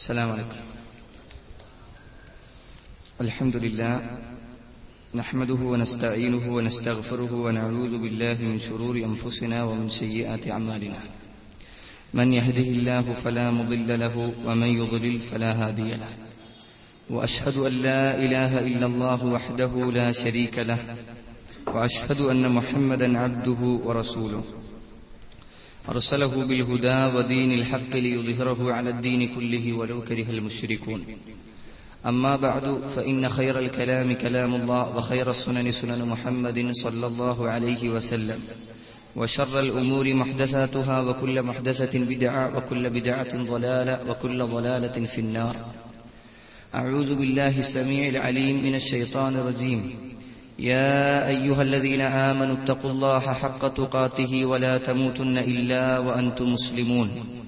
السلام عليكم الحمد لله نحمده ونستعينه ونستغفره ونعوذ بالله من شرور أنفسنا ومن سيئات أعمالنا من يهده الله فلا مضل له ومن يضلل فلا هادي له وأشهد أن لا إله إلا الله وحده لا شريك له وأشهد أن محمدا عبده ورسوله أرسله بالهدى ودين الحق ليظهره على الدين كله ولو كره المشركون أما بعد فإن خير الكلام كلام الله وخير السنن سنن محمد صلى الله عليه وسلم وشر الأمور محدثاتها وكل محدثة بدعة وكل بدعة ضلالة وكل ضلالة في النار أعوذ بالله السميع العليم من الشيطان الرجيم يا أيها الذين آمنوا اتقوا الله حق تقاته ولا تموتن إلا وأنتم مسلمون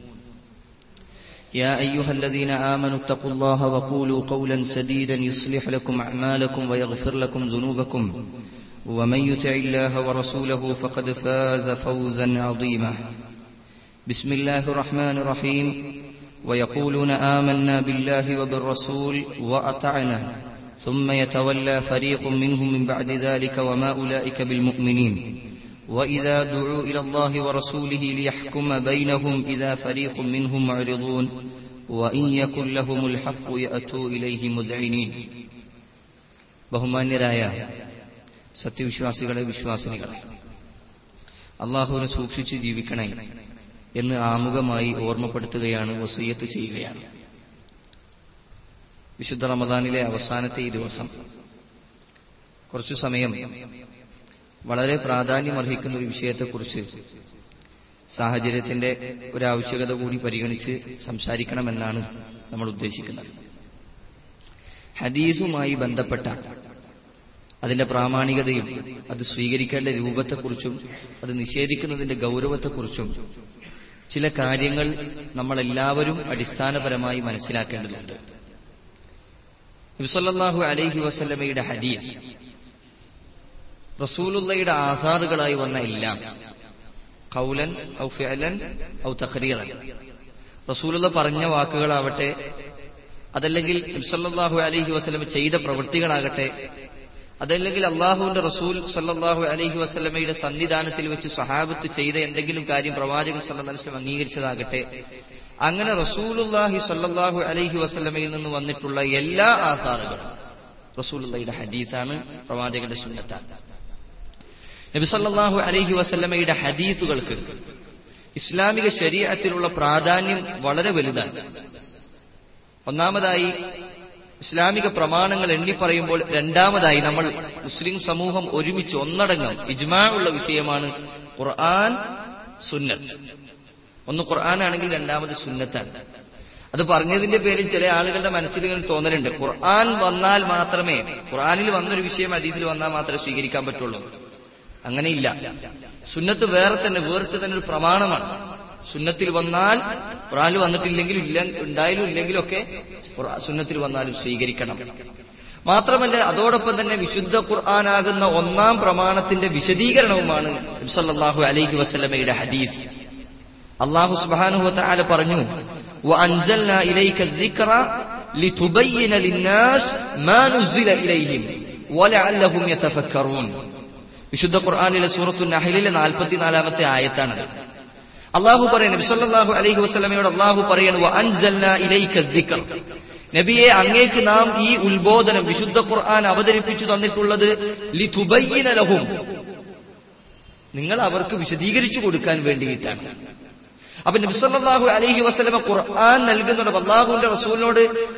يا أيها الذين آمنوا اتقوا الله وقولوا قولا سديدا يصلح لكم أعمالكم ويغفر لكم ذنوبكم ومن يطع الله ورسوله فقد فاز فوزا عظيما بسم الله الرحمن الرحيم ويقولون آمنا بالله وبالرسول وأطعنا ثم يتولى فريق منهم من بعد ذلك وما أولئك بالمؤمنين وإذا دعوا إلى الله ورسوله ليحكم بينهم إذا فريق منهم معرضون وإن يكن لهم الحق يأتوا إليه مذعنين ബഹുമാന്യരായ സത്യവിശ്വാസികളെ വിശ്വാസിനികളെ അള്ളാഹുവിനെ സൂക്ഷിച്ച് ജീവിക്കണേ എന്ന് ആമുഖമായി ഓർമ്മപ്പെടുത്തുകയാണ് വസീയത്ത് ചെയ്യുകയാണ് വിശുദ്ധ റമദാനിലെ അവസാനത്തെ ഈ ദിവസം കുറച്ചു സമയം വളരെ പ്രാധാന്യമർഹിക്കുന്ന ഒരു വിഷയത്തെക്കുറിച്ച് സാഹചര്യത്തിന്റെ ഒരു ആവശ്യകത കൂടി പരിഗണിച്ച് സംസാരിക്കണമെന്നാണ് നമ്മൾ ഉദ്ദേശിക്കുന്നത് ഹദീസുമായി ബന്ധപ്പെട്ട അതിന്റെ പ്രാമാണികതയും അത് സ്വീകരിക്കേണ്ട രൂപത്തെക്കുറിച്ചും അത് നിഷേധിക്കുന്നതിന്റെ ഗൗരവത്തെക്കുറിച്ചും ചില കാര്യങ്ങൾ നമ്മളെല്ലാവരും അടിസ്ഥാനപരമായി മനസ്സിലാക്കേണ്ടതുണ്ട് നബിസല്ലാഹു അലൈഹി വസല്ലമയുടെ ഹദീസ് റസൂലുള്ളയുടെ ആധാറുകളായി വന്ന എല്ലാം കൗലൻ ഔ ഫിഅലൻ ഔ തഖരീറൻ റസൂലുള്ള പറഞ്ഞ വാക്കുകളാവട്ടെ അതല്ലെങ്കിൽ നബ്സല്ലാഹു അലൈഹി വസ്ലമ ചെയ്ത പ്രവൃത്തികളാകട്ടെ അതല്ലെങ്കിൽ അള്ളാഹുവിന്റെ റസൂൽ സല്ലാഹു അലൈഹി വസ്ലമയുടെ സന്നിധാനത്തിൽ വെച്ച് സഹാബത്ത് ചെയ്ത എന്തെങ്കിലും കാര്യം പ്രവാചകൻ സല്ലാ വസ്ലം അംഗീകരിച്ചതാകട്ടെ അങ്ങനെ റസൂലുല്ലാഹി സല്ലാഹു അലൈഹി വസ്ലമയിൽ നിന്ന് വന്നിട്ടുള്ള എല്ലാ ആധാറുകളും റസൂലുള്ളയുടെ ഹദീസാണ് പ്രവാചകന്റെ സുന്നത്താണ് നബി സല്ലാഹു അലൈഹി വസല്ലമയുടെ ഹദീസുകൾക്ക് ഇസ്ലാമിക ശരീരത്തിലുള്ള പ്രാധാന്യം വളരെ വലുതാണ് ഒന്നാമതായി ഇസ്ലാമിക പ്രമാണങ്ങൾ എണ്ണിപ്പറയുമ്പോൾ രണ്ടാമതായി നമ്മൾ മുസ്ലിം സമൂഹം ഒരുമിച്ച് ഒന്നടങ്കം ഇജ്മാ ഉള്ള വിഷയമാണ് ഖുർആൻ സുന്നത്ത് ഒന്ന് ഖുർആനാണെങ്കിൽ രണ്ടാമത് സുന്നത്താണ് അത് പറഞ്ഞതിന്റെ പേരിൽ ചില ആളുകളുടെ മനസ്സിൽ ഇങ്ങനെ തോന്നലുണ്ട് ഖുർആൻ വന്നാൽ മാത്രമേ ഖുർആനിൽ വന്നൊരു വിഷയം ഹദീസിൽ വന്നാൽ മാത്രമേ സ്വീകരിക്കാൻ പറ്റുള്ളൂ അങ്ങനെയില്ല സുന്നത്ത് വേറെ തന്നെ വേറിട്ട് തന്നെ ഒരു പ്രമാണമാണ് സുന്നത്തിൽ വന്നാൽ ഖുറാനിൽ വന്നിട്ടില്ലെങ്കിലും ഇല്ല ഉണ്ടായാലും ഇല്ലെങ്കിലും ഒക്കെ സുന്നത്തിൽ വന്നാലും സ്വീകരിക്കണം മാത്രമല്ല അതോടൊപ്പം തന്നെ വിശുദ്ധ ഖുർആനാകുന്ന ഒന്നാം പ്രമാണത്തിന്റെ വിശദീകരണവുമാണ് സല്ലല്ലാഹു അലൈഹി വസല്ലമയുടെ ഹദീസ് അള്ളാഹു സുബ്ഹാനഹു വതആല പറഞ്ഞു وأنزلنا إليك الذكر لتبين للناس ما نزل إليهم ولعلهم يتفكرون വിശുദ്ധ ഖുർആാനിലെ സൂറത്തു നഹലിലെ നാൽപ്പത്തിനാലാമത്തെ ആയത്താണ് അള്ളാഹു പറയുന്നത് നബിസല്ലാഹു അലൈഹി വസ്ലമയോട് അള്ളാഹു പറയുന്നു നബിയെ അങ്ങേക്ക് നാം ഈ ഉത്ബോധനം വിശുദ്ധ ഖുർആൻ അവതരിപ്പിച്ചു തന്നിട്ടുള്ളത് ലഹും നിങ്ങൾ അവർക്ക് വിശദീകരിച്ചു കൊടുക്കാൻ വേണ്ടിയിട്ടാണ് അപ്പൊ നബിസല്ലാഹു അലൈഹി വസ്ലമ ഖുർആൻ നൽകുന്നുണ്ട് അള്ളാഹുവിന്റെ റസൂലിനോട്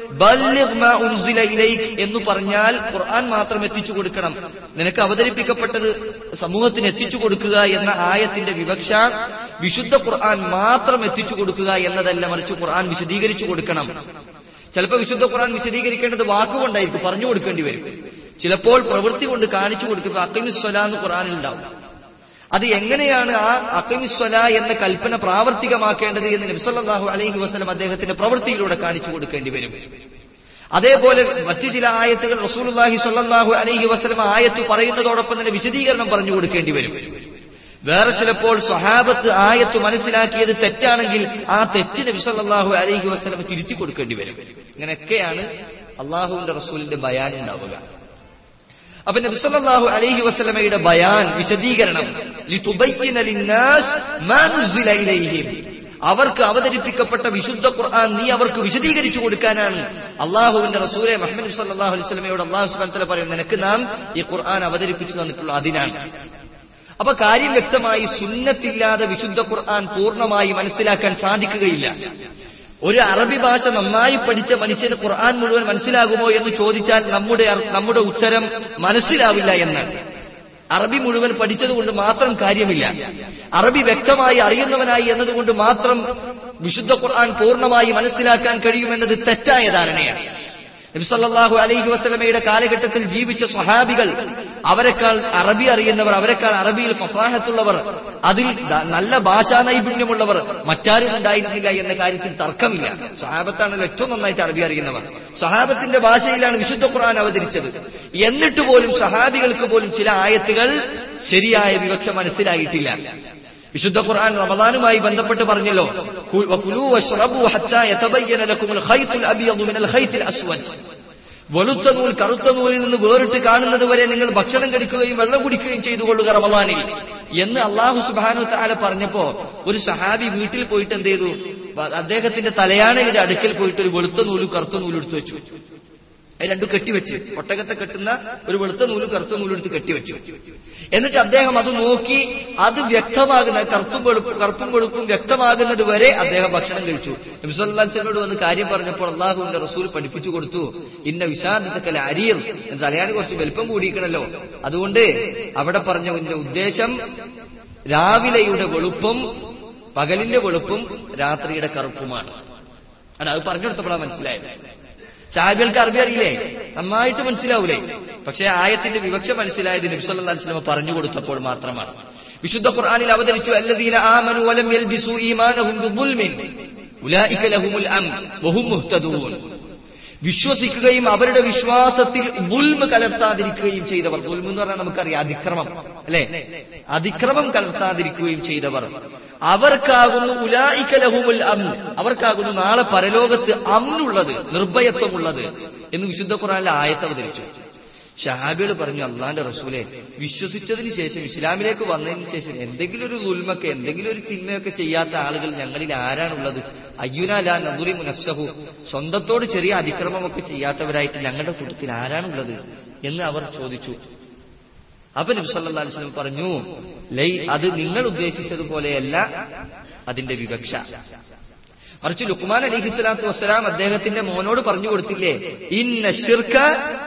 എന്ന് പറഞ്ഞാൽ ഖുർആൻ മാത്രം എത്തിച്ചു കൊടുക്കണം നിനക്ക് അവതരിപ്പിക്കപ്പെട്ടത് സമൂഹത്തിന് എത്തിച്ചു കൊടുക്കുക എന്ന ആയത്തിന്റെ വിവക്ഷ വിശുദ്ധ ഖുർആൻ മാത്രം എത്തിച്ചു കൊടുക്കുക എന്നതല്ല മറിച്ച് ഖുർആൻ വിശദീകരിച്ചു കൊടുക്കണം ചിലപ്പോൾ വിശുദ്ധ ഖുർആൻ വിശദീകരിക്കേണ്ടത് വാക്കുകൊണ്ടായിരിക്കും പറഞ്ഞു കൊടുക്കേണ്ടി വരും ചിലപ്പോൾ പ്രവൃത്തി കൊണ്ട് കാണിച്ചു കൊടുക്കുമ്പോൾ അക്കിമിസ്വല എന്ന് ഖുർആനിൽ ഉണ്ടാവും അത് എങ്ങനെയാണ് ആ അക്കിമിസ്വല എന്ന കൽപ്പന പ്രാവർത്തികമാക്കേണ്ടത് എന്ന് നബ്സല്ലാഹു അലൈഹി വസ്ലം അദ്ദേഹത്തിന്റെ പ്രവൃത്തിയിലൂടെ കാണിച്ചു കൊടുക്കേണ്ടി വരും അതേപോലെ മറ്റു ചില ആയത്തുകൾ റസൂലുല്ലാഹി സ്വല്ലല്ലാഹു അലൈഹി വസ്ലം ആയത്ത് പറയുന്നതോടൊപ്പം തന്നെ വിശദീകരണം പറഞ്ഞു കൊടുക്കേണ്ടി വരും വേറെ ചിലപ്പോൾ സ്വഹാബത്ത് ആയത്ത് മനസ്സിലാക്കിയത് തെറ്റാണെങ്കിൽ ആ തെറ്റിന് വിസല്ലാഹു അലൈഹി വസ്ലമ തിരുത്തി കൊടുക്കേണ്ടി വരും ഇങ്ങനെയൊക്കെയാണ് അള്ളാഹുവിന്റെ റസൂലിന്റെ ബയാൻ ഉണ്ടാവുക അപ്പൊ നബി സല്ലല്ലാഹു അലൈഹി വസല്ലമയുടെ ബയാൻ വിശദീകരണം ലിതുബയ്യിന ലിന്നാസ് മാ നുസ്സില ഇലൈഹിം അവർക്ക് അവതരിപ്പിക്കപ്പെട്ട വിശുദ്ധ ഖുർആൻ നീ അവർക്ക് വിശദീകരിച്ചു കൊടുക്കാനാണ് അള്ളാഹുവിന്റെ റസൂലെ മുഹമ്മദ് സല്ലല്ലാഹു അലൈഹി വസല്ലമയോട് അള്ളാഹു സുബ്ഹാനഹു വതആല പറയും നിനക്ക് നാം ഈ ഖുർആൻ അവതരിപ്പിച്ചു തന്നിട്ടുള്ള അതിനാണ് അപ്പൊ കാര്യം വ്യക്തമായി സുന്നത്തില്ലാതെ വിശുദ്ധ ഖുർആൻ പൂർണ്ണമായി മനസ്സിലാക്കാൻ സാധിക്കുകയില്ല ഒരു അറബി ഭാഷ നന്നായി പഠിച്ച മനുഷ്യന് ഖുർആൻ മുഴുവൻ മനസ്സിലാകുമോ എന്ന് ചോദിച്ചാൽ നമ്മുടെ അർ- നമ്മുടെ ഉത്തരം മനസ്സിലാവില്ല എന്നാണ് അറബി മുഴുവൻ പഠിച്ചതുകൊണ്ട് മാത്രം കാര്യമില്ല അറബി വ്യക്തമായി അറിയുന്നവനായി എന്നതുകൊണ്ട് മാത്രം വിശുദ്ധ ഖുർആൻ പൂർണ്ണമായി മനസ്സിലാക്കാൻ കഴിയുമെന്നത് തെറ്റായ ധാരണയാണ് നബിസല്ലാഹു അലൈഹി വസ്ലമയുടെ കാലഘട്ടത്തിൽ ജീവിച്ച സ്വഹാബികൾ അവരെക്കാൾ അറബി അറിയുന്നവർ അവരെക്കാൾ അറബിയിൽ ഫസാഹത്തുള്ളവർ അതിൽ ദ- നല്ല ഭാഷാ നൈപുണ്യമുള്ളവർ മറ്റാരും ഉണ്ടായിരുന്നില്ല എന്ന കാര്യത്തിൽ തർക്കമില്ല സ്വഹാബത്താണ് ഏറ്റവും നന്നായിട്ട് അറബി അറിയുന്നവർ സ്വഹാബത്തിന്റെ ഭാഷയിലാണ് വിശുദ്ധ ഖുർആൻ അവതരിച്ചത് എന്നിട്ട് പോലും സ്വഹാബികൾക്ക് പോലും ചില ആയത്തുകൾ ശരിയായ വിവക്ഷ മനസ്സിലായിട്ടില്ല വിശുദ്ധ ഖുർആൻ റമദാനുമായി ബന്ധപ്പെട്ട് പറഞ്ഞല്ലോ കു- വകുലൂ വശ്റബൂ ഹത്താ യതബയ്യന ലക്കുമുൽ ഖൈത്തുൽ അബിയദു മിനൽ ഖൈത്തിൽ അസ്വദ് വെളുത്ത നൂൽ കറുത്ത നൂലിൽ നിന്ന് വേറിട്ട് കാണുന്നത് വരെ നിങ്ങൾ ഭക്ഷണം കഴിക്കുകയും വെള്ളം കുടിക്കുകയും ചെയ്തു കൊള്ളുക റമദാനിൽ എന്ന് അള്ളാഹു സുബാനു താല പറഞ്ഞപ്പോ ഒരു സഹാബി വീട്ടിൽ പോയിട്ട് എന്ത് ചെയ്തു വ- അദ്ദേഹത്തിന്റെ തലയാണയുടെ അടുക്കൽ പോയിട്ട് ഒരു വെളുത്ത നൂലും കറുത്ത നൂലും എടുത്തു വെച്ചു അത് രണ്ടും കെട്ടിവെച്ച് ഒട്ടകത്തെ കെട്ടുന്ന ഒരു വെളുത്ത നൂലും കറുത്ത നൂലും എടുത്ത് കെട്ടിവെച്ചു എന്നിട്ട് അദ്ദേഹം അത് നോക്കി അത് വ്യക്തമാകുന്ന കറുപ്പും വെളുപ്പും കറുപ്പും വെളുപ്പും വ്യക്തമാകുന്നത് വരെ അദ്ദേഹം ഭക്ഷണം കഴിച്ചു നബിസ്വല്ലാസ്ലമോട് വന്ന് കാര്യം പറഞ്ഞപ്പോൾ അള്ളാഹുവിന്റെ റസൂൽ പഠിപ്പിച്ചു കൊടുത്തു ഇന്ന വിഷാദത്തക്കല അരിയൽ തലയാണി കുറച്ച് വലിപ്പം കൂടിയിക്കണല്ലോ അതുകൊണ്ട് അവിടെ പറഞ്ഞ എന്റെ ഉദ്ദേശം രാവിലെയുടെ വെളുപ്പും പകലിന്റെ വെളുപ്പും രാത്രിയുടെ കറുപ്പുമാണ് ആണ് അത് പറഞ്ഞു കൊടുത്തപ്പോഴാണ് മനസ്സിലായത് സാഹിബികൾക്ക് അറബി അറിയില്ലേ നന്നായിട്ട് മനസ്സിലാവൂലേ പക്ഷേ ആയത്തിന്റെ വിവക്ഷ മനസ്സിലായത് നബി സല്ലല്ലാഹു അലൈഹി വസല്ലം പറഞ്ഞു കൊടുത്തപ്പോൾ മാത്രമാണ് വിശുദ്ധ ഖുർആനിൽ അവതരിച്ചു അല്ലദീന ആമനു വലം യൽബിസു ഈമാനഹും ബിദുൽമിൻ ഉലൈക ലഹുമുൽ അം വഹും മുഹ്തദൂൻ വിശ്വസിക്കുകയും അവരുടെ വിശ്വാസത്തിൽ ദുൽമ് കലർത്താതിരിക്കുകയും ചെയ്തവർ ദുൽമ് എന്ന് പറഞ്ഞാൽ നമുക്കറിയാം അതിക്രമം അല്ലെ അതിക്രമം കലർത്താതിരിക്കുകയും ചെയ്തവർ അവർക്കാകുന്നു ഉലായിക ലഹുമുൽ അം അവർക്കാകുന്നു നാളെ പരലോകത്ത് അമ്നുള്ളത് നിർഭയത്വമുള്ളത് എന്ന് വിശുദ്ധ ഖുറാനിലെ ആയത്ത് അവതരിച്ചു ഷഹാബികൾ പറഞ്ഞു അള്ളാന്റെ റസൂലെ വിശ്വസിച്ചതിന് ശേഷം ഇസ്ലാമിലേക്ക് വന്നതിന് ശേഷം എന്തെങ്കിലും ഒരു ദുൽമൊക്കെ എന്തെങ്കിലും ഒരു തിന്മയൊക്കെ ചെയ്യാത്ത ആളുകൾ ഞങ്ങളിൽ ആരാണുള്ളത് അയ്യുനാലാ നദുറി മുനഫ്സഹു സ്വന്തത്തോട് ചെറിയ അതിക്രമമൊക്കെ ചെയ്യാത്തവരായിട്ട് ഞങ്ങളുടെ കൂട്ടത്തിൽ ആരാണുള്ളത് എന്ന് അവർ ചോദിച്ചു അപ്പൊ നബി സല്ലല്ലാഹു അലൈഹി വസല്ലം പറഞ്ഞു ലൈ അത് നിങ്ങൾ ഉദ്ദേശിച്ചതുപോലെയല്ല അതിന്റെ വിവക്ഷ മറിച്ച് ലുക്മാൻ അലിഹി സ്വലാത്തു വസ്സലാം അദ്ദേഹത്തിന്റെ മോനോട് പറഞ്ഞു കൊടുത്തില്ലേ ഇന്ന ഷിർക്ക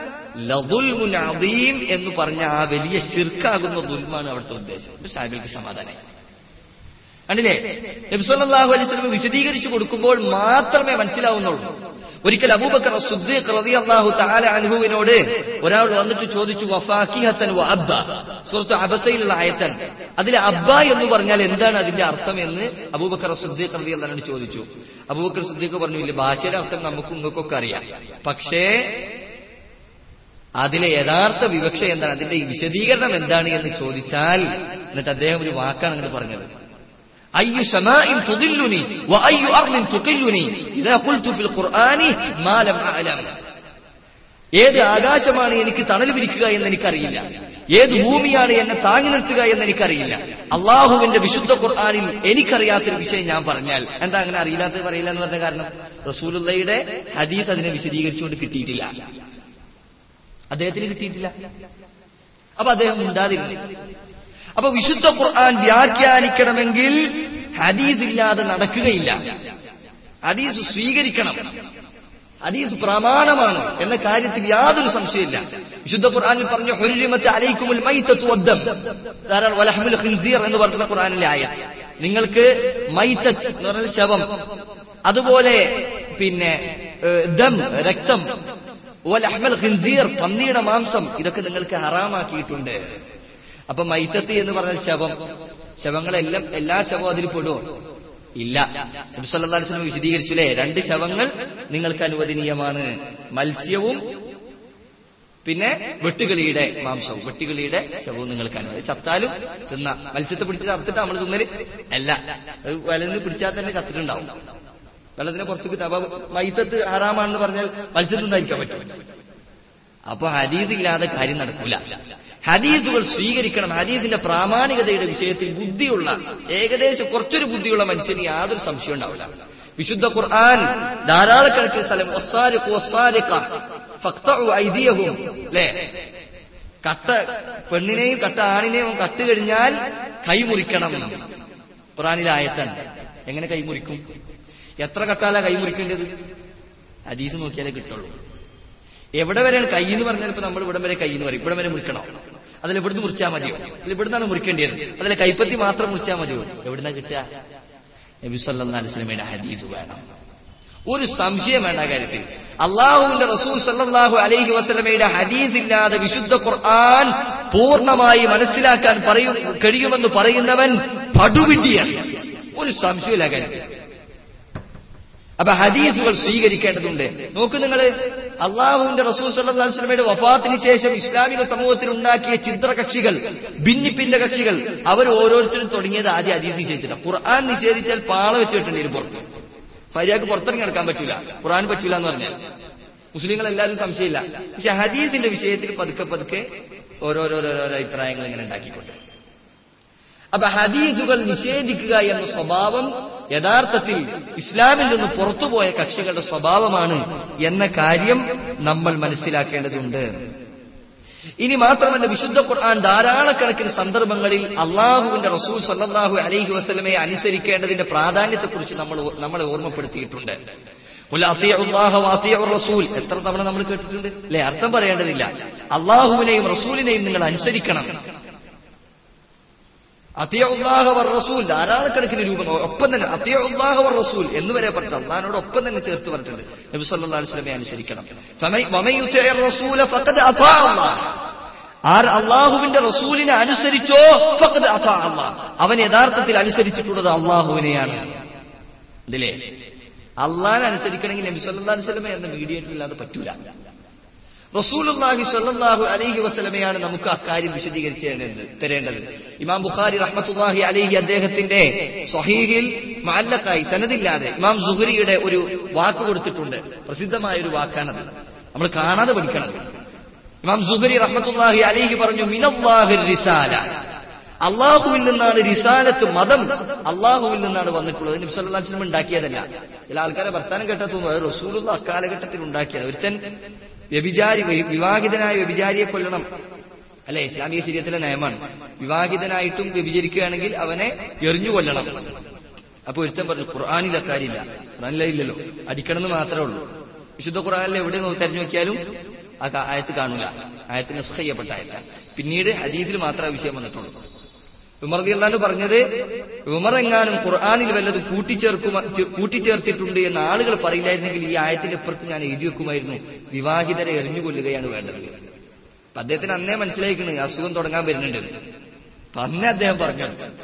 ലദുൽമുൻ അദീം എന്ന് പറഞ്ഞ ആ വലിയ ഷിർക്കാകുന്ന ദുൽമാണ് അവിടുത്തെ ഉദ്ദേശം അപ്പൊ സാഹിബിൾക്ക് സമാധാനം കണ്ടില്ലേ നബി സല്ലല്ലാഹു അലൈഹി വസല്ലം വിശദീകരിച്ചു കൊടുക്കുമ്പോൾ മാത്രമേ മനസ്സിലാവുന്നുള്ളൂ ഒരിക്കൽ അബൂബക്കർ സുദ്ദീഖ് റളിയല്ലാഹു തആല അൻഹുവിനോട് ഒരാൾ വന്നിട്ട് ചോദിച്ചു വഫാക്കിഹത്തൻ വ അബ്ബ സൂറത്ത് അബസയിലുള്ള ആയത്തൻ അതിൽ അബ്ബ എന്ന് പറഞ്ഞാൽ എന്താണ് അതിന്റെ അർത്ഥം എന്ന് അബൂബക്കർ സുദ്ദീഖ് റളിയല്ലാഹു ചോദിച്ചു അബൂബക്കർ സുദ്ദീഖ് പറഞ്ഞു ഇല്ല ഭാഷയുടെ അർത്ഥം നമുക്കും നിങ്ങൾക്കൊക്കെ അറിയാം പക്ഷേ അതിലെ യഥാർത്ഥ വിവക്ഷ എന്താണ് അതിന്റെ ഈ വിശദീകരണം എന്താണ് എന്ന് ചോദിച്ചാൽ എന്നിട്ട് അദ്ദേഹം ഒരു വാക്കാണ് അങ്ങോട്ട് പറഞ്ഞത് അയ്യു സമാഇൻ തുദില്ലുനി വഅയ്യു അർളിൻ തുഖില്ലുനി ഇദാ ഖുൽതു ഫിൽ ഖുർആനി മാ ലം അഅലം ഏത് ആകാശമാണ് എനിക്ക് തണൽ വിരിക്കുക എന്ന് എനിക്കറിയില്ല ഏത് ഭൂമിയാണ് എന്നെ താങ്ങി നിർത്തുക എന്ന് എനിക്കറിയില്ല അള്ളാഹുവിന്റെ വിശുദ്ധ ഖുർആാനിൽ എനിക്കറിയാത്തൊരു വിഷയം ഞാൻ പറഞ്ഞാൽ എന്താ അങ്ങനെ അറിയില്ലാത്തത് പറയില്ല എന്ന് പറഞ്ഞ കാരണം റസൂലുള്ളയുടെ ഹദീസ് അതിനെ വിശദീകരിച്ചുകൊണ്ട് കിട്ടിയിട്ടില്ല അദ്ദേഹത്തിന് കിട്ടിയിട്ടില്ല അപ്പൊ അദ്ദേഹം ഉണ്ടാതിരുന്നു അപ്പൊ വിശുദ്ധ ഖുർആൻ വ്യാഖ്യാനിക്കണമെങ്കിൽ ഹദീസ് ഇല്ലാതെ നടക്കുകയില്ല ഹദീസ് സ്വീകരിക്കണം ഹദീസ് പ്രമാണമാണ് എന്ന കാര്യത്തിൽ യാതൊരു സംശയമില്ല വിശുദ്ധ ഖുർആനിൽ പറഞ്ഞു ഹുരിമത്ത് അലൈക്കുമുൽ മൈത്തത്തു വദ്ദം ധാരാളം വലഹമുൽ ഖിൻസീർ എന്ന് പറഞ്ഞ ഖുർആനിലെ ആയത്ത് നിങ്ങൾക്ക് മൈത്തത്ത് എന്ന് പറഞ്ഞാൽ ശവം അതുപോലെ പിന്നെ ഏഹ്, ദം രക്തം വലഹമൽ ഖിൻസീർ പന്നിയുടെ മാംസം ഇതൊക്കെ നിങ്ങൾക്ക് ഹറാമാക്കിയിട്ടുണ്ട് അപ്പൊ മൈത്തത്ത് എന്ന് പറഞ്ഞ ശവം ശവങ്ങളെല്ലാം എല്ലാ ശവവും അതിൽ പെടുമോ ഇല്ല നബി സല്ലല്ലാഹു അലൈഹി വസല്ലം വിശദീകരിച്ചു അല്ലേ രണ്ട് ശവങ്ങൾ നിങ്ങൾക്ക് അനുവദനീയമാണ് മത്സ്യവും പിന്നെ വെട്ടുകിളിയുടെ മാംസവും വെട്ടുകിളിയുടെ ശവവും നിങ്ങൾക്ക് അനുവദിക്കും ചത്താലും തിന്ന മത്സ്യത്തെ പിടിച്ച് ചത്തിട്ട് നമ്മൾ തിന്നല് അല്ല അത് വലന്ന് പിടിച്ചാൽ തന്നെ ചത്തിട്ടുണ്ടാവും വെള്ളത്തിന് പുറത്തേക്ക് അപ്പൊ മൈത്തത്ത് ഹറാമാണെന്ന് പറഞ്ഞാൽ മത്സ്യം തിന്നായിരിക്കാൻ പറ്റും അപ്പൊ ഹദീസ് ഇല്ലാതെ കാര്യം നടക്കൂല ഹദീസുകൾ സ്വീകരിക്കണം ഹദീസിന്റെ പ്രാമാണികതയുടെ വിഷയത്തിൽ ബുദ്ധിയുള്ള ഏകദേശം കുറച്ചൊരു ബുദ്ധിയുള്ള മനുഷ്യന് യാതൊരു സംശയം ഉണ്ടാവില്ല വിശുദ്ധ ഖുർആൻ ധാരാളക്കണക്കിന് സ്ഥലം വസ്സാരിഖു വസ്സാരിഖ ഫഖ്തഉ ഐദിയഹും ല്ലേ കട്ട പെണ്ണിനെയും കട്ട ആണിനെയും കട്ട് കഴിഞ്ഞാൽ കൈ മുറിക്കണം ഖുർആനിലെ ആയത്താണ് എങ്ങനെ കൈ മുറിക്കും എത്ര കട്ടാലാ കൈ മുറിക്കേണ്ടത് ഹദീസ് നോക്കിയാലേ കിട്ടുള്ളൂ എവിടെ വരെയാണ് കൈ എന്ന് പറഞ്ഞാൽ ഇപ്പൊ നമ്മൾ ഇവിടം വരെ കൈ എന്ന് പറയും ഇവിടം വരെ മുറിക്കണോ അതിൽ ഇവിടുന്ന് മുറിച്ചാൽ മതിയോ അതിൽ ഇവിടുന്നാണ് മുറിക്കേണ്ടത് അതിലെ കൈപ്പത്തി മാത്രം മുറിച്ചാൽ മതിയോ എവിടുന്നാ കിട്ടുക നബി സല്ലല്ലാഹു അലൈഹി വസല്ലമയുടെ ഹദീസ് വേണം ഒരു സംശയം വേണ്ട ആ കാര്യത്തിൽ അള്ളാഹുവിന്റെ റസൂൽ സല്ലല്ലാഹു അലൈഹി വസല്ലമയുടെ ഹദീസ് ഇല്ലാതെ വിശുദ്ധ ഖുർആൻ പൂർണ്ണമായി മനസ്സിലാക്കാൻ പറയും കഴിയുമെന്ന് പറയുന്നവൻ പടുവിഡ്ഢിയാണ് ഒരു സംശയമില്ല ആ കാര്യത്തിൽ അപ്പൊ ഹദീസുകൾ സ്വീകരിക്കേണ്ടതുണ്ട് നോക്കൂ നിങ്ങൾ അള്ളാഹുവിന്റെ റസൂൽ സല്ലല്ലാഹു അലൈഹി വസല്ലമയുടെ വഫാത്തിന് ശേഷം ഇസ്ലാമിക സമൂഹത്തിൽ ഉണ്ടാക്കിയ ചിത്രകക്ഷികൾ ഭിന്നിപ്പിന്റെ കക്ഷികൾ അവർ ഓരോരുത്തരും തുടങ്ങിയത് ആദ്യം ഹദീസ് നിഷേധിച്ചില്ല ഖുർആൻ നിഷേധിച്ചാൽ പാള വെച്ചിട്ടുണ്ട് ഇതിന് പുറത്ത് ഫരിയാക്ക് പുറത്തിറങ്ങി നടക്കാൻ പറ്റൂല ഖുർആൻ പറ്റൂല എന്ന് പറഞ്ഞാൽ മുസ്ലിങ്ങൾ എല്ലാവരും സംശയമില്ല പക്ഷെ ഹദീസിന്റെ വിഷയത്തിൽ പതുക്കെ പതുക്കെ ഓരോരോരോരോ അഭിപ്രായങ്ങൾ ഇങ്ങനെ ഉണ്ടാക്കിക്കൊണ്ട് അപ്പൊ ഹദീസുകൾ നിഷേധിക്കുക എന്ന സ്വഭാവം യഥാർത്ഥത്തിൽ ഇസ്ലാമിൽ നിന്ന് പുറത്തുപോയ കക്ഷികളുടെ സ്വഭാവമാണ് എന്ന കാര്യം നമ്മൾ മനസ്സിലാക്കേണ്ടതുണ്ട് ഇനി മാത്രമല്ല വിശുദ്ധ ഖുർആൻ ധാരാളക്കണക്കിന് സന്ദർഭങ്ങളിൽ അള്ളാഹുവിന്റെ റസൂൽ സല്ലല്ലാഹു അലൈഹി വസല്ലമയെ അനുസരിക്കേണ്ടതിന്റെ പ്രാധാന്യത്തെക്കുറിച്ച് നമ്മൾ നമ്മളെ ഓർമ്മപ്പെടുത്തിയിട്ടുണ്ട് ഖുൽ അത്തിയഉ അല്ലാഹ വഅത്തിയഉ റസൂൽ എത്ര തവണ നമ്മൾ കേട്ടിട്ടുണ്ട് അല്ലെ അർത്ഥം പറയേണ്ടതില്ല അള്ളാഹുവിനെയും റസൂലിനെയും നിങ്ങൾ അനുസരിക്കണം അത്തിയുല്ലാഹ വർ റസൂൽ ധാരാളക്കണക്കിന് രൂപം ഒപ്പം തന്നെ അത്തിയുല്ലാഹ വർ റസൂൽ എന്ന് വരെ പറഞ്ഞിട്ട് അള്ളഹാനോട് ഒപ്പം തന്നെ ചേർത്ത് പറഞ്ഞിട്ടുണ്ട് നബി സല്ലല്ലാഹു അലൈഹി വസല്ലമയെ അനുസരിക്കണം ഫമൻ വമൻ യുതിഇർ റസൂല ഫഖദ് അതാ അല്ലാഹ് ആർ അള്ളാഹുവിന്റെ റസൂലിനെ അനുസരിച്ചോ ഫഖദ് അതാ അല്ലാഹ് അവൻ യഥാർത്ഥത്തിൽ അനുസരിച്ചിട്ടുള്ളത് അള്ളാഹുവിനെയാണ് ഇതിലേ അള്ളാഹിനെ അനുസരിക്കണമെങ്കിൽ നബി സല്ലല്ലാഹു അലൈഹി വസല്ലമ എന്ന മീഡിയേറ്റർ ഇല്ലാതെ പറ്റൂല റസൂലുള്ളാഹി സ്വല്ലല്ലാഹു അലൈഹി വസല്ലമയാണ് നമുക്ക് അക്കാര്യം വിശദീകരിച്ച് തരേണ്ടത് തരേണ്ടത് ഇമാം ബുഖാരി റഹ്മത്തുള്ളാഹി അലൈഹി അദ്ദേഹത്തിന്റെ സ്വഹീഹിൽ മഅല്ലഖായി സനദില്ലാതെ ഇമാം സുഹരിയുടെ ഒരു വാക്ക് കൊടുത്തിട്ടുണ്ട് പ്രസിദ്ധമായ ഒരു വാക്കാണത് നമ്മൾ കാണാതെ പഠിക്കണം ഇമാം സുഹരി റഹ്മത്തുള്ളാഹി അലൈഹി പറഞ്ഞു മിനല്ലാഹിർ റിസാല അള്ളാഹുവിൽ നിന്നാണ് റിസാലത്ത് മതം അള്ളാഹുവിൽ നിന്നാണ് വന്നിട്ടുള്ളത് നബി സല്ലല്ലാഹു അലൈഹി വസല്ലം ഉണ്ടാക്കിയതല്ല ചില ആൾക്കാരെ വർത്താനം കേട്ടാ തോന്നുന്നു അത് റസൂലുള്ള അക്കാലഘട്ടത്തിൽ ഉണ്ടാക്കിയത് ഒരുത്തൻ വ്യഭിചാരി വിവാഹിതനായ വ്യഭിചാരിയെ കൊല്ലണം അല്ലെ ഇസ്ലാമിക ശരീരത്തിലെ നിയമമാണ് വിവാഹിതനായിട്ടും വ്യഭിചരിക്കുകയാണെങ്കിൽ അവനെ എറിഞ്ഞു കൊല്ലണം അപ്പൊ ഒരുത്തൻ പറഞ്ഞു ഖുർആാനിൽ അക്കാര്യമില്ല ഖുർആാനിലെ ഇല്ലല്ലോ അടിക്കണമെന്ന് മാത്രമേ ഉള്ളൂ വിശുദ്ധ ഖുർആാനിൽ എവിടെ നോ- തെരഞ്ഞു നോക്കിയാലും ആ ക- ആയത്ത് കാണൂല ആയത്ത് നസ്ഖ ചെയ്യപ്പെട്ട ആയത്താണ് പിന്നീട് ഹദീസിൽ മാത്രമേ ആ വിഷയം വന്നിട്ടുള്ളൂ ഉമർ അള്ളാഹു പറഞ്ഞത് ഉമർ എങ്ങാനും ഖുർആാനിൽ വല്ലതും കൂട്ടിച്ചേർക്കുമ ചെ- കൂട്ടിച്ചേർത്തിട്ടുണ്ട് എന്ന് ആളുകൾ പറയില്ലായിരുന്നെങ്കിൽ ഈ ആയത്തിന്റെ അപ്പുറത്ത് ഞാൻ എഴുതി വെക്കുമായിരുന്നു വിവാഹിതരെ എറിഞ്ഞുകൊല്ലുകയാണ് വേണ്ടത് അപ്പൊ അദ്ദേഹത്തിന് അന്നേ മനസ്സിലായിക്കണ് അസുഖം തുടങ്ങാൻ വരുന്നുണ്ട് അപ്പൊ അന്നേ അദ്ദേഹം പറഞ്ഞു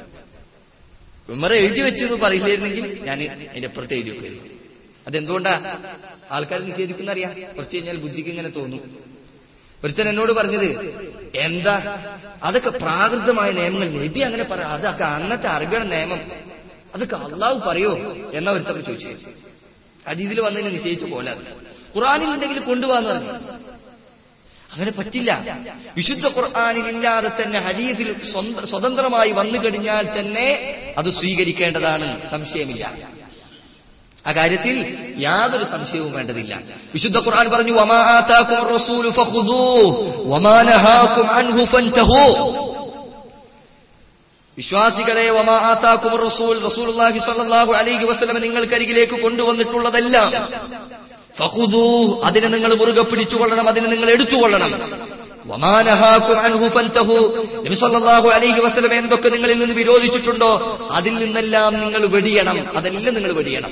ഉമർ എഴുതി വെച്ചെന്ന് പറയില്ലായിരുന്നെങ്കിൽ ഞാൻ അതിന്റെ അപ്പുറത്ത് എഴുതി വെക്കുമായിരുന്നു അതെന്തുകൊണ്ടാ ആൾക്കാർ നിഷേധിക്കുന്ന അറിയാം കുറച്ച് കഴിഞ്ഞാൽ ബുദ്ധിക്ക് ഇങ്ങനെ തോന്നും ഒരുത്തൻ എന്നോട് പറഞ്ഞത് എന്താ അതൊക്കെ പ്രാകൃതമായ നിയമങ്ങൾ നബി അങ്ങനെ പറ അതൊക്കെ അന്നത്തെ അറബിയുടെ നിയമം അതൊക്കെ അള്ളാഹു പറയോ എന്നാ ഒരുത്തൻ ചോദിച്ചു അതീതിൽ വന്നതിനെ നിശ്ചയിച്ച പോലെ അത് ഖുറാനിൽ ഉണ്ടെങ്കിൽ കൊണ്ടുപോകാന്ന് പറഞ്ഞു അങ്ങനെ പറ്റില്ല വിശുദ്ധ ഖുർആാനിൽ ഇല്ലാതെ തന്നെ ഹദീസിൽ സ്വന്ത- സ്വതന്ത്രമായി വന്നു കഴിഞ്ഞാൽ തന്നെ അത് സ്വീകരിക്കേണ്ടതാണ് സംശയമില്ല ആ കാര്യത്തിൽ യാതൊരു സംശയവും വേണ്ടതില്ല വിശുദ്ധ ഖുർആൻ പറഞ്ഞു വമാ ആതാകും റസൂലു ഫഖുദൂഹു വമാ നഹാകും അൻഹു ഫൻതഹു വിശ്വാസികളെ വമാ ആതാകും റസൂൽ റസൂലുള്ളാഹി സ്വല്ലല്ലാഹു അലൈഹി വസല്ലം നിങ്ങൾക്കരികിലേക്ക് കൊണ്ടുവന്നിട്ടുള്ളതെല്ലാം ഫഖുദൂഹു അതിനെ നിങ്ങൾ മുറുകെ പിടിച്ചുകൊള്ളണം അതിനെ നിങ്ങൾ എടുത്തുകൊള്ളണം വമാ നഹാകും അൻഹു ഫൻതഹു നബി സല്ലല്ലാഹു അലൈഹി വസല്ലം എന്തൊക്കെ നിങ്ങളിൽ നിന്ന് വിരോധിച്ചിട്ടുണ്ടോ അതിൽ നിന്നെല്ലാം നിങ്ങൾ വെടിയണം അതെല്ലാം നിങ്ങൾ വെടിയണം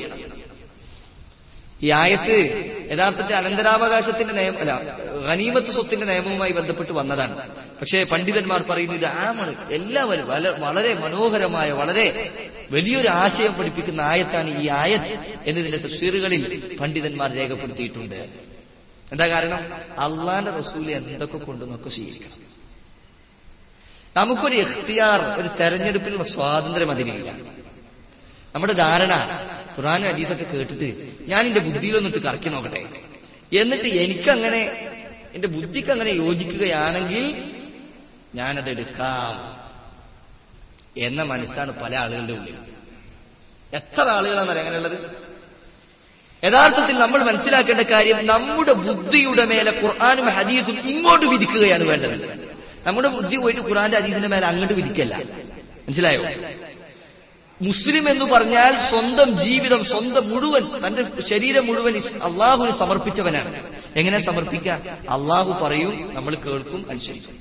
ഈ ആയത്ത് യഥാർത്ഥത്തിൽ അനന്തരാവകാശത്തിന്റെ നിയമം അല്ല ഗനീമത്ത് സ്വത്തിന്റെ നിയമവുമായി ബന്ധപ്പെട്ട് വന്നതാണ് പക്ഷേ പണ്ഡിതന്മാർ പറയുന്നത് ഇത് ആമാണ് എല്ലാവരും വല- വളരെ മനോഹരമായ വളരെ വലിയൊരു ആശയം പഠിപ്പിക്കുന്ന ആയത്താണ് ഈ ആയത്ത് എന്നതിന്റെ തഫ്സീറുകളിൽ പണ്ഡിതന്മാർ രേഖപ്പെടുത്തിയിട്ടുണ്ട് എന്താ കാരണം അള്ളാന്റെ റസൂല് എന്തൊക്കെ കൊണ്ടുവന്നൊക്കെ സ്വീകരിക്കണം നമുക്കൊരു എഖ്തിയാർ ഒരു തെരഞ്ഞെടുപ്പിനുള്ള സ്വാതന്ത്ര്യം അതിലില്ല നമ്മുടെ ധാരണ ഖുറാനും ഹദീസൊക്കെ കേട്ടിട്ട് ഞാൻ എന്റെ ബുദ്ധിയിലൊന്നിട്ട് കറക്കി നോക്കട്ടെ എന്നിട്ട് എനിക്കങ്ങനെ എന്റെ ബുദ്ധിക്ക് അങ്ങനെ യോജിക്കുകയാണെങ്കിൽ ഞാനത് എടുക്കാം എന്ന മനസ്സാണ് പല ആളുകളുടെ ഉള്ളിൽ എത്ര ആളുകളാണെന്നറിയാം അങ്ങനെയുള്ളത് യഥാർത്ഥത്തിൽ നമ്മൾ മനസ്സിലാക്കേണ്ട കാര്യം നമ്മുടെ ബുദ്ധിയുടെ മേലെ ഖുർആാനും ഹദീസും ഇങ്ങോട്ട് വിധിക്കുകയാണ് വേണ്ടത് നമ്മുടെ ബുദ്ധി പോയിട്ട് ഖുർആന്റെ ഹദീസിന്റെ മേലെ അങ്ങോട്ട് വിധിക്കല്ല മനസ്സിലായോ മുസ്ലിം എന്ന് പറഞ്ഞാൽ സ്വന്തം ജീവിതം സ്വന്തം മുഴുവൻ തന്റെ ശരീരം മുഴുവൻ അള്ളാഹുവിന് സമർപ്പിച്ചവനാണ് എങ്ങനെ സമർപ്പിക്കുക അള്ളാഹു പറയും നമ്മൾ കേൾക്കും അനുസരിക്കും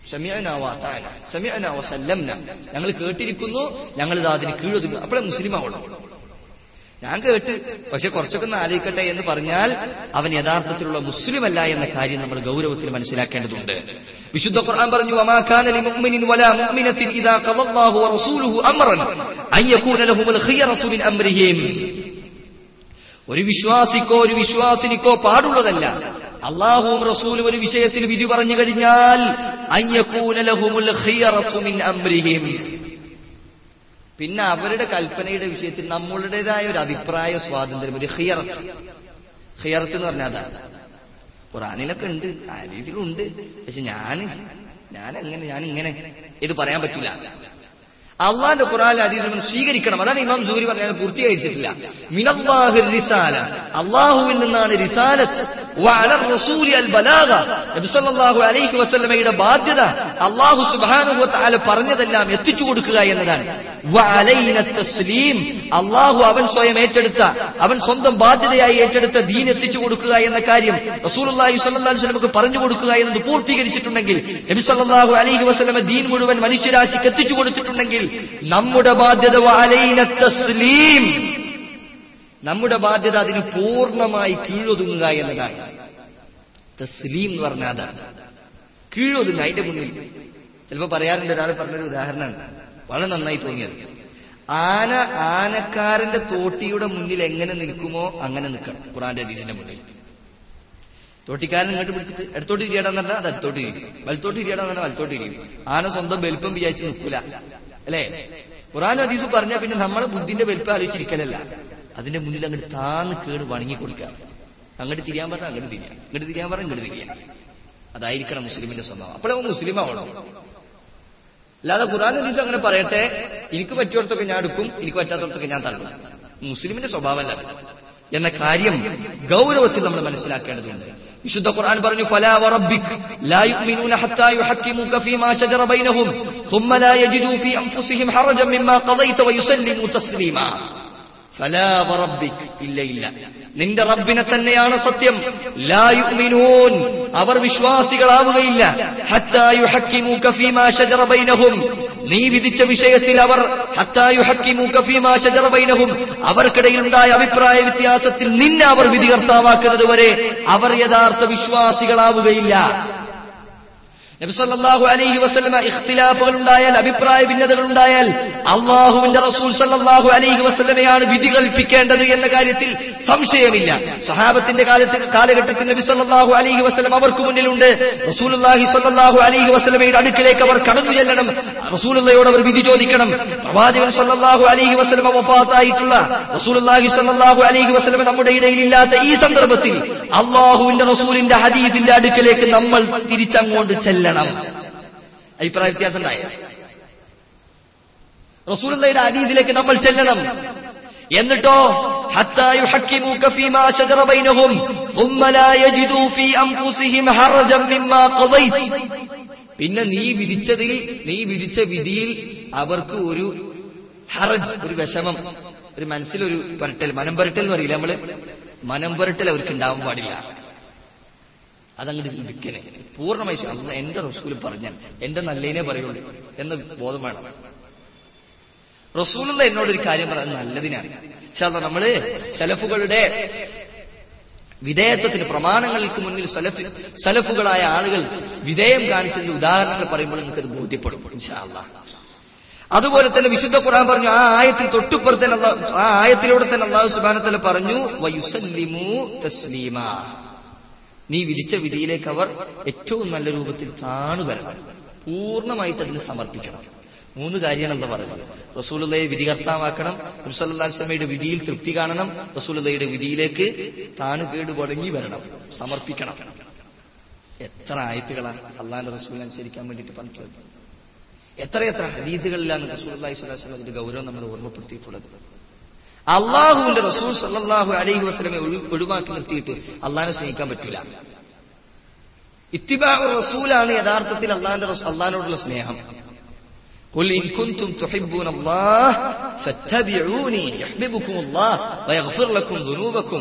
ഞങ്ങൾ കേട്ടിരിക്കുന്നു ഞങ്ങൾ ഇത് അതിന് കീഴൊതുങ്ങും അപ്പോഴേ മുസ്ലിം ആവണം ഞാൻ കേട്ട് പക്ഷെ കുറച്ചൊക്കെ ഒന്ന് ആലോചിക്കട്ടെ എന്ന് പറഞ്ഞാൽ അവൻ യഥാർത്ഥത്തിലുള്ള മുസ്ലിം അല്ല എന്ന കാര്യം നമ്മൾ ഗൗരവത്തിൽ മനസ്സിലാക്കേണ്ടതുണ്ട് വിശുദ്ധ ഖുർആൻ പറഞ്ഞു വമാ കാന ലിമുഅ്മിനിൻ വലാ മുഅ്മിനത്തിൻ ഇദാ ഖദല്ലാഹു വറസൂലുഹു അംറൻ അൻ യകൂന ലഹുമുൽ ഖിയറത്തു മിൻ അംരിഹിം ഒരു വിശ്വാസിക്കോ ഒരു വിശ്വാസിനിക്കോ പാടുള്ളതല്ല അള്ളാഹുവും റസൂലും ഒരു വിഷയത്തിൽ വിധി പറഞ്ഞു കഴിഞ്ഞാൽ അൻ യകൂന ലഹുമുൽ ഖിയറത്തു മിൻ അംരിഹിം പിന്നെ അവരുടെ കൽപ്പനയുടെ വിഷയത്തിൽ നമ്മളുടേതായ ഒരു അഭിപ്രായ സ്വാതന്ത്ര്യം ഒരു ഹിയറത്ത് ഹിയറത്ത് എന്ന് പറഞ്ഞാൽ അതാണ് ഖുറാനിലൊക്കെ ഉണ്ട് ഹദീസിലുണ്ട് പക്ഷെ ഞാന് ഞാൻ എങ്ങനെ ഞാൻ ഇങ്ങനെ ഇത് പറയാൻ പറ്റില്ല അള്ളാന്റെ ഖുറാൻ ഹദീസിൽ സ്വീകരിക്കണം അതാണ് ഇമാം സൂരി പറഞ്ഞാൽ പൂർത്തീകരിച്ചിട്ടില്ല മിനല്ലാഹിർ റിസാല അള്ളാഹുവിൽ നിന്നാണ് റിസാലത്ത് വഅലർ റസൂലി അൽ ബലാഗ നബി സല്ലല്ലാഹു അലൈഹി വസല്ലമയുടെ ബാധ്യത അള്ളാഹു സുബ്ഹാനഹു വതആല പറഞ്ഞതെല്ലാം എത്തിച്ചു കൊടുക്കുക എന്നതാണ് വഅലൈന തസ്ലീം അള്ളാഹു അവൻ സ്വയം ഏറ്റെടുത്ത അവൻ സ്വന്തം ബാധ്യതയായി ഏറ്റെടുത്ത ദീൻ എത്തിച്ചു കൊടുക്കുക എന്ന കാര്യം റസൂലുള്ളാഹി സ്വല്ലല്ലാഹു അലൈഹി വസല്ലമക്ക് പറഞ്ഞു കൊടുക്കുക എന്നത് പൂർത്തീകരിച്ചിട്ടുണ്ടെങ്കിൽ നബി സല്ലല്ലാഹു അലൈഹി വസല്ലമ ദീൻ മുഴുവൻ മനുഷ്യരാശിക്ക് എത്തിച്ചു കൊടുത്തിട്ടുണ്ടെങ്കിൽ നമ്മുടെ ബാധ്യത വഅലൈന തസ്ലീം നമ്മുടെ ബാധ്യത അതിന് പൂർണ്ണമായി കീഴൊതുങ്ങുക എന്നതാണ് തസ്ലീം എന്ന് പറഞ്ഞാൽ അതാണ് കീഴൊതുങ്ങുക അതിന്റെ മുന്നിൽ ചിലപ്പോ പറയാറുണ്ട് ഒരാൾ പറഞ്ഞൊരു ഉദാഹരണമാണ് വളരെ നന്നായി തോന്നിയത് ആന ആനക്കാരന്റെ തോട്ടിയുടെ മുന്നിൽ എങ്ങനെ നിൽക്കുമോ അങ്ങനെ നിൽക്കണം ഖുറാന്റെ ഹദീസിന്റെ മുന്നിൽ തോട്ടിക്കാരൻ ഇങ്ങോട്ട് പിടിച്ചിട്ട് അടുത്തോട്ട് തിരിയടാന്ന് പറഞ്ഞാൽ അത് അടുത്തോട്ട് തിരിയും വലത്തോട്ട് തിരിയടാന്ന് പറഞ്ഞാൽ വലത്തോട്ട് തിരിയും ആന സ്വന്തം വലിപ്പം വിചാരിച്ച് നിൽക്കൂല അല്ലേ ഖുറാൻ ഹദീസ് പറഞ്ഞാൽ പിന്നെ നമ്മളെ ബുദ്ധിന്റെ വലിപ്പം ആലോചിച്ചിരിക്കലല്ല അതിന്റെ മുന്നിൽ അങ്ങോട്ട് താന്ന് കേട് വണങ്ങി കൊടുക്കുക അങ്ങോട്ട് തിരിയാൻ പറഞ്ഞാൽ അങ്ങോട്ട് തിരിയാം ഇങ്ങോട്ട് തിരിയാൻ പറഞ്ഞാൽ ഇങ്ങോട്ട് തിരിയാം അതായിരിക്കണം മുസ്ലിമിന്റെ സ്വഭാവം അപ്പോഴവൻ മുസ്ലിം ആവണം അല്ലാതെ ഖുറാൻ ഹദീസ് അങ്ങനെ പറയട്ടെ എനിക്ക് പറ്റിയോടത്തൊക്കെ ഞാൻ എടുക്കും എനിക്ക് പറ്റാത്തടത്തൊക്കെ ഞാൻ തള്ളും മുസ്ലിമിന്റെ സ്വഭാവമല്ല എന്ന കാര്യം ഗൗരവത്തിൽ നമ്മൾ മനസ്സിലാക്കേണ്ടതുണ്ട് വിശുദ്ധ ഖുർആൻ പറഞ്ഞു ഫലാ വറബ്ബിക് ലാ യുഅ്മിനൂന ഹത്താ യുഹക്കിമുക ഫീമാ ശജറ ബൈനഹും ثم لا يجدوا في انفسهم حرجا مما قضيت ويسلموا تسليما ഫലാ വറബ്ബിക് ഇല്ല ഇല്ല നിന്റെ റബ്ബിനെ തന്നെയാണ് സത്യം ലാ യുഅ്മിനൂൻ അവർ വിശ്വാസികളാവുകയില്ല ഹത്താ യുഹക്കിമുക ഫീമാ ശജറ ബൈനഹും നീ വിധിച്ച വിഷയത്തിൽ അവർ ഹത്താ യുഹക്കിമുക ഫീമാ ശജറ ബൈനഹും അവർക്കിടയിൽ ഉണ്ടായ അഭിപ്രായ വ്യത്യാസത്തിൽ നിന്നെ അവർ വിധികർത്താവാക്കുന്നത് വരെ അവർ യഥാർത്ഥ വിശ്വാസികളാവുകയില്ല നബിസല്ലാഹു അലൈഹി വസ്ലമ ഇഖ്തിലാഫുകൾ ഉണ്ടായാൽ അഭിപ്രായ ഭിന്നതകൾ ഉണ്ടായാൽ അള്ളാഹുവിന്റെ റസൂൽ സല്ലാഹു അലൈഹി വസ്ലമയാണ് വിധി കൽപ്പിക്കേണ്ടത് എന്ന കാര്യത്തിൽ സംശയമില്ല സഹാബത്തിന്റെ കാലത്ത് കാലഘട്ടത്തിൽ നബി സല്ലാഹു അലൈഹി വസ്ലം അവർക്ക് മുന്നിലുണ്ട് റസൂലുല്ലാഹി സല്ലാഹു അലൈഹി വസ്ലമയുടെ അടുക്കിലേക്ക് അവർ കടന്നു ചെല്ലണം റസൂലുള്ളയോട് അവർ വിധി ചോദിക്കണം പ്രവാചകൻ സല്ലാഹു അലൈഹി വസ്ലമ വഫാത്തായിട്ടുള്ള റസൂലുല്ലാഹി സല്ലാഹു അലൈഹി വസ്ലമ നമ്മുടെ ഇടയിൽ ഇല്ലാത്ത ഈ സന്ദർഭത്തിൽ അള്ളാഹുവിന്റെ റസൂലിന്റെ ഹദീസിന്റെ അടുക്കിലേക്ക് നമ്മൾ തിരിച്ചങ്ങോട്ട് ചെല്ലണം അഭിപ്രായ വ്യത്യാസം ഉണ്ടായ റസൂലുള്ളയുടെ ഹദീസിലേക്ക് നമ്മൾ ചെല്ലണം എന്നിട്ടോ حتى يحكموك فيما شجر بينهم ثم لا يجدوا في أنفسهم حرجا مما قضيت പിന്നെ നീ വിധിച്ചതിൽ നീ വിധിച്ച വിധിയിൽ അവർക്ക് ഒരു ഹറജ് ഒരു വിഷമം ഒരു മനസ്സിലൊരു പുരട്ടൽ മനം പുരട്ടൽ എന്ന് പറയില്ല നമ്മള് മനം പുരട്ടൽ അവർക്ക് ഉണ്ടാവാൻ പാടില്ല അതങ്ങോട്ട് വിൽക്കനെ പൂർണ്ണമായി അല്ല എന്റെ റസൂൽ പറഞ്ഞാൽ എന്റെ നല്ലതിനെ പറയുള്ളൂ എന്ന ബോധം വേണം റസൂലുള്ള എന്നോടൊരു കാര്യം പറയുന്നത് നല്ലതിനാണ് പക്ഷെ അത് നമ്മള് സലഫുകളുടെ വിധേയത്വത്തിന് പ്രമാണങ്ങൾക്ക് മുന്നിൽ സലഫ് സലഫുകളായ ആളുകൾ വിധേയം കാണിച്ചതിന്റെ ഉദാഹരണങ്ങൾ പറയുമ്പോൾ നിങ്ങൾക്ക് അത് ബോധ്യപ്പെടും ഇൻഷാല്ലാ അതുപോലെ തന്നെ വിശുദ്ധ ഖുർആൻ പറഞ്ഞു ആ ആയത്തിൽ തൊട്ടുപ്പുറത്തെ ആ ആയത്തിലൂടെ തന്നെ അള്ളാഹു സുബാനത്തല പറഞ്ഞു വയുസല്ലിമു തസ്ലീമ നീ വിധിച്ച വിധിയിലേക്ക് അവർ ഏറ്റവും നല്ല രൂപത്തിൽ താണു വരണം പൂർണ്ണമായിട്ട് അതിന് സമർപ്പിക്കണം മൂന്ന് കാര്യമാണ് എന്താ പറയുന്നത് റസൂലുള്ളയെ വിധികർത്താവാക്കണം റസൂലുള്ളാഹിയുടെ വിധിയിൽ തൃപ്തി കാണണം റസൂലുള്ളയുടെ വിധിയിലേക്ക് താണു കേട് തുടങ്ങി വരണം സമർപ്പിക്കണം എത്ര ആയത്തുകളാണ് അള്ളാന്റെ റസൂൽ അനുസരിക്കാൻ വേണ്ടിയിട്ട് പറഞ്ഞിട്ടുള്ളത് എത്രയെത്ര ഹദീസുകളിലാണ് റസൂൽ അള്ളാഹി സ്വലാസ്ലം അതിന്റെ ഗൗരവം നമ്മൾ ഓർമ്മപ്പെടുത്തിയിട്ടുള്ളത് അള്ളാഹുവിന്റെ റസൂൽ സല്ലാഹു അലൈഹി വസ്ലമെ ഒഴിവാക്കി നിർത്തിയിട്ട് അള്ളാഹിനെ സ്നേഹിക്കാൻ പറ്റില്ല ഇത്തിബാ റസൂലാണ് യഥാർത്ഥത്തിൽ അള്ളാന്റെ അള്ളഹാനോടുള്ള സ്നേഹം قل إن كنتم تحبون الله فاتبعوني يحببكم الله ويغفر لكم ذنوبكم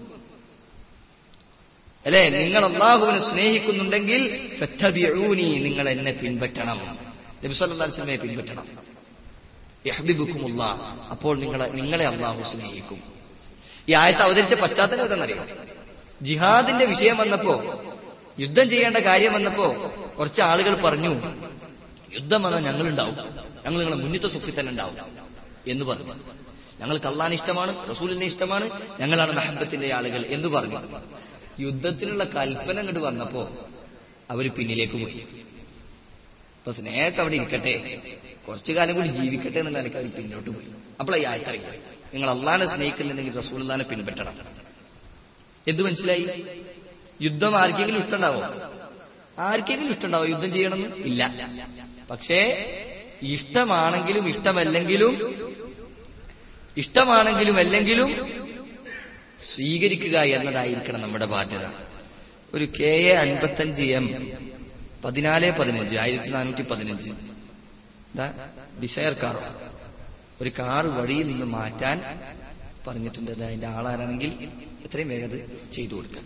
അല്ലെ നിങ്ങൾ അള്ളാഹുവിനെ സ്നേഹിക്കുന്നുണ്ടെങ്കിൽ ഫത്തബിഊനി നിങ്ങൾ എന്നെ പിൻപറ്റണം നബി സല്ലല്ലാഹു അലൈഹി വസല്ലമയെ പിൻപറ്റണം യഹ്ബിബുക്കുമുള്ള അപ്പോൾ നിങ്ങളെ നിങ്ങളെ അള്ളാഹു സ്നേഹിക്കും ഈ ആയത്ത് അവതരിച്ച പശ്ചാത്തലം എന്തെന്നറിയാം ജിഹാദിന്റെ വിഷയം വന്നപ്പോ യുദ്ധം ചെയ്യേണ്ട കാര്യം വന്നപ്പോ കുറച്ച് ആളുകൾ പറഞ്ഞു യുദ്ധം വന്നാൽ ഞങ്ങളുണ്ടാവും ഞങ്ങൾ നിങ്ങളെ മുന്നിത്തെ സുഖി തന്നെ ഉണ്ടാവും എന്ന് പറഞ്ഞു ഞങ്ങൾക്ക് അള്ളാൻ ഇഷ്ടമാണ് റസൂലിനെ ഇഷ്ടമാണ് ഞങ്ങളാണ് മഹബത്തിന്റെ ആളുകൾ എന്ന് പറഞ്ഞു യുദ്ധത്തിനുള്ള കൽപ്പന അങ്ങോട്ട് വന്നപ്പോ അവര് പിന്നിലേക്ക് പോയി ഇപ്പൊ സ്നേഹമൊക്കെ അവിടെ ഇരിക്കട്ടെ കുറച്ചു കാലം കൂടി ജീവിക്കട്ടെ എന്നുള്ള നിലയ്ക്ക് അവർ പിന്നോട്ട് പോയി അപ്പോൾ ഈ ആയത്തറിയാം നിങ്ങൾ അള്ളാനെ സ്നേഹിക്കുന്നുണ്ടെങ്കിൽ റസൂലിനെ പിൻപറ്റണം എന്ത് മനസ്സിലായി യുദ്ധം ആർക്കെങ്കിലും ഇഷ്ടമുണ്ടാവോ ആർക്കെങ്കിലും ഇഷ്ടമുണ്ടാവോ യുദ്ധം ചെയ്യണമെന്ന് ഇല്ല പക്ഷേ ഇഷ്ടമാണെങ്കിലും ഇഷ്ടമല്ലെങ്കിലും ഇഷ്ടമാണെങ്കിലും അല്ലെങ്കിലും സ്വീകരിക്കുക എന്നതായിരിക്കണം നമ്മുടെ ബാധ്യത ഒരു കെ എ അൻപത്തഞ്ച് എം പതിനാല് പതിനഞ്ച് ആയിരത്തി നാനൂറ്റി പതിനഞ്ച് എന്താ ഡിസയർ കാർ ഒരു കാർ വഴിയിൽ നിന്ന് മാറ്റാൻ പറഞ്ഞിട്ടുണ്ട് അത് അതിന്റെ ആളാരാണെങ്കിൽ എത്രയും വേഗം അത് ചെയ്തു കൊടുക്കാം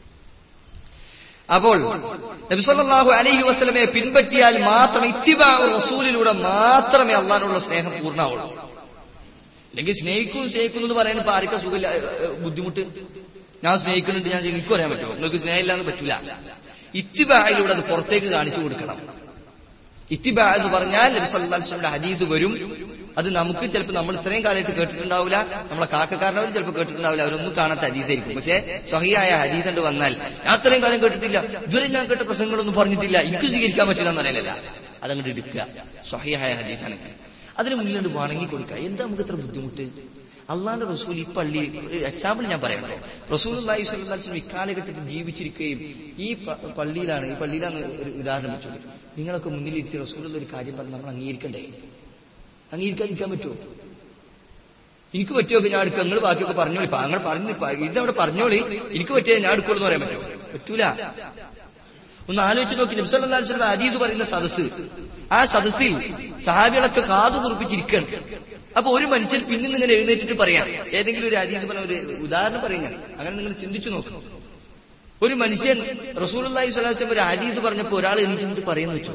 അപ്പോൾ നബിസല്ലാഹു അലൈഹി വസ്ലമയെ പിൻപറ്റിയാൽ മാത്രം ഇത്തിബാ റസൂലിലൂടെ മാത്രമേ അള്ളഹാനുള്ള സ്നേഹം പൂർണ്ണമാവുള്ളൂ അല്ലെങ്കിൽ സ്നേഹിക്കൂ സ്നേഹിക്കുന്നു എന്ന് പറയാൻ ഇപ്പൊ ആർക്കാ സുഖമില്ല ബുദ്ധിമുട്ട് ഞാൻ സ്നേഹിക്കുന്നുണ്ട് ഞാൻ എനിക്ക് പറയാൻ പറ്റുമോ നിങ്ങൾക്ക് സ്നേഹമില്ല എന്ന് പറ്റൂല ഇത്തിബായിലൂടെ അത് പുറത്തേക്ക് കാണിച്ചു കൊടുക്കണം ഇത്തിബ എന്ന് പറഞ്ഞാൽ നബി സല്ലല്ലാഹു അലൈഹി വസല്ലമയുടെ ഹദീസ് വരും അത് നമുക്ക് ചിലപ്പോൾ നമ്മൾ ഇത്രയും കാലമായിട്ട് കേട്ടിട്ടുണ്ടാവില്ല നമ്മളെ കാക്കക്കാരനവരും ചിലപ്പോൾ കേട്ടിട്ടുണ്ടാവില്ല അവരൊന്നും കാണാത്ത ഹദീസായിരിക്കും പക്ഷെ സഹിയായ ഹദീസ് കണ്ട് വന്നാൽ ഞാൻ അത്രയും കാലം കേട്ടിട്ടില്ല ഇതുവരെ ഞാൻ കേട്ട പ്രസംഗങ്ങളൊന്നും പറഞ്ഞിട്ടില്ല എനിക്ക് സ്വീകരിക്കാൻ പറ്റില്ല എന്നറിയില്ല അതങ്ങോട്ട് എടുക്കുക സഹിയായ ഹദീസാണ് അതിന് മുന്നിലോട്ട് വണങ്ങി കൊടുക്കുക എന്താ നമുക്ക് ഇത്ര ബുദ്ധിമുട്ട് അള്ളാന്റെ റസൂൽ ഈ പള്ളി എക്സാമ്പിൾ ഞാൻ പറയണം റസൂൽ അള്ളാഹി സ്വലം ഇക്കാലഘട്ടത്തിൽ ജീവിച്ചിരിക്കുകയും ഈ പള്ളിയിലാണ് ഈ പള്ളിയിലാണ് ഒരു ഉദാഹരണം വെച്ചോളൂ നിങ്ങളൊക്കെ മുന്നിലിരുത്തി റസൂലുള്ള ഒരു കാര്യം പറഞ്ഞ് നമ്മൾ അംഗീകരിക്കണ്ടേ അംഗീകരിക്കാതിരിക്കാൻ പറ്റുമോ എനിക്ക് പറ്റുമോ ഞാൻ എടുക്കുക നിങ്ങൾ ബാക്കിയൊക്കെ പറഞ്ഞോളി നിങ്ങൾ പറഞ്ഞു ഇതവിടെ പറഞ്ഞോളി എനിക്ക് പറ്റിയത് ഞാൻ എടുക്കുള്ളൂ എന്ന് പറയാൻ പറ്റുമോ പറ്റൂല ഒന്ന് ആലോചിച്ച് നോക്കി നബ്സല്ലാസ്ലം അജീസ് പറയുന്ന സദസ്സ് ആ സദസ്സിൽ സഹാബികളൊക്കെ കാതു കുറിപ്പിച്ചിരിക്കണം അപ്പൊ ഒരു മനുഷ്യൻ പിന്നിൽ ഇങ്ങനെ എഴുന്നേറ്റിട്ട് പറയാം ഏതെങ്കിലും ഒരു അജീസ് പറഞ്ഞ ഒരു ഉദാഹരണം പറയും ഞാൻ അങ്ങനെ നിങ്ങൾ ചിന്തിച്ചു നോക്കണം ഒരു മനുഷ്യൻ റസൂൽ അള്ളാഹി സ്വലാസ്ലം ഒരു ഹദീസ് പറഞ്ഞപ്പോ ഒരാൾ എണീച്ചിട്ട് പറയുന്നു വെച്ചു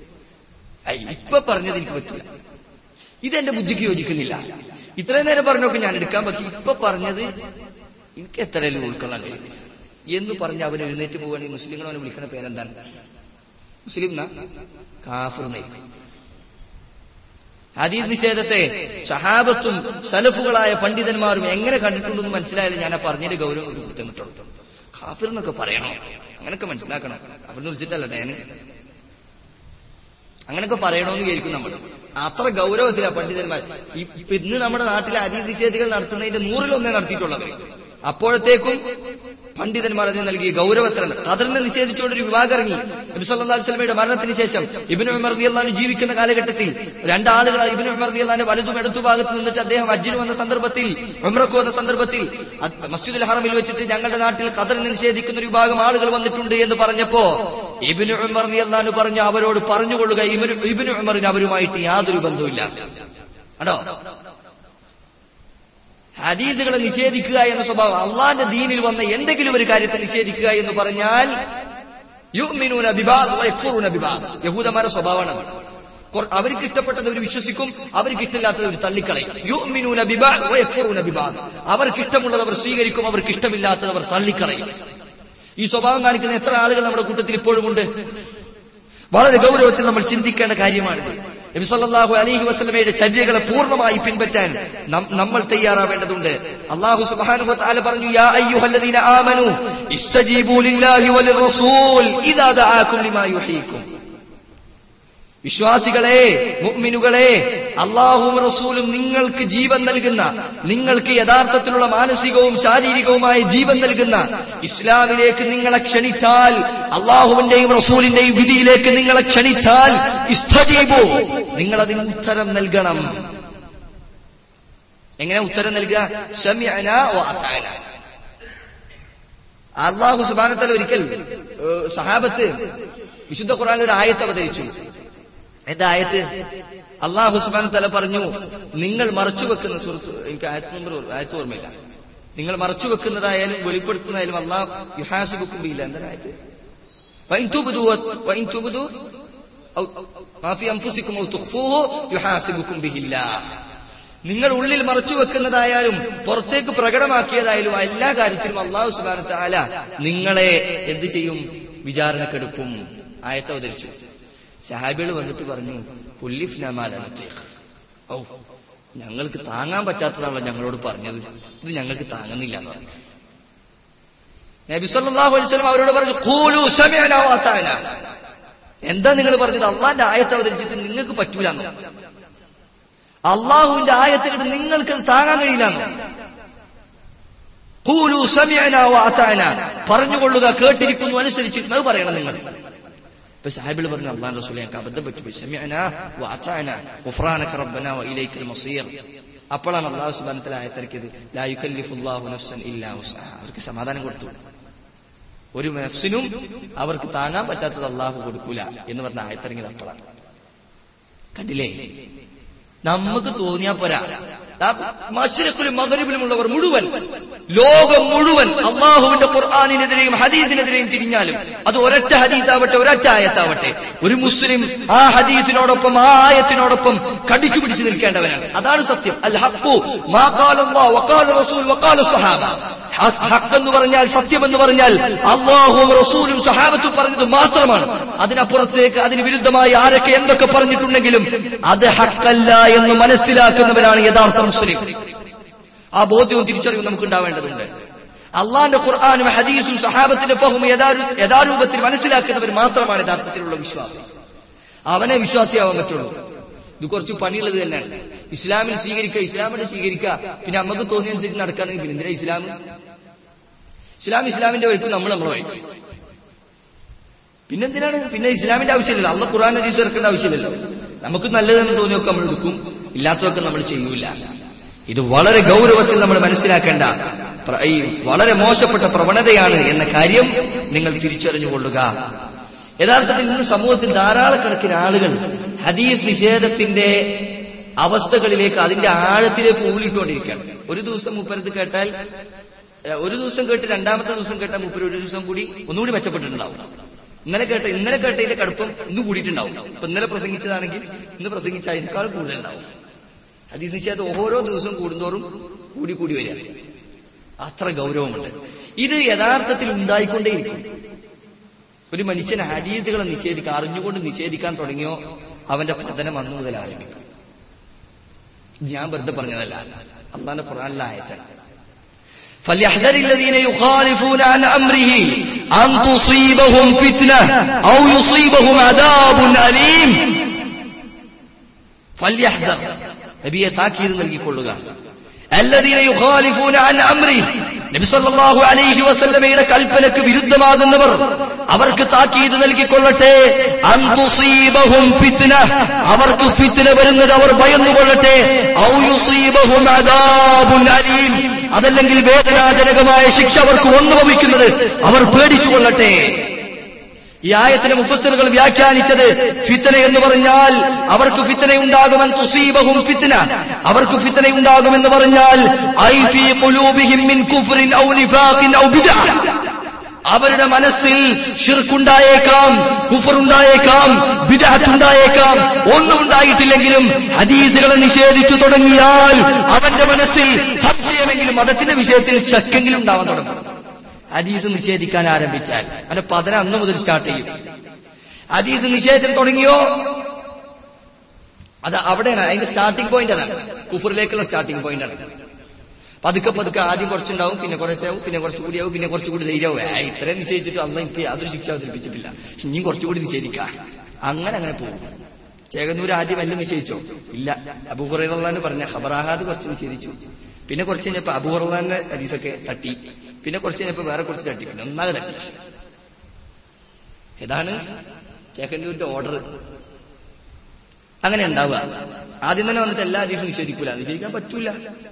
ഇപ്പൊ പറഞ്ഞത് എനിക്ക് പറ്റില്ല ഇതെന്റെ ബുദ്ധിക്ക് യോജിക്കുന്നില്ല ഇത്രയും നേരം പറഞ്ഞൊക്കെ ഞാൻ എടുക്കാം പക്ഷെ ഇപ്പൊ പറഞ്ഞത് എനിക്ക് എത്രയല്ലേ ഉൾക്കൊള്ളാൻ കഴിയുന്നില്ല എന്ന് പറഞ്ഞ് അവൻ എഴുന്നേറ്റ് പോവുകയാണെങ്കിൽ മുസ്ലിങ്ങൾ അവനെ വിളിക്കണ പേരെന്താണ് മുസ്ലിം കാഫർ എന്നായിരിക്കും ഹദീസ് നിഷേധത്തെ സഹാബത്തും സലഫുകളായ പണ്ഡിതന്മാരും എങ്ങനെ കണ്ടിട്ടുണ്ടെന്ന് മനസ്സിലായാലും ഞാൻ ആ പറഞ്ഞതിന്റെ ഗൗരവം ഒരു ബുദ്ധിമുട്ടുണ്ട് കാഫിർ എന്നൊക്കെ പറയണോ അങ്ങനൊക്കെ മനസ്സിലാക്കണം അവരിന്ന് വിളിച്ചിട്ടല്ല ഞാൻ അങ്ങനൊക്കെ പറയണോന്ന് വിചാരിക്കും നമ്മൾ അത്ര ഗൗരവത്തിലാ പണ്ഡിതന്മാർ ഇന്ന് നമ്മുടെ നാട്ടിലെ അതീത് നിഷേധികൾ നടത്തുന്നതിന്റെ നൂറിലൊന്നേ നടത്തിയിട്ടുള്ളവർ അപ്പോഴത്തേക്കും പണ്ഡിതന്മാർ അതിന് നൽകിയ ഗൗരവത്തിലാണ് ഖദറിനെ നിഷേധിച്ചുകൊണ്ട് ഒരു വിവാഹം ഇറങ്ങി നബി സല്ലല്ലാഹു അലൈഹി വസല്ലമയുടെ മരണത്തിന് ശേഷം ഇബ്നു ഉമർ റളിയല്ലാഹു ജീവിക്കുന്ന കാലഘട്ടത്തിൽ രണ്ടാളുകൾ ഇബ്നു ഉമർ റളിയല്ലാഹു വലതും ഇടതു ഭാഗത്ത് നിന്നിട്ട് അദ്ദേഹം ഹജ്ജിന് വന്ന സന്ദർഭത്തിൽ ഉംറക്ക് വന്ന സന്ദർഭത്തിൽ മസ്ജിദുൽ ഹറമിൽ വെച്ചിട്ട് ഞങ്ങളുടെ നാട്ടിൽ ഖദറിനെ നിഷേധിക്കുന്ന ഒരു വിഭാഗം ആളുകൾ വന്നിട്ടുണ്ട് എന്ന് പറഞ്ഞപ്പോ ഇബ്നു ഉമർ റളിയല്ലാഹു പറഞ്ഞു അവരോട് പറഞ്ഞുകൊള്ളുക ഇബ്നു ഉമറിന് അവരുമായിട്ട് യാതൊരു ബന്ധവുമില്ല ആണോ ഹദീദുകളെ നിഷേധിക്കുക എന്ന സ്വഭാവം അള്ളാന്റെ ദീനിൽ വന്ന എന്തെങ്കിലും ഒരു കാര്യത്തെ നിഷേധിക്കുക എന്ന് പറഞ്ഞാൽ യുഅ്മിനൂന ബിബാദ് വയക്ഫുറൂന ബിബാദ് യഹൂദന്മാരുടെ സ്വഭാവമാണ് അവർക്ക് ഇഷ്ടപ്പെട്ടത് അവർ വിശ്വസിക്കും അവർക്ക് ഇഷ്ടമില്ലാത്തത് അവർ തള്ളിക്കളയും യുഅ്മിനൂന ബിബാദ് വയക്ഫുറൂന ബിബാദ് അവർക്ക് ഇഷ്ടമുള്ളത് അവർ സ്വീകരിക്കും അവർക്ക് ഇഷ്ടമില്ലാത്തത് അവർ തള്ളിക്കളയും ഈ സ്വഭാവം കാണിക്കുന്ന എത്ര ആളുകൾ നമ്മുടെ കൂട്ടത്തിൽ ഇപ്പോഴും ഉണ്ട് വളരെ ഗൗരവത്തിൽ നമ്മൾ ചിന്തിക്കേണ്ട കാര്യമാണിത് നബി സല്ലല്ലാഹു അലൈഹി വസല്ലമയുടെ ചര്യകളെ പൂർണ്ണമായി പിൻപറ്റാൻ നം- നമ്മൾ തയ്യാറാവേണ്ടതുണ്ട് അല്ലാഹു സുബ്ഹാനഹു വതആല പറഞ്ഞു യാ അയ്യുഹല്ലദീന ആമനു ഇസ്തജീബു ലില്ലാഹി വലിർറസൂൽ ഇദാ ദആകും ലിമാ യുഹീക്കും വിശ്വാസികളെ മുഅ്മിനുകളെ അള്ളാഹുവും റസൂലും നിങ്ങൾക്ക് ജീവൻ നൽകുന്ന നിങ്ങൾക്ക് യഥാർത്ഥത്തിലുള്ള മാനസികവും ശാരീരികവുമായ ജീവൻ നൽകുന്ന ഇസ്ലാമിലേക്ക് നിങ്ങളെ ക്ഷണിച്ചാൽ അള്ളാഹുവിന്റെയും റസൂലിന്റെയും വിധിയിലേക്ക് നിങ്ങളെ ക്ഷണിച്ചാൽ ഇസ്തജീബു നിങ്ങൾ അതിന് ഉത്തരം നൽകണം എങ്ങനെ ഉത്തരം നൽകുക ശമിഅന വ അതഅന അള്ളാഹു സുബാനത്തല ഒരിക്കൽ ഏഹ്, സഹാബത്ത് വിശുദ്ധ ഖുർആനിൽ ഒരു ആയത്ത് അവതരിച്ചു എന്താ ആയത്ത് അള്ളാഹു സുബാൻ തല പറഞ്ഞു നിങ്ങൾ മറച്ചു വെക്കുന്ന സുഹൃത്ത് എനിക്ക് ആയത്ത് നമ്പർ ഓർ- ആയത്ത് ഓർമ്മയില്ല നിങ്ങൾ മറച്ചു വെക്കുന്നതായാലും വെളിപ്പെടുത്തുന്നതായാലും അള്ളാഹ് യുഹാസിബുക്കും ഇല്ല എന്താണ് ആയത്ത് وإن تبدوا وإن تبدوا أو ما في أنفسكم أو تخفوه يحاسبكم به الله നിങ്ങൾ ഉള്ളിൽ മറച്ചു വെക്കുന്നതായാലും പുറത്തേക്ക് പ്രകടമാക്കിയതായാലും ആ എല്ലാ കാര്യത്തിലും അള്ളാഹു സുബാന താല നിങ്ങളെ എന്ത് ചെയ്യും വിചാരണക്കെടുക്കും ആയത്ത് അവതരിച്ചു സഹാബികൾ വന്നിട്ട് പറഞ്ഞു പുല്ലിഫ് ഔ ഞങ്ങൾക്ക് താങ്ങാൻ പറ്റാത്തതാണല്ലോ ഞങ്ങളോട് പറഞ്ഞത് ഇത് ഞങ്ങൾക്ക് താങ്ങുന്നില്ല എന്ന് പറഞ്ഞു നബി സല്ലല്ലാഹു അലൈഹി വസല്ലം അവരോട് പറഞ്ഞു ഖൂലു സമിഅനാ വഅതഅന എന്താ നിങ്ങൾ പറഞ്ഞത് അള്ളാന്റെ ആയത്ത് അവതരിച്ചിട്ട് നിങ്ങൾക്ക് പറ്റൂല എന്ന് അള്ളാഹുവിന്റെ ആയത്ത് കേട്ട് നിങ്ങൾക്ക് അത് താങ്ങാൻ കഴിയില്ല ഖൂലു സമിഅനാ വഅതഅന പറഞ്ഞുകൊള്ളുക കേട്ടിരിക്കുന്നു അനുസരിച്ചിരുന്നു അത് പറയണം നിങ്ങൾ ഇപ്പൊ സാഹിബിൾ പറഞ്ഞു അള്ളാൻ റസൂൽ ഞങ്ങൾക്ക് അബദ്ധം പറ്റി സമിഅനാ വഅതഅന ഗുഫ്രാനക റബ്ബനാ വഇലൈക്കൽ മസീർ അപ്പോഴാണ് അള്ളാഹു സുബാനത്തിൽ ആയത്തിറക്കിയത് ലാ യുകല്ലിഫുല്ലാഹു നഫ്സൻ ഇല്ലാ വസ്അഹ അവർക്ക് സമാധാനം കൊടുത്തു ഒരു നഫ്സിനും അവർക്ക് താങ്ങാൻ പറ്റാത്തത് അള്ളാഹു കൊടുക്കൂല എന്ന് പറഞ്ഞ ആയത്തിറങ്ങിയത് അപ്പോഴാണ് കണ്ടില്ലേ നമുക്ക് തോന്നിയാ പോരാ മഷരക്കിലും മകരിബിലുമുള്ളവർ മുഴുവൻ ലോകം മുഴുവൻ അള്ളാഹുവിന്റെ ഖുർആാനിനെതിരെയും ഹദീസിനെതിരെയും തിരിഞ്ഞാലും അത് ഒരൊറ്റ ഹദീസാവട്ടെ ഒരൊറ്റ ആയത്താവട്ടെ ഒരു മുസ്ലിം ആ ഹദീസിനോടൊപ്പം ആ ആയത്തിനോടൊപ്പം കടിച്ചു പിടിച്ചു നിൽക്കേണ്ടവനാണ് അതാണ് സത്യം അൽ ഹക്കു മാ ഖാല അല്ലാഹു വഖാല റസൂൽ വഖാല സഹാബ ഹ- ഹക്ക് എന്ന് പറഞ്ഞാൽ സത്യം എന്ന് പറഞ്ഞാൽ അള്ളാഹുവും റസൂലും സഹാബത്തും പറഞ്ഞത് മാത്രമാണ് അതിനപ്പുറത്തേക്ക് അതിന് വിരുദ്ധമായി ആരൊക്കെ എന്തൊക്കെ പറഞ്ഞിട്ടുണ്ടെങ്കിലും അത് ഹക്കല്ല എന്ന് മനസ്സിലാക്കുന്നവരാണ് യഥാർത്ഥ മുസ്ലിം ആ ബോധ്യവും തിരിച്ചറിവും നമുക്ക് ഉണ്ടാവേണ്ടതുണ്ട് അള്ളാന്റെ ഖുർആാനും ഹദീസും സഹാബത്തിന്റെ ഫഹും യഥാരു- യഥാരൂപത്തിൽ മനസ്സിലാക്കുന്നവർ മാത്രമാണ് യഥാർത്ഥത്തിലുള്ള വിശ്വാസി അവനെ വിശ്വാസിയാവാൻ പറ്റുള്ളൂ ഇത് കുറച്ച് പണിയുള്ളത് തന്നെയാണ് ഇസ്ലാമിൽ സ്വീകരിക്കുക ഇസ്ലാമിനെ സ്വീകരിക്കുക പിന്നെ നമുക്ക് തോന്നിയനുസരിച്ച് നടക്കാന്നെങ്കിൽ പിന്നെ എന്തിനാ ഇസ്ലാം ഇസ്ലാം ഇസ്ലാമിന്റെ വഴിക്ക് നമ്മൾ നമ്മളെ വഴിക്കും പിന്നെന്തിനാണ് പിന്നെ ഇസ്ലാമിന്റെ ആവശ്യമില്ലല്ലോ അള്ള ഖുർആൻ ഹദീസ് ഇറക്കേണ്ട ആവശ്യമില്ലല്ലോ നമുക്ക് നല്ലതെന്ന് തോന്നിയൊക്കെ നമ്മൾ എടുക്കും ഇല്ലാത്തതൊക്കെ നമ്മൾ ചെയ്യൂല ഇത് വളരെ ഗൗരവത്തിൽ നമ്മൾ മനസ്സിലാക്കേണ്ട പ്ര- ഈ വളരെ മോശപ്പെട്ട പ്രവണതയാണ് എന്ന കാര്യം നിങ്ങൾ തിരിച്ചറിഞ്ഞുകൊള്ളുക യഥാർത്ഥത്തിൽ ഇന്ന് സമൂഹത്തിൽ ധാരാളക്കണക്കിന് ആളുകൾ ഹദീസ് നിഷേധത്തിന്റെ അവസ്ഥകളിലേക്ക് അതിന്റെ ആഴത്തിലേക്ക് ഊളിട്ടുകൊണ്ടിരിക്കുകയാണ് ഒരു ദിവസം മുപ്പരത്ത് കേട്ടാൽ ഏഹ്, ഒരു ദിവസം കേട്ട് രണ്ടാമത്തെ ദിവസം കേട്ടാൽ മുപ്പര് ഒരു ദിവസം കൂടി ഒന്നുകൂടി മെച്ചപ്പെട്ടിട്ടുണ്ടാവും ഇന്നലെ കേട്ട ഇന്നലെ കേട്ടതിന്റെ കടുപ്പം ഇന്ന് കൂടിയിട്ടുണ്ടാവും ഇപ്പൊ ഇന്നലെ പ്രസംഗിച്ചതാണെങ്കിൽ ഇന്ന് പ്രസംഗിച്ച അതിനേക്കാൾ കൂടുതലുണ്ടാവും ഹദീസ് നിഷേധം ഓരോ ദിവസവും കൂടുന്തോറും കൂടി കൂടി വരിക അത്ര ഗൗരവമുണ്ട് ഇത് യഥാർത്ഥത്തിൽ ഉണ്ടായിക്കൊണ്ടേയിരിക്കും ഒരു മനുഷ്യൻ ഹദീസുകളെ നിഷേധിക്കാൻ അറിഞ്ഞുകൊണ്ട് നിഷേധിക്കാൻ തുടങ്ങിയോ അവന്റെ പതനം അന്നു മുതൽ ആരംഭിക്കും ഞാൻ വെറുതെ പറഞ്ഞതല്ല അള്ളാന്റെ ഖുർആനിലെ ആയത്താണ് فليحذر الذين يخالفون عن أمره أن تصيبهم فتنة أو يصيبهم عذاب أليم فليحذر നബിയെ താക്കീത് നൽകിക്കൊള്ളുക الذين يخالفون عن أمره നബി സല്ലല്ലാഹു അലൈഹി വസല്ലമയുടെ കൽപ്പനക്ക് വിരുദ്ധമാകുന്നവർ അവർക്ക് താക്കീത് നൽകിക്കൊള്ളട്ടെ അൻ തുസീബഹും ഫിത്ന അവർക്ക് ഫിത്ന വരുന്നത് അവർ ഭയന്നുകൊള്ളട്ടെ ഔ യുസീബഹും അദാബുൻ അലീം അതല്ലെങ്കിൽ വേദനാജനകമായ ശിക്ഷ അവർക്ക് വന്നുഭവിക്കുന്നത് അവർ പേടിച്ചു കൊള്ളട്ടെ ഈ ആയത്തിന്റെ മുഫസ്സിറുകൾ വ്യാഖ്യാനിച്ചത് ഫിത്തന എന്ന് പറഞ്ഞാൽ അവർക്ക് ഫിത്തന ഉണ്ടാകുമെൻ തുസീബഹും ഫിത്തന അവർക്ക് ഫിത്തന ഉണ്ടാകുമെന്ന് പറഞ്ഞാൽ ഐ ഫീ ഖുലൂബിഹിം മിൻ കുഫ്റിൻ ഔ നിഫാഖിൻ ഔ ബിദ്അ അവരുടെ മനസ്സിൽ ഷിർക്കുണ്ടായേക്കാം കുഫറുണ്ടായേക്കാം ബിദഅത്തുണ്ടായേക്കാം ഒന്നും ഉണ്ടായിട്ടില്ലെങ്കിലും ഹദീസുകളെ നിഷേധിച്ചു തുടങ്ങിയാൽ അവന്റെ മനസ്സിൽ സംശയമെങ്കിലും മതത്തിന്റെ വിഷയത്തിൽ ശക്കെങ്കിലും ഉണ്ടാവാൻ തുടങ്ങും ഹദീസ് നിഷേധിക്കാൻ ആരംഭിച്ചാൽ അവന്റെ പതന അന്ന് മുതൽ സ്റ്റാർട്ട് ചെയ്യും ഹദീസ് നിഷേധം തുടങ്ങിയോ അത് അവിടെയാണ് അതിന്റെ സ്റ്റാർട്ടിംഗ് പോയിന്റ് അതാണ് കുഫറിലേക്കുള്ള സ്റ്റാർട്ടിംഗ് പോയിന്റ് ആണ് പതുക്കെ പതുക്കെ ആദ്യം കുറച്ചുണ്ടാവും പിന്നെ കുറച്ചാവും പിന്നെ കുറച്ചുകൂടിയാവും പിന്നെ കുറച്ചുകൂടി ധൈര്യമാവും ഏ, ഇത്രയും നിശ്ചയിച്ചിട്ട് അന്ന് എനിക്ക് യാതൊരു ശിക്ഷ അവതരിപ്പിച്ചിട്ടില്ല ഇനിയും കുറച്ചുകൂടി നിശ്ചയിക്കാം അങ്ങനെ അങ്ങനെ പോകും ചേകന്നൂർ ആദ്യം എല്ലാം നിശ്ചയിച്ചോ ഇല്ല അബൂഹുറൈറല്ലാന്ന് പറഞ്ഞ ഖബറാഹാദ് കുറച്ച് നിഷേധിച്ചു പിന്നെ കുറച്ച് കഴിഞ്ഞപ്പോ അബൂഹുറല്ലാന്റെ ഹദീസൊക്കെ തട്ടി പിന്നെ കുറച്ച് കഴിഞ്ഞപ്പോ വേറെ കുറച്ച് തട്ടി പിന്നെ ഒന്നാകെ തട്ടി ഇതാണ് ചേക്കന്നൂരിന്റെ ഓർഡർ അങ്ങനെ ഉണ്ടാവുക ആദ്യം തന്നെ വന്നിട്ട് എല്ലാ ഹദീസും നിഷേധിക്കൂല നിഷേധിക്കാൻ പറ്റൂല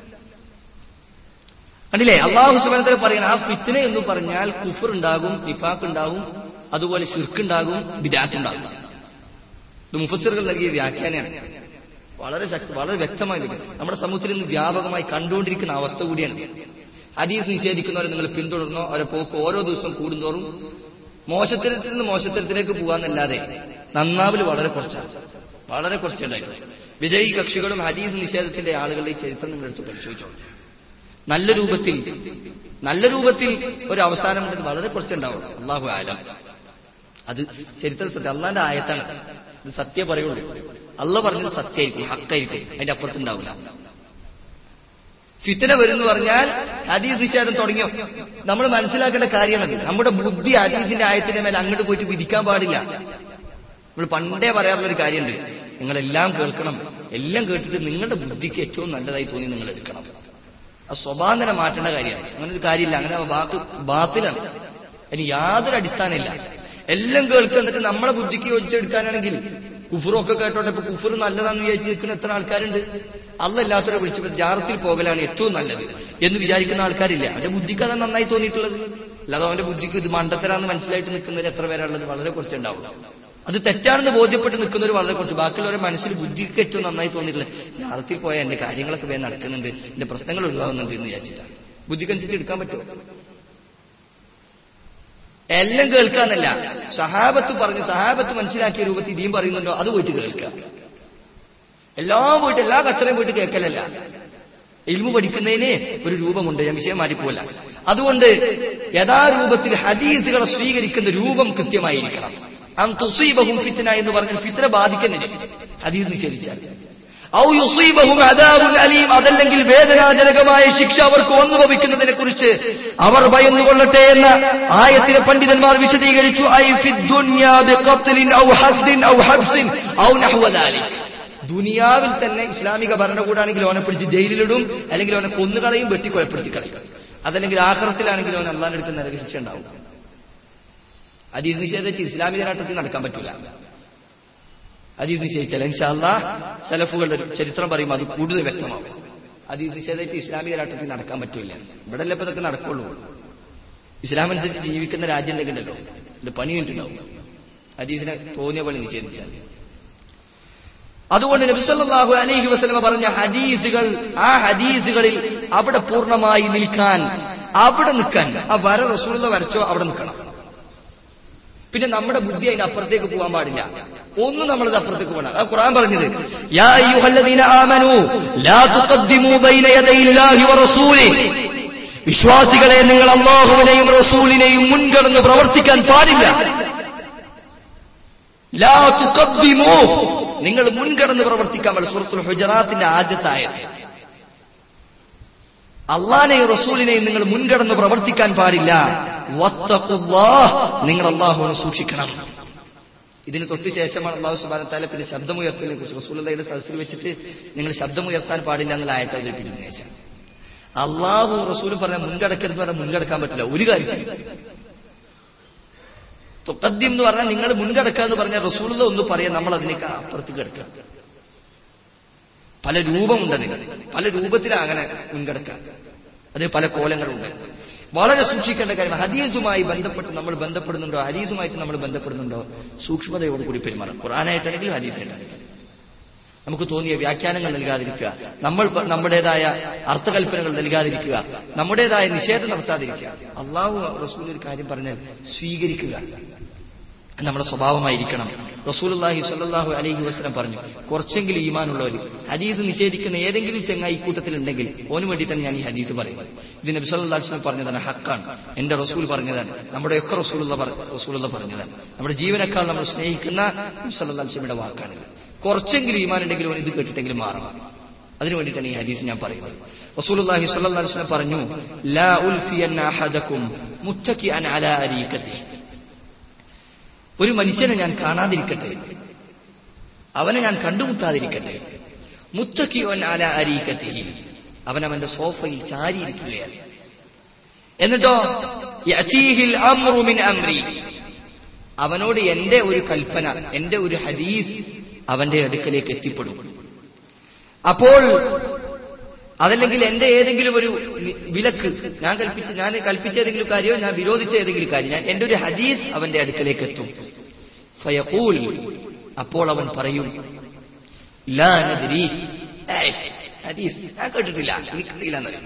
കണ്ടില്ലേ അള്ളാഹു സുബനത്തിൽ പറയണം ആ ഫിത്തിന എന്ന് പറഞ്ഞാൽ കുഫർ ഉണ്ടാകും നിഫാഖ് ഉണ്ടാകും അതുപോലെ ഷിർക്ക് ഉണ്ടാകും ബിദാത്ത് ഉണ്ടാകും ഇത് മുഫസ്സിറുകൾ നൽകിയ വ്യാഖ്യാനമാണ് വളരെ ശക്തി വളരെ വ്യക്തമായി വരും നമ്മുടെ സമൂഹത്തിൽ ഇന്ന് വ്യാപകമായി കണ്ടുകൊണ്ടിരിക്കുന്ന അവസ്ഥ കൂടിയാണ് ഹദീസ് നിഷേധിക്കുന്നവരെ നിങ്ങൾ പിന്തുടർന്നോ അവരെ പോക്ക് ഓരോ ദിവസവും കൂടുന്തോറും മോശത്തരത്തിൽ നിന്ന് മോശത്തരത്തിലേക്ക് പോകാന്നല്ലാതെ നന്നാവൽ വളരെ കുറച്ചാണ് വളരെ കുറച്ചുണ്ടായിട്ടുള്ളൂ വിജയി കക്ഷികളും ഹദീസ് നിഷേധത്തിന്റെ ആളുകളുടെ ഈ ചരിത്രം നിങ്ങൾ എടുത്ത് പരിശോധിച്ചോ നല്ല രൂപത്തിൽ നല്ല രൂപത്തിൽ ഒരു അവസാനം ഉണ്ടെങ്കിൽ വളരെ കുറച്ചുണ്ടാവും അള്ളാഹു ആലം അത് ചരിത്ര സത്യം അള്ളാന്റെ ആയത്താണ് ഇത് സത്യം പറയുള്ളൂ അള്ള പറഞ്ഞത് സത്യമായിരിക്കും ഹക്കായിരിക്കും അതിന്റെ അപ്പുറത്തുണ്ടാവില്ല ഫിത്തന വരുന്നു പറഞ്ഞാൽ ഹദീസ് നിഷേധം തുടങ്ങിയോ നമ്മൾ മനസ്സിലാക്കേണ്ട കാര്യമാണത് നമ്മുടെ ബുദ്ധി ഹദീസിന്റെ ആയത്തിന്റെ മേലെ അങ്ങോട്ട് പോയിട്ട് വിധിക്കാൻ പാടില്ല നമ്മൾ പണ്ടേ പറയാറുള്ള ഒരു കാര്യമുണ്ട് നിങ്ങളെല്ലാം കേൾക്കണം എല്ലാം കേട്ടിട്ട് നിങ്ങളുടെ ബുദ്ധിക്ക് ഏറ്റവും നല്ലതായി തോന്നി നിങ്ങൾ എടുക്കണം ആ സ്വഭാവം തന്നെ മാറ്റേണ്ട കാര്യമാണ് അങ്ങനെ ഒരു കാര്യമില്ല അങ്ങനെ ബാത്ത് ബാത്തിലാണ് അതിന് യാതൊരു അടിസ്ഥാനമില്ല എല്ലാം കേൾക്കുക എന്നിട്ട് നമ്മളെ ബുദ്ധിക്ക് യോജിച്ചെടുക്കാനാണെങ്കിൽ കുഫറൊക്കെ കേട്ടോട്ടെ ഇപ്പൊ കുഫർ നല്ലതാണെന്ന് വിചാരിച്ച് നിൽക്കുന്ന എത്ര ആൾക്കാരുണ്ട് അല്ലല്ലാത്തവരെ വിളിച്ചപ്പോൾ ജാറത്തിൽ പോകലാണ് ഏറ്റവും നല്ലത് എന്ന് വിചാരിക്കുന്ന ആൾക്കാരില്ല അവന്റെ ബുദ്ധിക്ക് അതാണ് നന്നായി തോന്നിയിട്ടുള്ളത് അല്ലാതെ അവന്റെ ബുദ്ധിക്ക് ഇത് മണ്ടത്തരാന്ന് മനസ്സിലായിട്ട് നിൽക്കുന്നവർ എത്ര പേരാണുള്ളത് വളരെ കുറച്ചുണ്ടാവും അത് തെറ്റാണെന്ന് ബോധ്യപ്പെട്ട് നിൽക്കുന്നവർ വളരെ കുറച്ച് ബാക്കിയുള്ളവരെ മനസ്സിൽ ബുദ്ധിക്ക് ഏറ്റവും നന്നായി തോന്നിയിട്ടുള്ളത് ജാറത്തിൽ പോയാൽ എന്റെ കാര്യങ്ങളൊക്കെ വേഗം നടക്കുന്നുണ്ട് എന്റെ പ്രശ്നങ്ങൾ ഒഴിവാകുന്നുണ്ട് എന്ന് വിചാരിച്ചിട്ടാണ് ബുദ്ധിക്കനുസരിച്ച് എടുക്കാൻ പറ്റുമോ എല്ലാം കേൾക്കാന്നല്ല സഹാബത്ത് പറഞ്ഞു സഹാബത്ത് മനസ്സിലാക്കിയ രൂപത്തിൽ ഇതീം പറയുന്നുണ്ടോ അത് പോയിട്ട് കേൾക്കുക എല്ലാം പോയിട്ട് എല്ലാ കച്ചറയും പോയിട്ട് കേൾക്കലല്ല ഇൽമു പഠിക്കുന്നതിന് ഒരു രൂപമുണ്ട് ഞാൻ വിഷയം മാറ്റിപ്പോല അതുകൊണ്ട് യഥാരൂപത്തിൽ ഹദീസുകളെ സ്വീകരിക്കുന്ന രൂപം കൃത്യമായിരിക്കണം അൻ തുസീബഹും ഫിത്ന എന്ന് പറഞ്ഞാൽ ഫിത്ന ബാധിക്കുന്നില്ല ഹദീസ് നിഷേധിച്ചാൽ ഔ യുസീബഹും അദാബുൻ അലീം അതല്ലെങ്കിൽ വേദനാജനകമായ ശിക്ഷ അവർക്ക് വന്നു ഭവിക്കുന്നതിനെ കുറിച്ച് അവർ ഭയന്നുകൊള്ളട്ടെ എന്ന ആയത്തിനെ പണ്ഡിതന്മാർ വിശദീകരിച്ചു ഐ ഫിദ് ദുനിയാ ബിഖത്ലിൻ ഔ ഹദ്ദിൻ ഔ ഹബ്സിൻ ഔ നഹ്വ ദാലിക് ദുനിയാവിൽ തന്നെ ഇസ്ലാമിക ഭരണകൂടാണെങ്കിൽ ഓനെ പിടിച്ച് ജയിലിലിടും അല്ലെങ്കിൽ ഓനെ കൊന്നുകളയും വെട്ടി കൊലപ്പെടുത്തി കളയും അതല്ലെങ്കിൽ ആഹ്റത്തിലാണെങ്കിൽ ഓൻ അള്ളാൻ എടുക്കുന്ന നരക ശിക്ഷ ഉണ്ടാവും ഹദീസ് നിഷേധിച്ച് ഇസ്ലാമിക രാട്ടത്തിൽ നടക്കാൻ പറ്റൂല ഹദീസ് നിഷേധിച്ചാൽ ഇൻഷാല്ല സലഫുകളുടെ ഒരു ചരിത്രം പറയുമ്പോൾ അത് കൂടുതൽ വ്യക്തമാവും ഹദീസ് നിഷേധിച്ച് ഇസ്ലാമിക രാട്ടത്തിൽ നടക്കാൻ പറ്റൂല ഇവിടെ ഇപ്പൊ ഇതൊക്കെ നടക്കുള്ളൂ ഇസ്ലാം അനുസരിച്ച് ജീവിക്കുന്ന രാജ്യം ഉണ്ടെങ്കിലല്ലോ ഇത് പണി കണ്ടിട്ടുണ്ടാവും ഹദീസിനെ തോന്നിയ പോലെ നിഷേധിച്ചാൽ അതുകൊണ്ട് നബിസല്ലാഹു അലൈഹി വസ്ലമ പറഞ്ഞ ഹദീസുകൾ ആ ഹദീസുകളിൽ അവിടെ പൂർണ്ണമായി നിൽക്കാൻ അവിടെ നിൽക്കാൻ ആ വര റസൂലുള്ള വരച്ചോ അവിടെ നിൽക്കണം പിന്നെ നമ്മുടെ ബുദ്ധി അതിന്റെ അപ്പുറത്തേക്ക് പോകാൻ പാടില്ല ഒന്നും നമ്മളത് അപ്പുറത്തേക്ക് പോകണം ആ ഖുർആൻ പറഞ്ഞത് യാ അയ്യുഹല്ലദീന ആമനു ലാ തുഖദ്ദിമു ബൈന യദൈല്ലാഹി വറസൂലിഹി വിശ്വാസികളെ നിങ്ങൾ അള്ളാഹുവിനെയും റസൂലിനെയും മുൻകടന്ന് പ്രവർത്തിക്കാൻ പാടില്ല ലാ തുഖദ്ദിമു നിങ്ങൾ മുൻകടന്ന് പ്രവർത്തിക്കാൻ പാടില്ല സൂറത്തുൽ ഹുജറാത്തിന്റെ ആദ്യത്തെ ആയത്ത് അള്ളാനെയും റസൂലിനെയും നിങ്ങൾ മുൻകടന്ന് പ്രവർത്തിക്കാൻ പാടില്ല വത്തഖുല്ലാഹ് നിങ്ങൾ അള്ളാഹുവിനെ സൂക്ഷിക്കണം ഇതിന് തൊട്ട് ശേഷമാണ് അള്ളാഹു സുബാനത്താല പിന്നെ ശബ്ദമുയർത്തലിനെ കുറിച്ച് റസൂലയുടെ സദസ്സിൽ വെച്ചിട്ട് നിങ്ങൾ ശബ്ദമുയർത്താൻ പാടില്ല എന്നുള്ള ആയത്ത് അവതരിപ്പിച്ചതിന് ശേഷം അള്ളാഹു റസൂലും പറഞ്ഞ മുൻകടക്കരുത് പറഞ്ഞാൽ മുൻകടക്കാൻ പറ്റില്ല ഒരു കാര്യം ചെയ്യും തുക്കദ്യം എന്ന് പറഞ്ഞാൽ നിങ്ങൾ മുൻകടക്കുക എന്ന് പറഞ്ഞാൽ റസൂലുള്ള ഒന്ന് പറയാൻ നമ്മൾ അതിനേക്ക് അപ്പുറത്ത് കിടക്കുക പല രൂപമുണ്ട് അതിന് പല രൂപത്തിലാണ് അങ്ങനെ മുൻകടക്കുക അതിന് പല കോലങ്ങളുണ്ട് വളരെ സൂക്ഷിക്കേണ്ട കാര്യം ഹദീസുമായി ബന്ധപ്പെട്ട് നമ്മൾ ബന്ധപ്പെടുന്നുണ്ടോ ഹദീസുമായിട്ട് നമ്മൾ ബന്ധപ്പെടുന്നുണ്ടോ സൂക്ഷ്മതയോട് കൂടി പെരുമാറണം ഖുറാനായിട്ടാണെങ്കിലും ഹദീസായിട്ടാണെങ്കിലും നമുക്ക് തോന്നിയ വ്യാഖ്യാനങ്ങൾ നൽകാതിരിക്കുക നമ്മൾ പ- നമ്മുടേതായ അർത്ഥകൽപ്പനകൾ നൽകാതിരിക്കുക നമ്മുടേതായ നിഷേധം നടത്താതിരിക്കുക അള്ളാഹു റസൂൽ ഒരു കാര്യം പറഞ്ഞാൽ സ്വീകരിക്കുക അത് നമ്മുടെ സ്വഭാവമായിരിക്കണം റസൂലുള്ളാഹി സ്വല്ലല്ലാഹു അലൈഹി വസല്ലം പറഞ്ഞു കുറച്ചെങ്കിലും ഈമാനുള്ളവർ ഹദീസ് നിഷേധിക്കുന്ന ഏതെങ്കിലും ചെങ്ങായി കൂട്ടത്തിൽ ഉണ്ടെങ്കിൽ ഓന് വേണ്ടിയിട്ടാണ് ഞാൻ ഈ ഹദീസ് പറയുന്നത് ഇത് നബി സല്ലല്ലാഹു അലൈഹി വസല്ലം പറഞ്ഞതാണ് ഹക്കാണ് എന്റെ റസൂൽ പറഞ്ഞതാണ് നമ്മുടെ ഒക്കെ റസൂലുള്ള പറ- റസൂലുള്ള പറഞ്ഞതാണ് നമ്മുടെ ജീവനേക്കാൾ നമ്മൾ സ്നേഹിക്കുന്ന നബി സല്ലല്ലാഹു അലൈഹി വസല്ലമയുടെ വാക്കാണിത് കുറച്ചെങ്കിലും ഈമാൻ ഉണ്ടെങ്കിലും ഓൻ ഇത് കേട്ടിട്ടെങ്കിലും മാറണം അതിനു വേണ്ടിയിട്ടാണ് ഈ ഹദീസ് ഞാൻ പറയുന്നത് റസൂലുള്ളാഹി സ്വല്ലല്ലാഹു അലൈഹി വസല്ലം പറഞ്ഞു ലാ ഉൽഫിയന്ന അഹദകും മുത്തക്കിഅൻ അലാ അരീകതി ഒരു മനുഷ്യനെ ഞാൻ കാണാതിരിക്കട്ടെ അവനെ ഞാൻ കണ്ടുമുട്ടാതിരിക്കട്ടെ മുത്തക്കിയോൻ അല അരീകത്തിഹി അവൻ അവന്റെ സോഫയിൽ ചാരിയിരിക്കുകയാണ് എന്നിട്ടോ യഅതീഹിൽ അംറു മിൻ അംരി അവനോട് എന്റെ ഒരു കൽപ്പന എന്റെ ഒരു ഹദീസ് അവന്റെ അടുക്കലേക്ക് എത്തിപ്പെടും അപ്പോൾ അതല്ലെങ്കിൽ എന്റെ ഏതെങ്കിലും ഒരു നി- വിലക്ക് ഞാൻ കൽപ്പിച്ച ഞാൻ കൽപ്പിച്ച ഏതെങ്കിലും കാര്യമോ ഞാൻ വിരോധിച്ച ഏതെങ്കിലും കാര്യം ഞാൻ എന്റെ ഒരു ഹദീസ് അവന്റെ അടുക്കലേക്ക് എത്തും ഫയഖൂൽ അപ്പോൾ അവൻ പറയും ലാ നദ്രി ഏയ്, ഹദീസ് ഞാൻ കേട്ടിട്ടില്ല എനിക്കറിയില്ല എന്നറിയും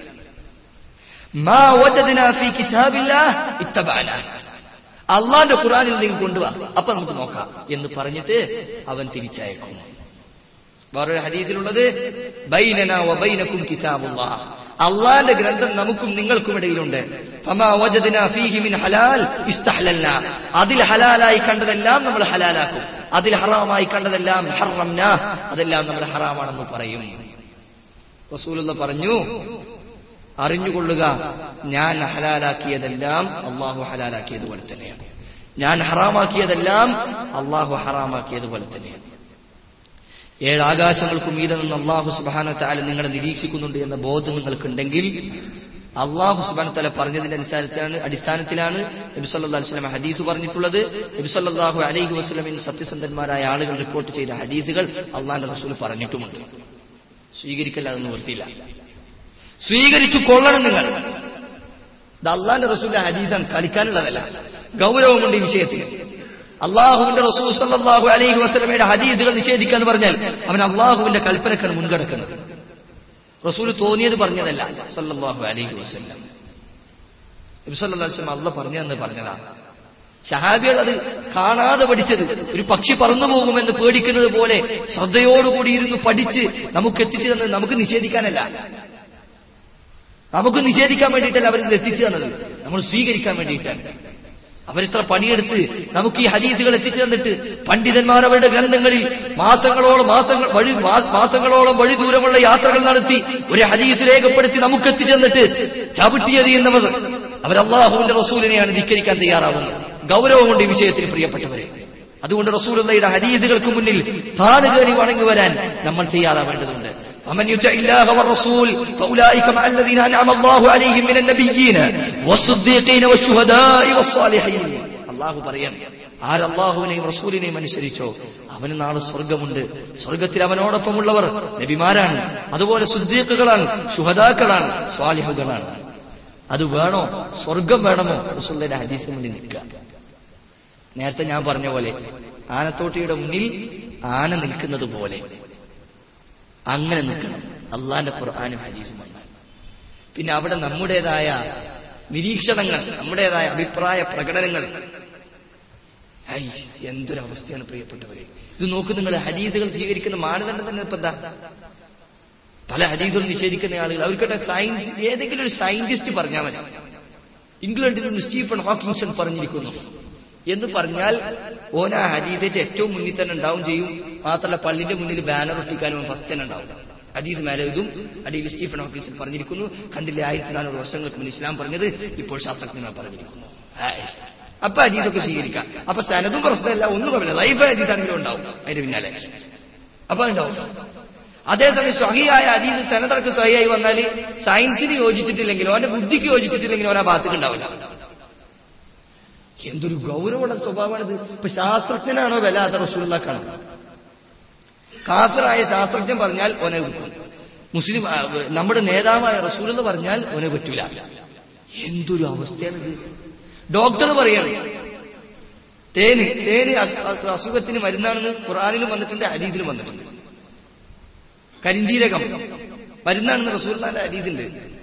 മാ വജദ്നാ ഫീ കിതാബില്ലാഹ് ഇത്തബഅന അള്ളാന്റെ ഖുർആനിൽ നിങ്ങൾ കൊണ്ടുവാ അപ്പൊ നമുക്ക് നോക്കാം എന്ന് പറഞ്ഞിട്ട് അവൻ തിരിച്ചയക്കും വേറൊരു ഹദീസിലുള്ളത് ബൈനന വബൈനക്കും കിതാബുല്ലാഹ് അള്ളാന്റെ ഗ്രന്ഥം നമുക്കും നിങ്ങൾക്കും ഇടയിലുണ്ട് ഫമാ വജദ്നാ ഫീഹി മിൻ ഹലാൽ ഇസ്തഹലൽനാ അതിൽ ഹലാലായി കണ്ടതെല്ലാം നമ്മൾ ഹലാലാക്കും അതിൽ ഹറാമായി കണ്ടതെല്ലാം ഹറംന അതെല്ലാം നമ്മൾ ഹറാമാണെന്ന് പറയും റസൂലുള്ള പറഞ്ഞു അറിഞ്ഞുകൊള്ളുക ഞാൻ ഹലാലാക്കിയതെല്ലാം അള്ളാഹു ഹലാലാക്കിയതുപോലെ തന്നെയാണ് ഞാൻ ഹറാമാക്കിയതെല്ലാം അള്ളാഹു ഹറാമാക്കിയതുപോലെ തന്നെയാണ് ഏഴ് ആകാശങ്ങൾക്കും മീതെ നിന്ന് അള്ളാഹു സുബാന താല നിങ്ങളെ നിരീക്ഷിക്കുന്നുണ്ട് എന്ന ബോധം നിങ്ങൾക്കുണ്ടെങ്കിൽ അള്ളാഹു സുബാന താല പറഞ്ഞതിന്റെ അടിസ്ഥാനത്തിലാണ് അടിസ്ഥാനത്തിലാണ് നബി സല്ലല്ലാഹു അലൈഹി വസല്ലം ഹദീസ് പറഞ്ഞിട്ടുള്ളത് നബി സല്ലല്ലാഹു അലൈഹി വസല്ലമിന് സത്യസന്ധന്മാരായ ആളുകൾ റിപ്പോർട്ട് ചെയ്ത ഹദീസുകൾ അള്ളാഹിന്റെ റസൂൽ പറഞ്ഞിട്ടുമുണ്ട് സ്വീകരിക്കല്ല അതൊന്നും വൃത്തിയില്ല സ്വീകരിച്ചു കൊള്ളണം നിങ്ങൾ ഇത് അള്ളാന്റെ റസൂലിന്റെ ഹദീസാണ് കളിക്കാനുള്ളതല്ല ഗൗരവമുണ്ട് ഈ വിഷയത്തിൽ അള്ളാഹുവിന്റെ റസൂൽ സല്ലല്ലാഹു അലൈഹി വസല്ലമയുടെ ഹദീസുകൾ നിഷേധിക്കുക എന്ന് പറഞ്ഞാൽ അവൻ അള്ളാഹുവിന്റെ കൽപ്പനക്കാണ് മുൻകടക്കുന്നത് റസൂൽ തോന്നിയത് പറഞ്ഞതല്ല സല്ലല്ലാഹു അലൈഹി വസല്ലം നബി സല്ലല്ലാഹു അലൈഹി വസല്ലം അള്ള പറഞ്ഞതെന്ന് പറഞ്ഞതാ ഷഹാബികൾ അത് കാണാതെ പഠിച്ചത് ഒരു പക്ഷി പറന്നു പോകുമെന്ന് പേടിക്കുന്നത് പോലെ ശ്രദ്ധയോടുകൂടി ഇരുന്ന് പഠിച്ച് നമുക്ക് എത്തിച്ചു തന്നത് നമുക്ക് നിഷേധിക്കാനല്ല നമുക്ക് നിഷേധിക്കാൻ വേണ്ടിയിട്ടല്ല അവരിത് എത്തിച്ചു തന്നത് നമ്മൾ സ്വീകരിക്കാൻ വേണ്ടിയിട്ടാണ് അവരിത്ര പണിയെടുത്ത് നമുക്ക് ഈ ഹദീസുകൾ എത്തിച്ചു തന്നിട്ട് പണ്ഡിതന്മാർ അവരുടെ ഗ്രന്ഥങ്ങളിൽ മാസങ്ങളോളം മാസങ്ങൾ വഴി മാ- മാസങ്ങളോളം വഴി ദൂരമുള്ള യാത്രകൾ നടത്തി ഒരു ഹദീസ് രേഖപ്പെടുത്തി നമുക്ക് എത്തിച്ചു തന്നിട്ട് ചവിട്ടിയെറിയുന്നവർ അവർ അള്ളാഹുവിന്റെ റസൂലിനെയാണ് ധിക്കരിക്കാൻ തയ്യാറാവുന്നത് ഗൗരവമുണ്ട് ഈ വിഷയത്തിൽ പ്രിയപ്പെട്ടവരെ അതുകൊണ്ട് റസൂലുള്ളയുടെ ഹദീസുകൾക്ക് മുന്നിൽ താണുകേറി വണങ്ങി വരാൻ നമ്മൾ തയ്യാറാവേണ്ടതുണ്ട് ومن يطع الله والرسول فاولئك مع الذين انعم الله عليهم من النبيين والصديقين والشهداء والصالحين അള്ളാഹു പറയാം ആരല്ലാഹുവിനെയും റസൂലിനെയും അനുസരിച്ചോ അവന് നാളെ സ്വർഗമുണ്ട് സ്വർഗത്തിൽ അവനോടൊപ്പമുള്ളവർ നബിമാരാണ് അതുപോലെ സുദ്ദീഖുകളാണ് ശുഹദാക്കളാണ് സ്വാലിഹുകളാണ് അത് വേണോ സ്വർഗം വേണമോ റസൂലിന്റെ ഹദീസിന് മുന്നിൽ നിൽക്കുക നേരത്തെ ഞാൻ പറഞ്ഞ പോലെ ആനത്തോട്ടിയുടെ മുന്നിൽ ആന നിൽക്കുന്നത് പോലെ അങ്ങനെ നിൽക്കണം അള്ളാന്റെ ഖുർആാനും ഹദീസും വന്നാൽ പിന്നെ അവിടെ നമ്മുടേതായ നിരീക്ഷണങ്ങൾ നമ്മുടേതായ അഭിപ്രായ പ്രകടനങ്ങൾ ഐ എന്തൊരവസ്ഥയാണ് പ്രിയപ്പെട്ടവരെ ഇത് നോക്ക് നിങ്ങൾ ഹദീസുകൾ സ്വീകരിക്കുന്ന മാനദണ്ഡം തന്നെ ഇപ്പൊ എന്താ പല ഹദീസുകൾ നിഷേധിക്കുന്ന ആളുകൾ അവർക്കട്ടെ സയൻസ് ഏതെങ്കിലും ഒരു സയന്റിസ്റ്റ് പറഞ്ഞാൽ മതി ഇംഗ്ലണ്ടിൽ നിന്ന് സ്റ്റീഫൻ ഹോക്കിൻസൺ പറഞ്ഞിരിക്കുന്നു എന്ന് പറഞ്ഞാൽ ഓൻ ആ ഹദീസിന്റെ ഏറ്റവും മുന്നിൽ തന്നെ ഉണ്ടാവും ചെയ്യും മാത്രമല്ല പള്ളിന്റെ മുന്നിൽ ബാനർ ഒട്ടിക്കാനും ഫസ്റ്റ് തന്നെ ഉണ്ടാവും ഹദീസ് മേലെ ഇതും അടിയിൽ സ്റ്റീഫൻ ഹോക്കിൻസൺ പറഞ്ഞിരിക്കുന്നു കണ്ടില്ലേ ആയിരത്തി നാനൂറ് വർഷങ്ങൾക്ക് മുന്നേ ഇസ്ലാം പറഞ്ഞത് ഇപ്പോൾ ശാസ്ത്രജ്ഞന്മാർ പറഞ്ഞിരിക്കുന്നു ഹായ്. അപ്പൊ ഹദീസൊക്കെ സ്വീകരിക്കാം അപ്പൊ സനതും പ്രശ്നമല്ല ഒന്നും കുഴപ്പമില്ല ലൈഫ് ഹദീസാണെങ്കിലും ഉണ്ടാവും അതിന്റെ പിന്നാലെ അപ്പൊ ഉണ്ടാവും അതേസമയം സ്വഹിയായ ഹദീസ് സനതർക്ക് സ്വഹിയായി വന്നാൽ സയൻസിന് യോജിച്ചിട്ടില്ലെങ്കിലും അവന്റെ ബുദ്ധിക്ക് യോജിച്ചിട്ടില്ലെങ്കിലും അവൻ ആ ഭാഗത്തേക്ക് ഉണ്ടാവില്ല എന്തൊരു ഗൗരവമുള്ള സ്വഭാവമാണിത് ഇപ്പൊ ശാസ്ത്രജ്ഞനാണോ വില അത് റസൂലുള്ളാക്കാണോ കാഫിറായ ശാസ്ത്രജ്ഞൻ പറഞ്ഞാൽ ഓനെ വിൽക്കും മുസ്ലിം ആ, നമ്മുടെ നേതാവായ റസൂൽ എന്ന് പറഞ്ഞാൽ ഓനെ പറ്റൂല എന്തൊരു അവസ്ഥയാണിത് ഡോക്ടർ പറയാണ് തേന് തേന് അസു- അസു- അസുഖത്തിന് മരുന്നാണെന്ന് ഖുറാനിലും വന്നിട്ടുണ്ട് ഹദീസിലും വന്നിട്ടുണ്ട് കരിഞ്ചീരകം മരുന്നാണെന്ന് റസൂലിന്റെ ഹദീസുണ്ട്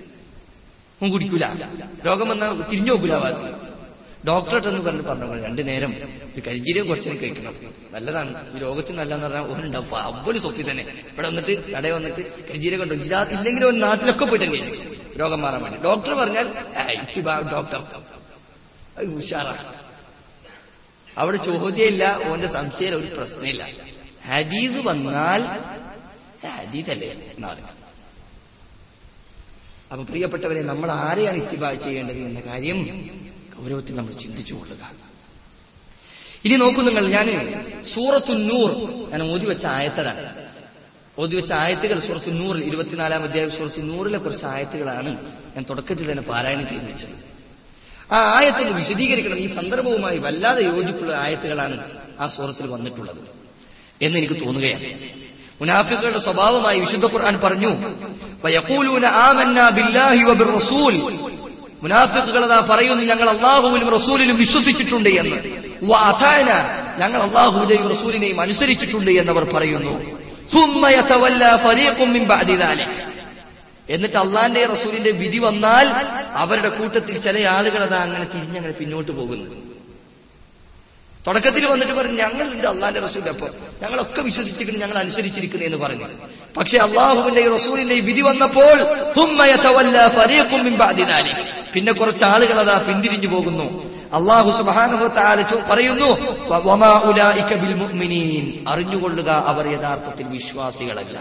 ഓൻ കുടിക്കൂല രോഗം വന്നാൽ തിരിഞ്ഞു നോക്കൂല ഭാഗത്ത് ഡോക്ടറെ എന്ന് പറഞ്ഞിട്ട് പറഞ്ഞു രണ്ടു നേരം ഒരു കരിഞ്ചീരകം കുറച്ചു കഴിക്കണം നല്ലതാണ് ഈ രോഗത്തിന് നല്ലതെന്ന് പറഞ്ഞാൽ ഓനുണ്ടാവും അവല് സ്വത്തി തന്നെ ഇവിടെ വന്നിട്ട് കടയിൽ വന്നിട്ട് കരിഞ്ചീരകം ഉണ്ടോ ഇല്ലാ ഇല്ലെങ്കിൽ ഓൻ നാട്ടിലൊക്കെ പോയിട്ട് അന്വേഷിക്കും രോഗം മാറാൻ വേണ്ടി ഡോക്ടർ പറഞ്ഞാൽ "ഏയ്, ഇത്തിബാ ഡോക്ടർ അത് ഉഷാറാ അവിടെ ചോദ്യമില്ല ഓന്റെ സംശയം ഒരു പ്രശ്നമില്ല ഹദീസ് വന്നാൽ ഹദീസ് അല്ലേ എന്നാ പറയുക അപ്പൊ പ്രിയപ്പെട്ടവരെ നമ്മൾ ആരെയാണ് ഇത്തിബാ ചെയ്യേണ്ടത് എന്ന കാര്യം ഗൗരവത്തിൽ നമ്മൾ ചിന്തിച്ചു കൊള്ളുക ഇനി നോക്കൂ നിങ്ങൾ ഞാൻ സൂറത്തു നൂർ ഞാൻ ഓതി വെച്ച ആയത്തതാണ് ഓതി വെച്ച ആയത്തുകൾ സൂറത്തു നൂറിൽ ഇരുപത്തിനാലാം അധ്യായം സൂറത്തു നൂറിലെ കുറച്ച് ആയത്തുകളാണ് ഞാൻ തുടക്കത്തിൽ തന്നെ പാരായണം ചെയ്തു വെച്ചത് ആ ആയത്തൊന്ന് വിശദീകരിക്കണം ഈ സന്ദർഭവുമായി വല്ലാതെ യോജിപ്പുള്ള ആയത്തുകളാണ് ആ സൂറത്തിൽ വന്നിട്ടുള്ളത് എന്ന് എനിക്ക് തോന്നുകയാണ് മുനാഫിക്കുകളുടെ സ്വഭാവമായി വിശുദ്ധ ഖുർആൻ പറഞ്ഞു വയഖൂലൂന ആമന്നാ ബില്ലാഹി വബിർറസൂൽ മുനാഫിക്കുകൾ അതാ പറയുന്നു ഞങ്ങൾ അള്ളാഹുവിലും റസൂലിലും വിശ്വസിച്ചിട്ടുണ്ട് എന്ന് വഅതാന ഞങ്ങൾ അള്ളാഹുവിനെയും റസൂലിനെയും അനുസരിച്ചിട്ടുണ്ട് എന്നവർ പറയുന്നു ثم يتولى فريق من بعد ذلك എന്നിട്ട് അള്ളാന്റെ റസൂലിന്റെ വിധി വന്നാൽ അവരുടെ കൂട്ടത്തിൽ ചില ആളുകൾ അതാ അങ്ങനെ തിരിഞ്ഞങ്ങനെ പിന്നോട്ട് പോകുന്നു തുടക്കത്തിൽ വന്നിട്ട് പറഞ്ഞു ഞങ്ങളുണ്ട് അള്ളാന്റെ റസൂൽ അപ്പൊ ഞങ്ങളൊക്കെ വിശ്വസിച്ചിരിക്കുന്നു ഞങ്ങൾ അനുസരിച്ചിരിക്കുന്നു എന്ന് പറഞ്ഞു പക്ഷെ അള്ളാഹുവിന്റെ റസൂലിന്റെ വിധി വന്നപ്പോൾ ثم يتولى فريق من بعد ذلك. പിന്നെ കുറച്ച് ആളുകൾ അതാ പിന്തിരിഞ്ഞു പോകുന്നു അള്ളാഹു സുബ്ഹാനഹു തആല ചോ- പറയുന്നു വമാ ഉലൈക ബിൽ മുഅ്മിനീൻ അറിഞ്ഞുകൊള്ളുക അവർ യഥാർത്ഥത്തിൽ വിശ്വാസികളല്ല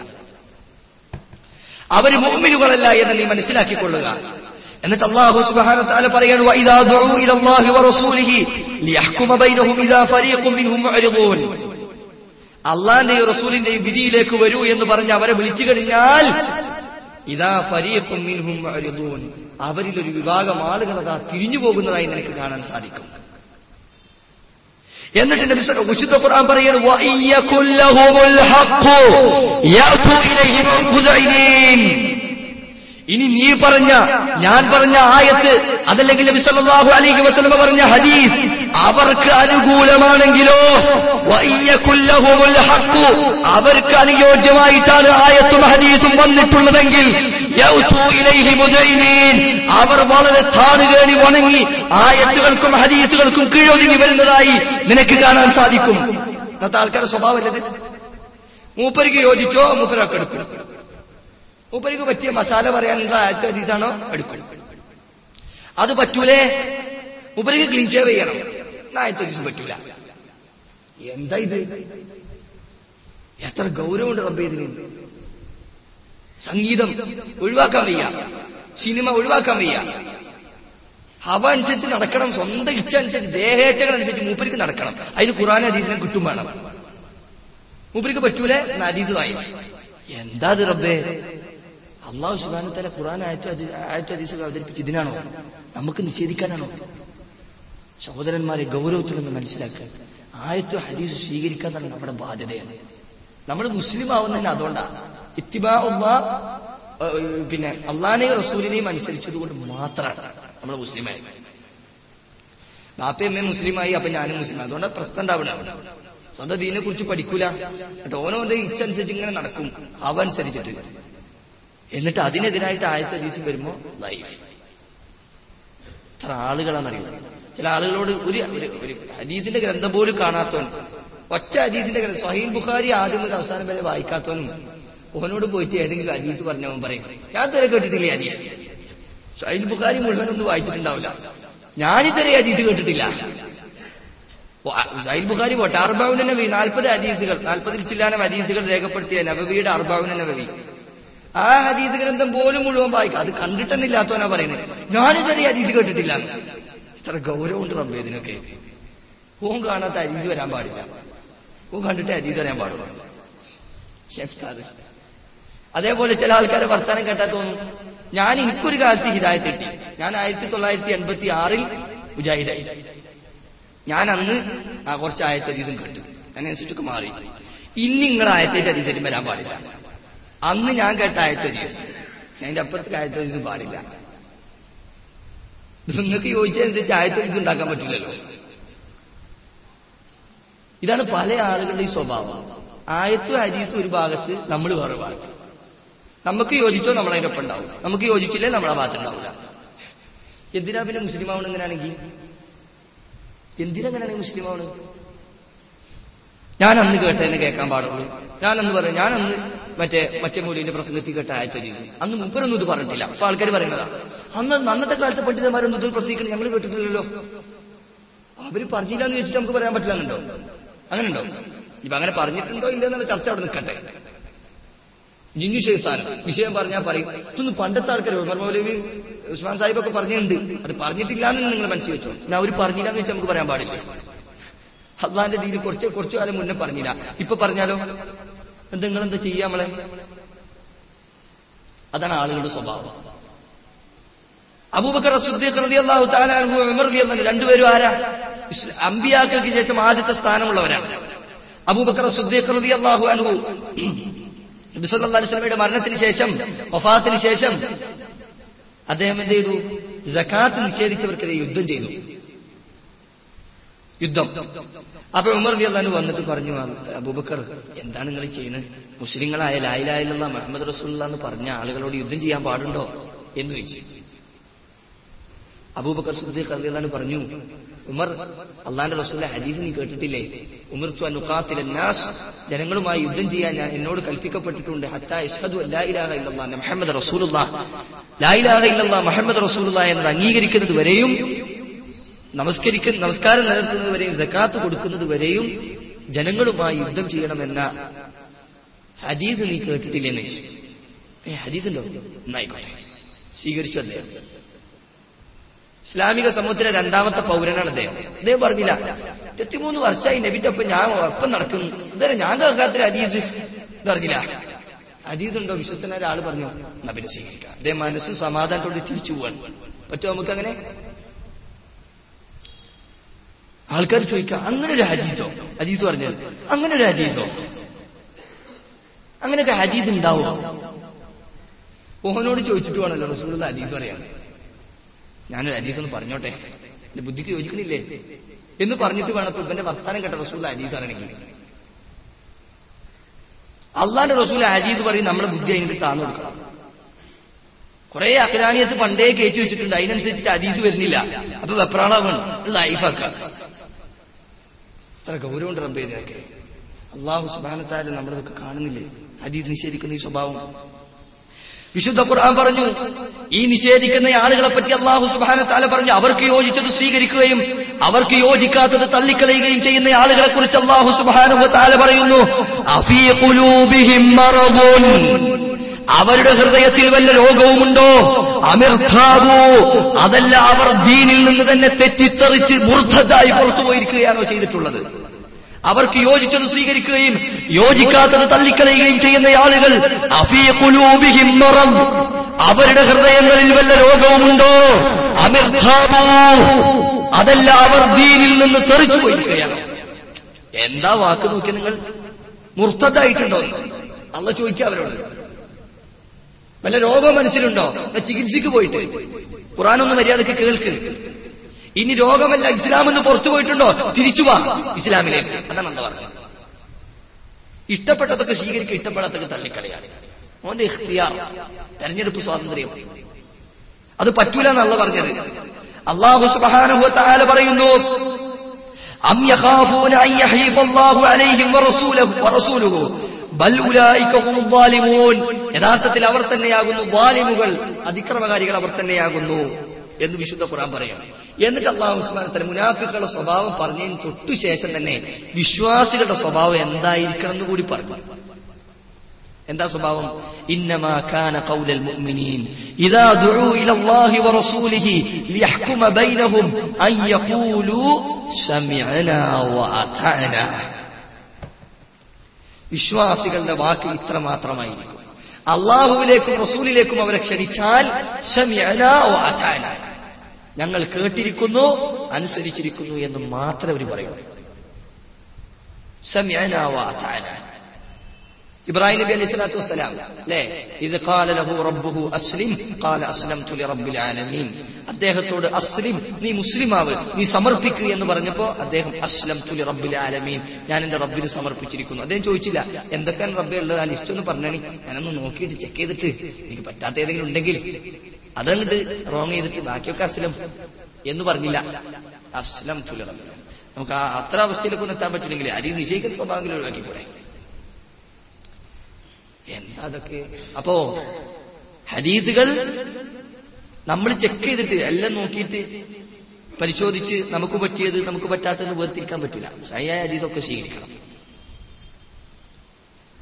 അവർ മുഅ്മിനുകളല്ല എന്ന് നീ മനസ്സിലാക്കിക്കൊള്ളുക എന്നിട്ട് അല്ലാഹു സുബ്ഹാനഹു വ തആല പറയാണ് വഇദാ ദുഉ ഇലല്ലാഹി വറസൂലിഹി ലിയഹ്കുമ ബൈനഹും ഇദാ ഫരീഖും മിൻഹും മുഅ്രിദൂൻ അള്ളാന്റെയും റസൂലിന്റെയും വിധിയിലേക്ക് വരൂ എന്ന് പറഞ്ഞ് അവരെ വിളിച്ചു കഴിഞ്ഞാൽ ഇതാ ഫരീഖും മിൻഹും മുഅ്രിദൂൻ അവരിൽ ഒരു വിഭാഗം ആളുകൾ അതാ തിരിഞ്ഞു പോകുന്നതായി നിനക്ക് കാണാൻ സാധിക്കും എന്നിട്ട് നബി സല്ലല്ലാഹു വിശുദ്ധ ഖുർആൻ പറയാണ് വഇയ്യകുല്ലഹുമുൽ ഹഖ് യഅതു ഇലൈഹി മുദ്ഇനീൻ ഇനി നീ പറഞ്ഞ ഞാൻ പറഞ്ഞ ആയത്ത് അതല്ലെങ്കിൽ നബി സല്ലല്ലാഹു അലൈഹി വസല്ലമ പറഞ്ഞ ഹദീസ് അവർക്ക് അനുകൂലമാണെങ്കിലോ വഇയ്യകുല്ലഹുമുൽ ഹഖ് അവർക്ക് അനുയോജ്യമായിട്ടാണ് ആയത്തും ഹദീസും വന്നിട്ടുള്ളതെങ്കിൽ യഅതു ഇലൈഹി മുദ്ഇനീൻ അവർ വളരെ താണുകേണി വണങ്ങി ആയത്തുകൾക്കും ഹദീസുകൾക്കും കീഴൊതുങ്ങി വരുന്നതായി നിനക്ക് കാണാൻ സാധിക്കും ഇന്നത്തെ ആൾക്കാരുടെ സ്വഭാവമല്ലത് മൂപ്പരിക്ക് യോജിച്ചോ മൂപ്പരൊക്കെ എടുക്കും മൂപ്പരിക്ക് പറ്റിയ മസാല പറയാനുള്ള ആയത്ത് ഹദീസാണോ എടുക്കും അത് പറ്റൂലേ മൂപ്പരിക്ക് ക്ലീൻ ഷേവ് ചെയ്യണം എന്നാ ആയത്ത് ഹദീസ് പറ്റൂല എന്താ ഇത് എത്ര ഗൗരവമുണ്ട് റബ്ബേ ഇതിന് സംഗീതം ഒഴിവാക്കാൻ വയ്യ സിനിമ ഒഴിവാക്കാൻ വയ്യ ഹവ അനുസരിച്ച് നടക്കണം സ്വന്തം ഇച്ഛ അനുസരിച്ച് ദേഹേച്ഛകൾ അനുസരിച്ച് മൂപ്പരിക്ക് നടക്കണം അതിന് ഖുറാൻ ഹദീസിനെ കിട്ടും വേണം മൂപ്പരിക്ക് പറ്റൂലേ എന്നാ ഹദീസ് വായി എന്താ ഇത് റബ്ബേ അള്ളാഹു സുബാനത്തല ഖുറാൻ ആയത്തു ആയത്തു ഹദീസുകൾ അവതരിപ്പിച്ച് ഇതിനാണോ നമുക്ക് നിഷേധിക്കാനാണോ സഹോദരന്മാരെ ഗൗരവത്തിൽ നിന്ന് മനസ്സിലാക്കുക ആയത്തു ഹദീസ് സ്വീകരിക്കാൻ തന്നെ നമ്മുടെ ബാധ്യതയാണ് നമ്മൾ മുസ്ലിം ആവുന്നതിന് അതുകൊണ്ടാണ് ഇത്തിബാ പിന്നെ അള്ളാനെയും റസൂലിനെയും അനുസരിച്ചത് കൊണ്ട് മാത്രമാണ് നമ്മൾ മുസ്ലിമായി ബാപ്പയും അമ്മയും മുസ്ലിമായി അപ്പൊ ഞാനും മുസ്ലിം അതുകൊണ്ട് പ്രശ്നം ഉണ്ടാവണം സ്വന്തം ദീനെ കുറിച്ച് പഠിക്കൂല എന്നിട്ട് ഓനോന്റെ ഇച്ഛ അനുസരിച്ച് ഇങ്ങനെ നടക്കും അവ അനുസരിച്ചിട്ട് എന്നിട്ട് അതിനെതിരായിട്ട് ആയത്തെ ദിവസം വരുമ്പോ ലൈഫ് എത്ര ആളുകളാണെന്നറിയോ ചില ആളുകളോട് ഒരു ഒരു- ഒരു ഹദീസിന്റെ ഗ്രന്ഥം പോലും കാണാത്തവൻ ഒറ്റ ഹദീസിന്റെ ഗ്രന്ഥം സഹീൽ ബുഖാരി ആദ്യം മുതൽ അവസാനം വരെ വായിക്കാത്തവനും ഓനോട് പോയിട്ട് ഏതെങ്കിലും ഹദീസ് പറഞ്ഞവൻ പറയും ഞാൻ ഇതുവരെ കേട്ടിട്ടില്ല ഈ ഹദീസ് സഹീൽ ബുഖാരി മുഴുവനൊന്നും വായിച്ചിട്ടുണ്ടാവില്ല ഞാനിതുവരെ ഈ ഹദീസ് കേട്ടിട്ടില്ല സഹീൽ ബുഖാരി പോട്ടെ അർബാവുന നബി നാൽപ്പത് ഹദീസുകൾ നാൽപ്പതിൽ ചില്ലാനം ഹദീസുകൾ രേഖപ്പെടുത്തിയ നബവിയുടെ അർബാവുന നബവി ആ ഹദീസ് ഗ്രന്ഥം പോലും മുഴുവൻ വായിക്കാം അത് കണ്ടിട്ടെന്നില്ലാത്തവനാ പറയുന്നത് ഞാനിതുവരെ ഈ ഹദീസ് കേട്ടിട്ടില്ല ഇത്ര ഗൗരവമുണ്ട് റബ്ബേ ഇതിനൊക്കെ ഓൻ കാണാത്ത ഹദീസ് വരാൻ പാടില്ല ഓൻ കണ്ടിട്ട് ഹദീസ് അറിയാൻ പാടുള്ളൂ ഷെഫ്താദ് അതേപോലെ ചില ആൾക്കാരെ വർത്താനം കേട്ടാ തോന്നും ഞാൻ എനിക്കൊരു കാലത്ത് ഹിദായത്ത് കിട്ടി ഞാൻ ആയിരത്തി തൊള്ളായിരത്തി എൺപത്തി ആറിൽ മുജാഹിദായി ഞാൻ അന്ന് ആ കുറച്ച് ആയത്തെ ഹദീസും കേട്ടു അതിനനുസരിച്ചൊക്കെ മാറി ഇനി നിങ്ങൾ ആയത്തെ ഹദീസിലും വരാൻ പാടില്ല അന്ന് ഞാൻ കേട്ട ആയത്തെ ഹദീസ് അതിന്റെ അപ്പുറത്ത് ആയത്തെ ഹദീസും പാടില്ല നിങ്ങൾക്ക് യോജിച്ചതനുസരിച്ച് ആയത്തെ ഹദീസ് ഉണ്ടാക്കാൻ പറ്റില്ലല്ലോ ഇതാണ് പല ആളുകളുടെ ഈ സ്വഭാവം ആയത്തും ഹദീസും ഒരു ഭാഗത്ത് നമ്മൾ വേറെ ഭാഗത്ത് നമുക്ക് യോജിച്ചോ നമ്മൾ അതിന്റെ ഒപ്പം ഉണ്ടാവും നമുക്ക് യോജിച്ചില്ലേ നമ്മളെ ഭാഗത്ത് ഉണ്ടാവില്ല എന്തിനാ പിന്നെ മുസ്ലിം ആവണം ഇങ്ങനെയാണെങ്കിൽ എന്തിനാ അങ്ങനെയാണെങ്കിൽ മുസ്ലിം ആവണം ഞാൻ അന്ന് കേട്ടതെന്ന് കേൾക്കാൻ പാടുള്ളൂ ഞാൻ അന്ന് പറഞ്ഞു ഞാൻ അന്ന് മറ്റേ മറ്റേ മൂലിന്റെ പ്രസംഗത്തിൽ കേട്ട ആയത്തെ ചെയ്തു അന്ന് മൂപ്പരൊന്നും ഇത് പറഞ്ഞിട്ടില്ല അപ്പൊ ആൾക്കാർ പറയുന്നതാ അന്ന് അന്നത്തെ കാലത്തെ പണ്ഡിതന്മാരൊന്നും ഇത് പ്രസംഗിക്കണം ഞങ്ങൾ കേട്ടിട്ടില്ലല്ലോ അവര് പറഞ്ഞില്ല എന്ന് വെച്ചിട്ട് നമുക്ക് പറയാൻ പറ്റില്ല എന്നുണ്ടോ അങ്ങനെ ഉണ്ടോ ഇപ്പൊ അങ്ങനെ പറഞ്ഞിട്ടുണ്ടോ ഇല്ല എന്നുള്ള ചർച്ച അവിടെ നിൽക്കട്ടെ ജിന്നു ഷെയ്ത്താനം വിഷയം പറഞ്ഞാൽ പറയും ഇതൊന്നും പണ്ടത്തെ ആൾക്കാർ ഉമർ മൗലവി ഉസ്മാൻ സാഹിബ് ഒക്കെ പറഞ്ഞിട്ടുണ്ട് അത് പറഞ്ഞിട്ടില്ല എന്ന് നിങ്ങൾ മനസ്സിൽ വെച്ചോ ഞാൻ അവർ പറഞ്ഞില്ല എന്ന് വെച്ചാൽ നമുക്ക് പറയാൻ പാടില്ല അള്ളാന്റെ ദീന് കുറച്ച് കുറച്ചു കാലം മുന്നേ പറഞ്ഞില്ല ഇപ്പൊ പറഞ്ഞാലോ എന്താ നിങ്ങൾ എന്താ ചെയ്യാ നമ്മളെ അതാണ് ആളുകളുടെ സ്വഭാവം അബൂബക്കർ സിദ്ദീഖ് റളിയല്ലാഹു തആല അൻഹു ഉമർ റളിയല്ലാഹു അൻഹു രണ്ടുപേരും ആരാ ഇസ്ലാ- അമ്പിയാക്കൾക്ക് ശേഷം ആദ്യത്തെ സ്ഥാനമുള്ളവരാണ് അബൂബക്കർ സിദ്ദീഖ് റളിയല്ലാഹു അൻഹു നബി സല്ലല്ലാഹു അലൈഹി വസല്ലമയുടെ മരണത്തിന് ശേഷം വഫാത്തിന് ശേഷം അദ്ദേഹം എന്ത് ചെയ്തു സകാത്ത് നിഷേധിച്ചവർക്കെതിരെ യുദ്ധം ചെയ്തു യുദ്ധം അപ്പൊ ഉമർ റളിയല്ലാഹു അൻഹു വന്നിട്ട് പറഞ്ഞു അബൂബക്കർ എന്താണ് നിങ്ങൾ ചെയ്യുന്നത് മുസ്ലിങ്ങളായ ലായിലായില്ല മുഹമ്മദ് റസൂലുള്ള എന്ന് പറഞ്ഞ ആളുകളോട് യുദ്ധം ചെയ്യാൻ പാടുണ്ടോ എന്ന് ചോദിച്ചു അബൂബക്കർ സിദ്ദീഖ് റളിയല്ലാഹു പറഞ്ഞു ഉമർ അള്ളാന്റെ റസൂലിന്റെ ഹദീസ് നീ കേട്ടിട്ടില്ലേ ഉമർ നാസ് ജനങ്ങളുമായി യുദ്ധം ചെയ്യാൻ ഞാൻ എന്നോട് കൽപ്പിക്കപ്പെട്ടിട്ടുണ്ട് ഹത്താ ഇഷ്ഹദു അല്ലാ ഇലാഹ ഇല്ലല്ലാഹ് മുഹമ്മദ് റസൂലുള്ളാഹ് ലാ ഇലാഹ ഇല്ലല്ലാഹ് മുഹമ്മദ് റസൂലുള്ളാഹ് എന്നത് അംഗീകരിക്കുന്നത് വരെയും നമസ്കരിക്കുന്ന നമസ്കാരം നിലനിർത്തുന്നത് വരെയും സക്കാത്ത് കൊടുക്കുന്നത് വരെയും ജനങ്ങളുമായി യുദ്ധം ചെയ്യണമെന്ന ഹദീസ് നീ കേട്ടിട്ടില്ലെന്ന് ചോദിച്ചു ഏ ഹദീസ് ഉണ്ടോ എന്നായിക്കോട്ടെ സ്വീകരിച്ചു അദ്ദേഹം ഇസ്ലാമിക സമൂഹത്തിലെ രണ്ടാമത്തെ പൗരനാണ് അദ്ദേഹം അദ്ദേഹം പറഞ്ഞില്ല ഇരുപത്തിമൂന്ന് വർഷമായി നബിന്റെ ഒപ്പം ഞാൻ ഒപ്പം നടക്കുന്നു ഇതുവരെ ഞാൻ കേൾക്കാത്തൊരു ഹദീസ് ഇത് പറഞ്ഞില്ല ഹദീസ് ഉണ്ടോ വിശ്വസ്തനായ ഒരാൾ പറഞ്ഞു എന്നാ പിന്നെ സ്വീകരിക്കാം അദ്ദേഹം മനസ്സ് സമാധാനത്തോടെ തിരിച്ചു പോവാൻ പറ്റുമോ നമുക്ക് അങ്ങനെ ആൾക്കാർ ചോദിക്കാം അങ്ങനെ ഒരു ഹദീസോ ഹദീസ് പറഞ്ഞത് അങ്ങനെ ഒരു ഹദീസോ അങ്ങനെയൊക്കെ ഹദീസ് ഉണ്ടാവോ ഓനോട് ചോദിച്ചിട്ട് വേണമല്ലോ റസൂലുള്ള ഹദീസ് പറയാൻ ഞാനൊരു ഹദീസ് ഒന്ന് പറഞ്ഞോട്ടെ എന്റെ ബുദ്ധിക്ക് യോജിക്കണില്ലേ എന്ന് പറഞ്ഞിട്ട് വേണം ഇപ്പൊ ഇവന്റെ വർത്താനം കേട്ട റസൂൽ ഹദീസ് ആണെങ്കിൽ അള്ളാന്റെ റസൂൽ ഹദീസ് പറയും നമ്മളെ ബുദ്ധി അതിന് താന്നു കൊടുക്കണം കുറെ അഖിലാനിയത്ത് പണ്ടേ കയറ്റി വെച്ചിട്ടുണ്ട് അതിനനുസരിച്ചിട്ട് ഹദീസ് വരുന്നില്ല അപ്പൊ വെപ്രാളാവാണ് ലൈഫാക്കുക അത്ര ഗൗരവം റബ്ബ് ഇതിനൊക്കെ അള്ളാഹു സുബാനത്താല് നമ്മളിതൊക്കെ കാണുന്നില്ലേ ഹദീസ് നിഷേധിക്കുന്ന ഈ സ്വഭാവം വിശുദ്ധ ഖുർആൻ പറഞ്ഞു ഈ നിഷേധിക്കുന്ന ആളുകളെ പറ്റി അള്ളാഹു സുബാനത്താല പറഞ്ഞു അവർക്ക് യോജിച്ചത് സ്വീകരിക്കുകയും അവർക്ക് യോജിക്കാത്തത് തള്ളിക്കളയുകയും ചെയ്യുന്ന ആളുകളെ കുറിച്ച് അള്ളാഹു സുബാനുവത്താല പറയുന്നു അഫീ ഖുലൂബിഹിം മറദുൻ അവരുടെ ഹൃദയത്തിൽ വല്ല രോഗവുമുണ്ടോ അമിർഥാബു അതല്ല അവർ ദീനിൽ നിന്ന് തന്നെ തെറ്റിത്തെറിച്ച് മൂർദ്ധതായി പുറത്തു പോയിരിക്കുകയാണോ ചെയ്തിട്ടുള്ളത് അവർക്ക് യോജിച്ചത് സ്വീകരിക്കുകയും യോജിക്കാത്തത് തള്ളിക്കളയുകയും ചെയ്യുന്ന ആളുകൾ അഫീ ഖുലൂബിഹിം മറദ് അവരുടെ ഹൃദയങ്ങളിൽ വല്ല രോഗവുമുണ്ടോ അമിർഥാബു അതല്ല അവർ ദീനിൽ നിന്ന് തെറിച്ചു പോയിരിക്കുകയാണ് എന്താ വാക്ക് നോക്കി നിങ്ങൾ മുർത്തതായിട്ടുണ്ടോ അള്ള ചോദിക്കുക അവരോട് വല്ല രോഗം മനസ്സിലുണ്ടോ എന്നാ ചികിത്സക്ക് പോയിട്ട് ഖുറാനൊന്ന് മര്യാദക്ക് കേൾക്ക് ഇനി രോഗമല്ല ഇസ്ലാം എന്ന് പുറത്തു പോയിട്ടുണ്ടോ തിരിച്ചു വാ ഇസ്ലാമിലേക്ക് അതാണ് എന്താ പറഞ്ഞത് ഇഷ്ടപ്പെട്ടതൊക്കെ സ്വീകരിക്കുക ഇഷ്ടപ്പെടാത്തൊക്കെ തള്ളിക്കളയാണ് ഓന്റെ ഇഖ്തിയാർ തെരഞ്ഞെടുപ്പ് സ്വാതന്ത്ര്യം അത് പറ്റൂല എന്നല്ല പറഞ്ഞത് അള്ളാഹു സുബ്ഹാനഹു തആല പറയുന്നു അം യഖാഫൂന അൻ യഹീഫ അല്ലാഹു അലൈഹിം വറസൂലഹു വറസൂലുഹു ബൽ ഉലൈക ഹുമുൽ ളാലിമൂൻ യഥാർത്ഥത്തിൽ അവർ തന്നെയാകുന്നു ളാലിമുകൾ അതിക്രമകാരികൾ അവർ തന്നെയാകുന്നു എന്ന് വിശുദ്ധ ഖുർആൻ പറയാണ് എന്നിട്ട് അള്ളാഹു ഉസ്മാനത്തല മുനാഫിക്കുകളുടെ സ്വഭാവം പറഞ്ഞതിന് തൊട്ടു ശേഷം തന്നെ വിശ്വാസികളുടെ സ്വഭാവം എന്തായിരിക്കണം എന്ന് കൂടി പറഞ്ഞു എന്താ സ്വഭാവം ഇന്നമാ കാന ഖൗലൽ മുഅ്മിനീൻ ഇദാ ദുഉ ഇലല്ലാഹി വറസൂലിഹി ലിയഹ്കുമ ബൈനഹും അൻ യഖൂലു സമീഅനാ വഅതഅന വിശ്വാസികളുടെ വാക്ക് ഇത്ര മാത്രമായിരിക്കും അള്ളാഹുവിലേക്കും റസൂലിലേക്കും അവരെ ക്ഷണിച്ചാൽ സമീഅനാ വഅതഅന ഞങ്ങൾ കേട്ടിരിക്കുന്നു അനുസരിച്ചിരിക്കുന്നു എന്ന് മാത്രം അവർ പറയും സമീഅനാ വഅതഅന ഇബ്രാഹിം നബി അലൈഹി സ്വലാത്തു വസ്സലാം അല്ലേ ഇത് കാല ലഹു റബ്ബുഹു അസ്ലിം കാല അസ്ലംതു ലിറബ്ബിൽ ആലമീൻ അദ്ദേഹത്തോട് അസ്ലിം നീ മുസ്ലിമാവ് നീ സമർപ്പിക്കുക എന്ന് പറഞ്ഞപ്പോ അദ്ദേഹം അസ്ലം തുലി റബ്ബിൽ ആലമീൻ ഞാൻ എന്റെ റബ്ബിന് സമർപ്പിച്ചിരിക്കുന്നു അദ്ദേഹം ചോദിച്ചില്ല എന്തൊക്കെയാണ് റബ്ബെ ഉള്ളത് ആ ലിസ്റ്റ് ഒന്ന് പറഞ്ഞാണി ഞാനൊന്ന് നോക്കിയിട്ട് ചെക്ക് ചെയ്തിട്ട് എനിക്ക് പറ്റാത്ത ഏതെങ്കിലും ഉണ്ടെങ്കിൽ അതങ്ങോട്ട് റോങ് ചെയ്തിട്ട് ബാക്കിയൊക്കെ അസ്ലം എന്ന് പറഞ്ഞില്ല അസ്ലം തുലി റബ്ബിൽ നമുക്ക് ആ അത്ര അവസ്ഥയിലേക്കൊന്നും എത്താൻ പറ്റില്ലെങ്കിൽ അരി നിശ്ചയിക്കുന്ന സ്വഭാവങ്ങൾ ഒഴിവാക്കിക്കൂടെ എന്താ അതൊക്കെ അപ്പോ ഹദീസുകൾ നമ്മൾ ചെക്ക് ചെയ്തിട്ട് എല്ലാം നോക്കിയിട്ട് പരിശോധിച്ച് നമുക്ക് പറ്റിയത് നമുക്ക് പറ്റാത്തതെന്ന് വേർതിരിക്കാൻ പറ്റില്ല ശരിയായ ഹദീസൊക്കെ സ്വീകരിക്കണം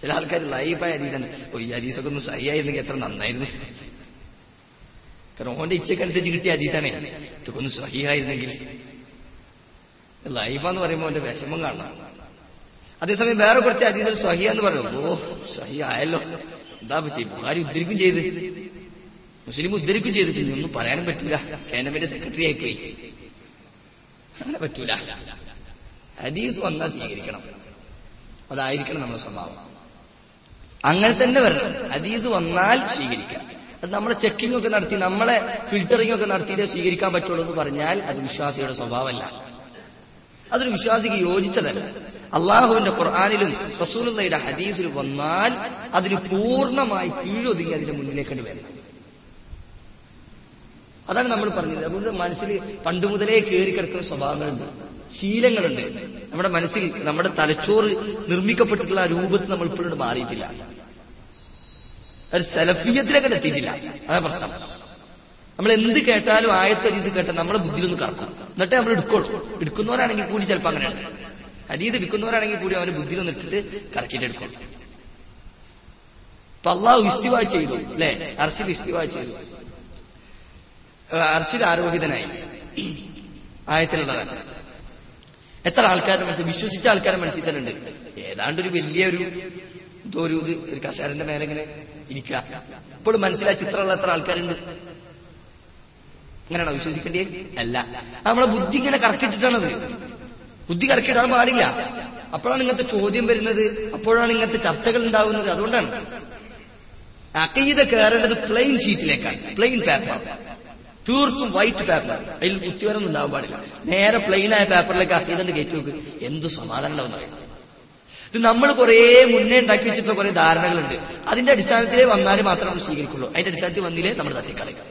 ചില ആൾക്കാർ ലൈഫായ ഹദീസാണ് ഓ ഈ ഹദീസൊക്കെ ഒന്ന് സഹിയായിരുന്നെങ്കിൽ എത്ര നന്നായിരുന്നു കാരണം ഓന്റെ ഇച്ഛക്കനുസരിച്ച് കിട്ടിയ ഹദീസാണേ ഇതൊക്കെ ഒന്ന് സഹിയായിരുന്നെങ്കിൽ ലൈഫാന്ന് പറയുമ്പോൾ അവന്റെ വിഷമം കാണണം അതേസമയം വേറെ കുറച്ച് ഹദീസിൽ സഹിയ എന്ന് പറയും ഓ സഹി ആയല്ലോ എന്താ ചെയ്യും ബുഹാരി ഉദ്ധരിക്കും ചെയ്ത് മുസ്ലിം ഉദ്ധരിക്കും ചെയ്തിട്ടില്ല ഒന്നും പറയാനും പറ്റൂല കേന്ദ്രത്തിന്റെ സെക്രട്ടറി ആയിപ്പോയി അങ്ങനെ പറ്റൂല ഹദീസ് വന്നാൽ സ്വീകരിക്കണം അതായിരിക്കണം നമ്മുടെ സ്വഭാവം അങ്ങനെ തന്നെ വരണം ഹദീസ് വന്നാൽ സ്വീകരിക്കാം അത് നമ്മളെ ചെക്കിംഗ് ഒക്കെ നടത്തി നമ്മളെ ഫിൽറ്ററിംഗ് ഒക്കെ നടത്തിയിട്ടേ സ്വീകരിക്കാൻ പറ്റുള്ളൂ എന്ന് പറഞ്ഞാൽ അത് വിശ്വാസിയുടെ സ്വഭാവമല്ല അതൊരു വിശ്വാസിക്ക് യോജിച്ചതല്ല അള്ളാഹുവിന്റെ ഖുർആാനിലും റസൂലുള്ളയുടെ ഹദീസിലും വന്നാൽ അതിന് പൂർണ്ണമായി കീഴൊതുങ്ങി അതിന്റെ മുന്നിലേക്കണ്ട് വരണം അതാണ് നമ്മൾ പറഞ്ഞത് അതുകൊണ്ട് മനസ്സിൽ പണ്ട് മുതലേ കയറി കിടക്കുന്ന സ്വഭാവങ്ങളുണ്ട് ശീലങ്ങളുണ്ട് നമ്മുടെ മനസ്സിൽ നമ്മുടെ തലച്ചോറ് നിർമ്മിക്കപ്പെട്ടിട്ടുള്ള ആ രൂപത്തിൽ നമ്മൾ ഇപ്പോഴും മാറിയിട്ടില്ല ഒരു സെലഫീയത്തിലേക്ക് എത്തിയിട്ടില്ല അതാ പ്രശ്നം നമ്മൾ എന്ത് കേട്ടാലും ആയത്തെ ഹദീസ് കേട്ടാൽ നമ്മളെ ബുദ്ധിയിലൊന്ന് കറക്കും എന്നിട്ടേ നമ്മൾ എടുക്കുള്ളൂ എടുക്കുന്നവരാണെങ്കിൽ കൂടി ചിലപ്പോൾ അങ്ങനെയുണ്ട് ഹദീസ് എടുക്കുന്നവരാണെങ്കിൽ കൂടി അവന്റെ ബുദ്ധിയിലൊന്ന് ഇട്ടിട്ട് കറക്കിയിട്ട് എടുക്കുള്ളൂ അപ്പൊ അള്ളാഹു ഇസ്തിവാ ചെയ്തു അല്ലെ അർഷിൽ ഇസ്തിവാ ചെയ്തു അർഷിൽ ആരോഗ്യതനായി ആയത്തിലുള്ളതാണ് എത്ര ആൾക്കാരുടെ മനസ്സിൽ വിശ്വസിച്ച ആൾക്കാരുടെ മനസ്സിൽ തന്നെ ഉണ്ട് ഏതാണ്ട് ഒരു വലിയൊരു എന്തോ ഒരു ഇത് ഒരു കസേരന്റെ മേലെ ഇങ്ങനെ ഇരിക്കുക ഇപ്പോഴും മനസ്സിലായ ചിത്രമുള്ള എത്ര ആൾക്കാരുണ്ട് അങ്ങനെയാണോ വിശ്വസിക്കേണ്ടേ അല്ല നമ്മളെ ബുദ്ധി ഇങ്ങനെ കറക്കിട്ടിട്ടാണത് ബുദ്ധി കറക്കിയിടാൻ പാടില്ല അപ്പോഴാണ് ഇങ്ങനത്തെ ചോദ്യം വരുന്നത് അപ്പോഴാണ് ഇങ്ങനത്തെ ചർച്ചകൾ ഉണ്ടാവുന്നത് അതുകൊണ്ടാണ് അക്കീത കയറേണ്ടത് പ്ലെയിൻ ഷീറ്റിലേക്കാണ് പ്ലെയിൻ പേപ്പർ തീർത്തും വൈറ്റ് പേപ്പർ അതിൽ കുത്തിവരൊന്നും ഉണ്ടാവാൻ പാടില്ല നേരെ പ്ലെയിൻ ആയ പേപ്പറിലേക്ക് അക്കീതന്റെ കയറ്റി വെക്ക് എന്ത് സമാധാനം ഉണ്ടാവും അറിയാം ഇത് നമ്മൾ കുറെ മുന്നേ ഉണ്ടാക്കി വെച്ചിട്ടുള്ള കുറെ ധാരണകളുണ്ട് അതിന്റെ അടിസ്ഥാനത്തിലേ വന്നാലേ മാത്രം നമ്മൾ സ്വീകരിക്കുള്ളൂ അതിന്റെ അടിസ്ഥാനത്തിൽ വന്നില്ലേ നമ്മൾ തട്ടിക്കളയും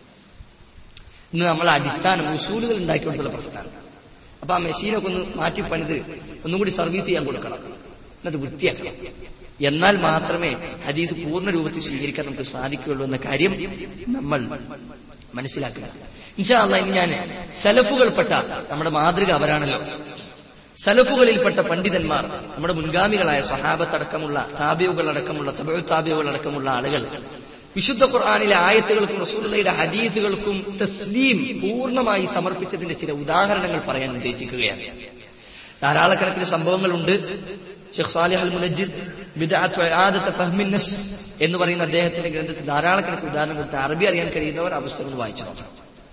ഇന്ന് നമ്മൾ അടിസ്ഥാനം ഉസൂലുകൾ ഉണ്ടാക്കി കൊടുത്തുള്ള പ്രശ്നമാണ് അപ്പൊ ആ മെഷീനൊക്കെ ഒന്ന് മാറ്റി പണിത് ഒന്നും കൂടി സർവീസ് ചെയ്യാൻ കൊടുക്കണം എന്നിട്ട് വൃത്തിയാക്കണം എന്നാൽ മാത്രമേ ഹദീസ് പൂർണ്ണ രൂപത്തിൽ സ്വീകരിക്കാൻ നമുക്ക് സാധിക്കുകയുള്ളൂ എന്ന കാര്യം നമ്മൾ മനസ്സിലാക്കുക ഇൻഷാല്ല ഇനി ഞാൻ സലഫുകൾപ്പെട്ട നമ്മുടെ മാതൃക അവരാണല്ലോ സലഫുകളിൽപ്പെട്ട പണ്ഡിതന്മാർ നമ്മുടെ മുൻഗാമികളായ സഹാബത്തടക്കമുള്ള താബിയുകൾ അടക്കമുള്ള തബഴു താബിയുകൾ അടക്കമുള്ള ആളുകൾ വിശുദ്ധ ഖുർആാനിലെ ആയത്തുകൾക്കും റസൂലുള്ളയുടെ ഹദീസുകൾക്കും തസ്ലീം പൂർണ്ണമായി സമർപ്പിച്ചതിന്റെ ചില ഉദാഹരണങ്ങൾ പറയാൻ ഉദ്ദേശിക്കുകയാണ് ധാരാളക്കണക്കിന് സംഭവങ്ങളുണ്ട് ഷെഖ് സാലിഹ് അൽ മുനജിദ് ബിദഅത്ത് ഫഹ്മിൻ നസ് എന്ന് പറയുന്ന അദ്ദേഹത്തിന്റെ ഗ്രന്ഥത്തിൽ ധാരാളക്കണക്കിന് ഉദാഹരണങ്ങൾ അറബി അറിയാൻ കഴിയുന്നവർ ആ പുസ്തകം വായിച്ചു നോക്കണം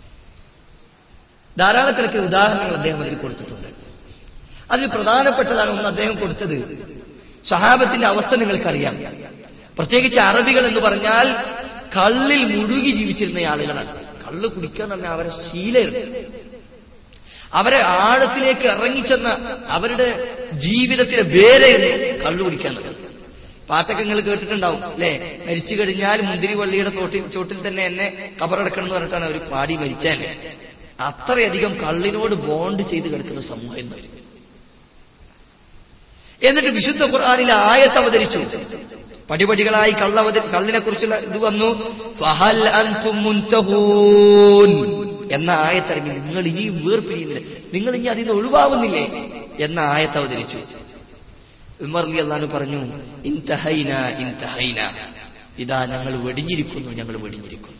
ധാരാളക്കണക്കിന് ഉദാഹരണങ്ങൾ അദ്ദേഹം അതിൽ കൊടുത്തിട്ടുണ്ട് അതിൽ പ്രധാനപ്പെട്ടതാണ് ഒന്ന് അദ്ദേഹം കൊടുത്തത് സഹാബത്തിന്റെ അവസ്ഥ നിങ്ങൾക്കറിയാം പ്രത്യേകിച്ച് അറബികൾ എന്ന് പറഞ്ഞാൽ കള്ളിൽ മുഴുകി ജീവിച്ചിരുന്ന ആളുകളാണ് കള്ള് കുടിക്കാൻ പറഞ്ഞാൽ അവരെ ശീലമായിരുന്നു അവരെ ആഴത്തിലേക്ക് ഇറങ്ങിച്ചെന്ന അവരുടെ ജീവിതത്തിലെ വേരായിരുന്നു കള്ളു കുടിക്കാൻ പാട്ടൊക്കെ നിങ്ങൾ കേട്ടിട്ടുണ്ടാവും അല്ലെ മരിച്ചു കഴിഞ്ഞാൽ മുന്തിരി വള്ളിയുടെ തോട്ടിൽ ചോട്ടിൽ തന്നെ എന്നെ കബറടക്കണം എന്ന് പറഞ്ഞിട്ടാണ് അവർ പാടി മരിച്ചാൽ അത്രയധികം കള്ളിനോട് ബോണ്ട് ചെയ്ത് കിടക്കുന്ന സമൂഹം എന്നവർ എന്നിട്ട് വിശുദ്ധ ഖുർആാനിലെ ആയത്ത് അവതരിച്ചു പടിപടികളായി കള്ളവത കള്ളിനെ കുറിച്ചുള്ള ഇത് വന്നു ഫഹൽ അൻതും മുൻതഹൂൻ എന്ന ആയത്തിറങ്ങി നിങ്ങൾ ഇനി വേർപിരിയുന്നില്ല നിങ്ങൾ ഇനി അതിൽ നിന്ന് ഒഴിവാകുന്നില്ലേ എന്ന ആയത്ത് അവതരിച്ചു ഉമർ അലി അള്ളഹാനു പറഞ്ഞു ഇൻതഹൈന ഇൻതഹൈന ഇതാ ഞങ്ങൾ വെടിഞ്ഞിരിക്കുന്നു ഞങ്ങൾ വെടിഞ്ഞിരിക്കുന്നു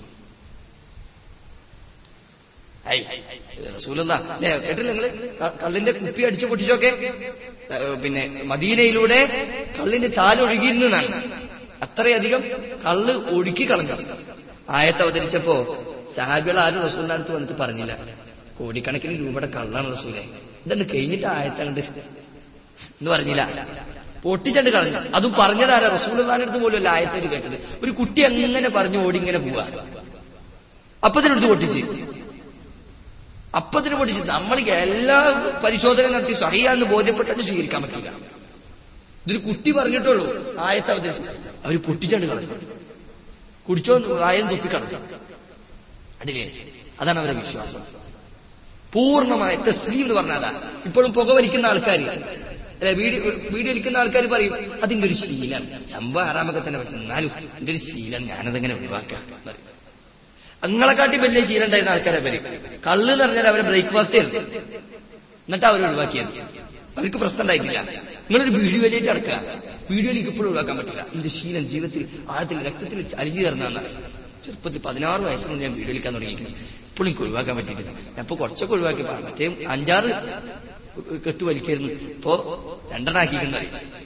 റസൂലല്ല അല്ലേ കേട്ടില്ല നിങ്ങള് കള്ളിന്റെ കുപ്പി അടിച്ചു പൊട്ടിച്ചൊക്കെ പിന്നെ മദീനയിലൂടെ കള്ളിന്റെ ചാല് ഒഴുകിയിരുന്നു എന്നാണ് അത്രയധികം കള്ള് ഒഴുക്കി കളഞ്ഞു ആയത്ത് അവതരിച്ചപ്പോ സഹാബികൾ ആരും റസൂലിന്റെ അടുത്ത് വന്നിട്ട് പറഞ്ഞില്ല കോടിക്കണക്കിന് രൂപയുടെ കള്ളാണ് റസൂലെ ഇതുണ്ട് കഴിഞ്ഞിട്ട് ആയത്തണ്ട് എന്ന് പറഞ്ഞില്ല പൊട്ടിച്ചണ്ട് കളഞ്ഞു അതും പറഞ്ഞതാരാ റസൂലിന്റെ അടുത്ത് പോലും അല്ല ആയത്തേര് കേട്ടത് ഒരു കുട്ടി അങ്ങനെ പറഞ്ഞു ഓടി ഇങ്ങനെ പോവാ അപ്പത്തിനടുത്ത് പൊട്ടിച്ച് അപ്പത്തിന് പൊട്ടിച്ച് നമ്മൾ എല്ലാ പരിശോധന നടത്തി സഹിയാണെന്ന് ബോധ്യപ്പെട്ടിട്ട് സ്വീകരിക്കാൻ പറ്റില്ല ഇതൊരു കുട്ടി പറഞ്ഞിട്ടുള്ളൂ ആയത്ത് അവതരിച്ചു അവര് പൊട്ടിച്ചാണ്ട് കളഞ്ഞു കുടിച്ചോ ആയം തൊപ്പിക്കളഞ്ഞു അടിലേ അതാണ് അവരുടെ വിശ്വാസം പൂർണ്ണമായ തസ്ലീം എന്ന് പറഞ്ഞാൽ അതാ ഇപ്പോഴും പുകവലിക്കുന്ന ആൾക്കാർ അല്ലെ വീഡിയോ വീഡിയോ വലിക്കുന്ന ആൾക്കാർ പറയും അതിന്റെ ഒരു ശീലം സംഭവം ആറാമൊക്കെ തന്നെ പക്ഷെ എന്നാലും എന്റെ ഒരു ശീലം ഞാനതെങ്ങനെ ഒഴിവാക്കാം അങ്ങളെക്കാട്ടി വലിയ ശീലം ഉണ്ടായിരുന്ന ആൾക്കാരെ പേര് കള്ള് എന്ന് പറഞ്ഞാൽ അവരെ ബ്രേക്ക്ഫാസ്റ്റ് ആയിരുന്നു എന്നിട്ട് അവർ ഒഴിവാക്കിയത് അവർക്ക് പ്രശ്നം ഉണ്ടായിട്ടില്ല നിങ്ങളൊരു വീഡിയോയിലേക്ക് അടക്കുക വീഡിയോയിലേക്ക് ഇപ്പോഴും ഒഴിവാക്കാൻ പറ്റില്ല ഇതിന്റെ ശീലം ജീവിതത്തിൽ ആഴത്തിൽ രക്തത്തിൽ അലിഞ്ഞു ചേർന്നതാണ് ചെറുപ്പത്തിൽ പതിനാറ് വയസ്സിൽ ഞാൻ വീഡിയോയിലേക്കാൻ തുടങ്ങിയിരിക്കുന്നത് ഇപ്പോഴും എനിക്ക് ഒഴിവാക്കാൻ പറ്റിയിട്ടില്ല ഞാൻ ഇപ്പൊ കുറച്ചൊക്കെ ഒഴിവാക്കി പറഞ്ഞു മറ്റേ അഞ്ചാറ് കെട്ട് വലിക്കായിരുന്നു ഇപ്പോ രണ്ടെണ്ണാക്കിയിരിക്കുന്നത്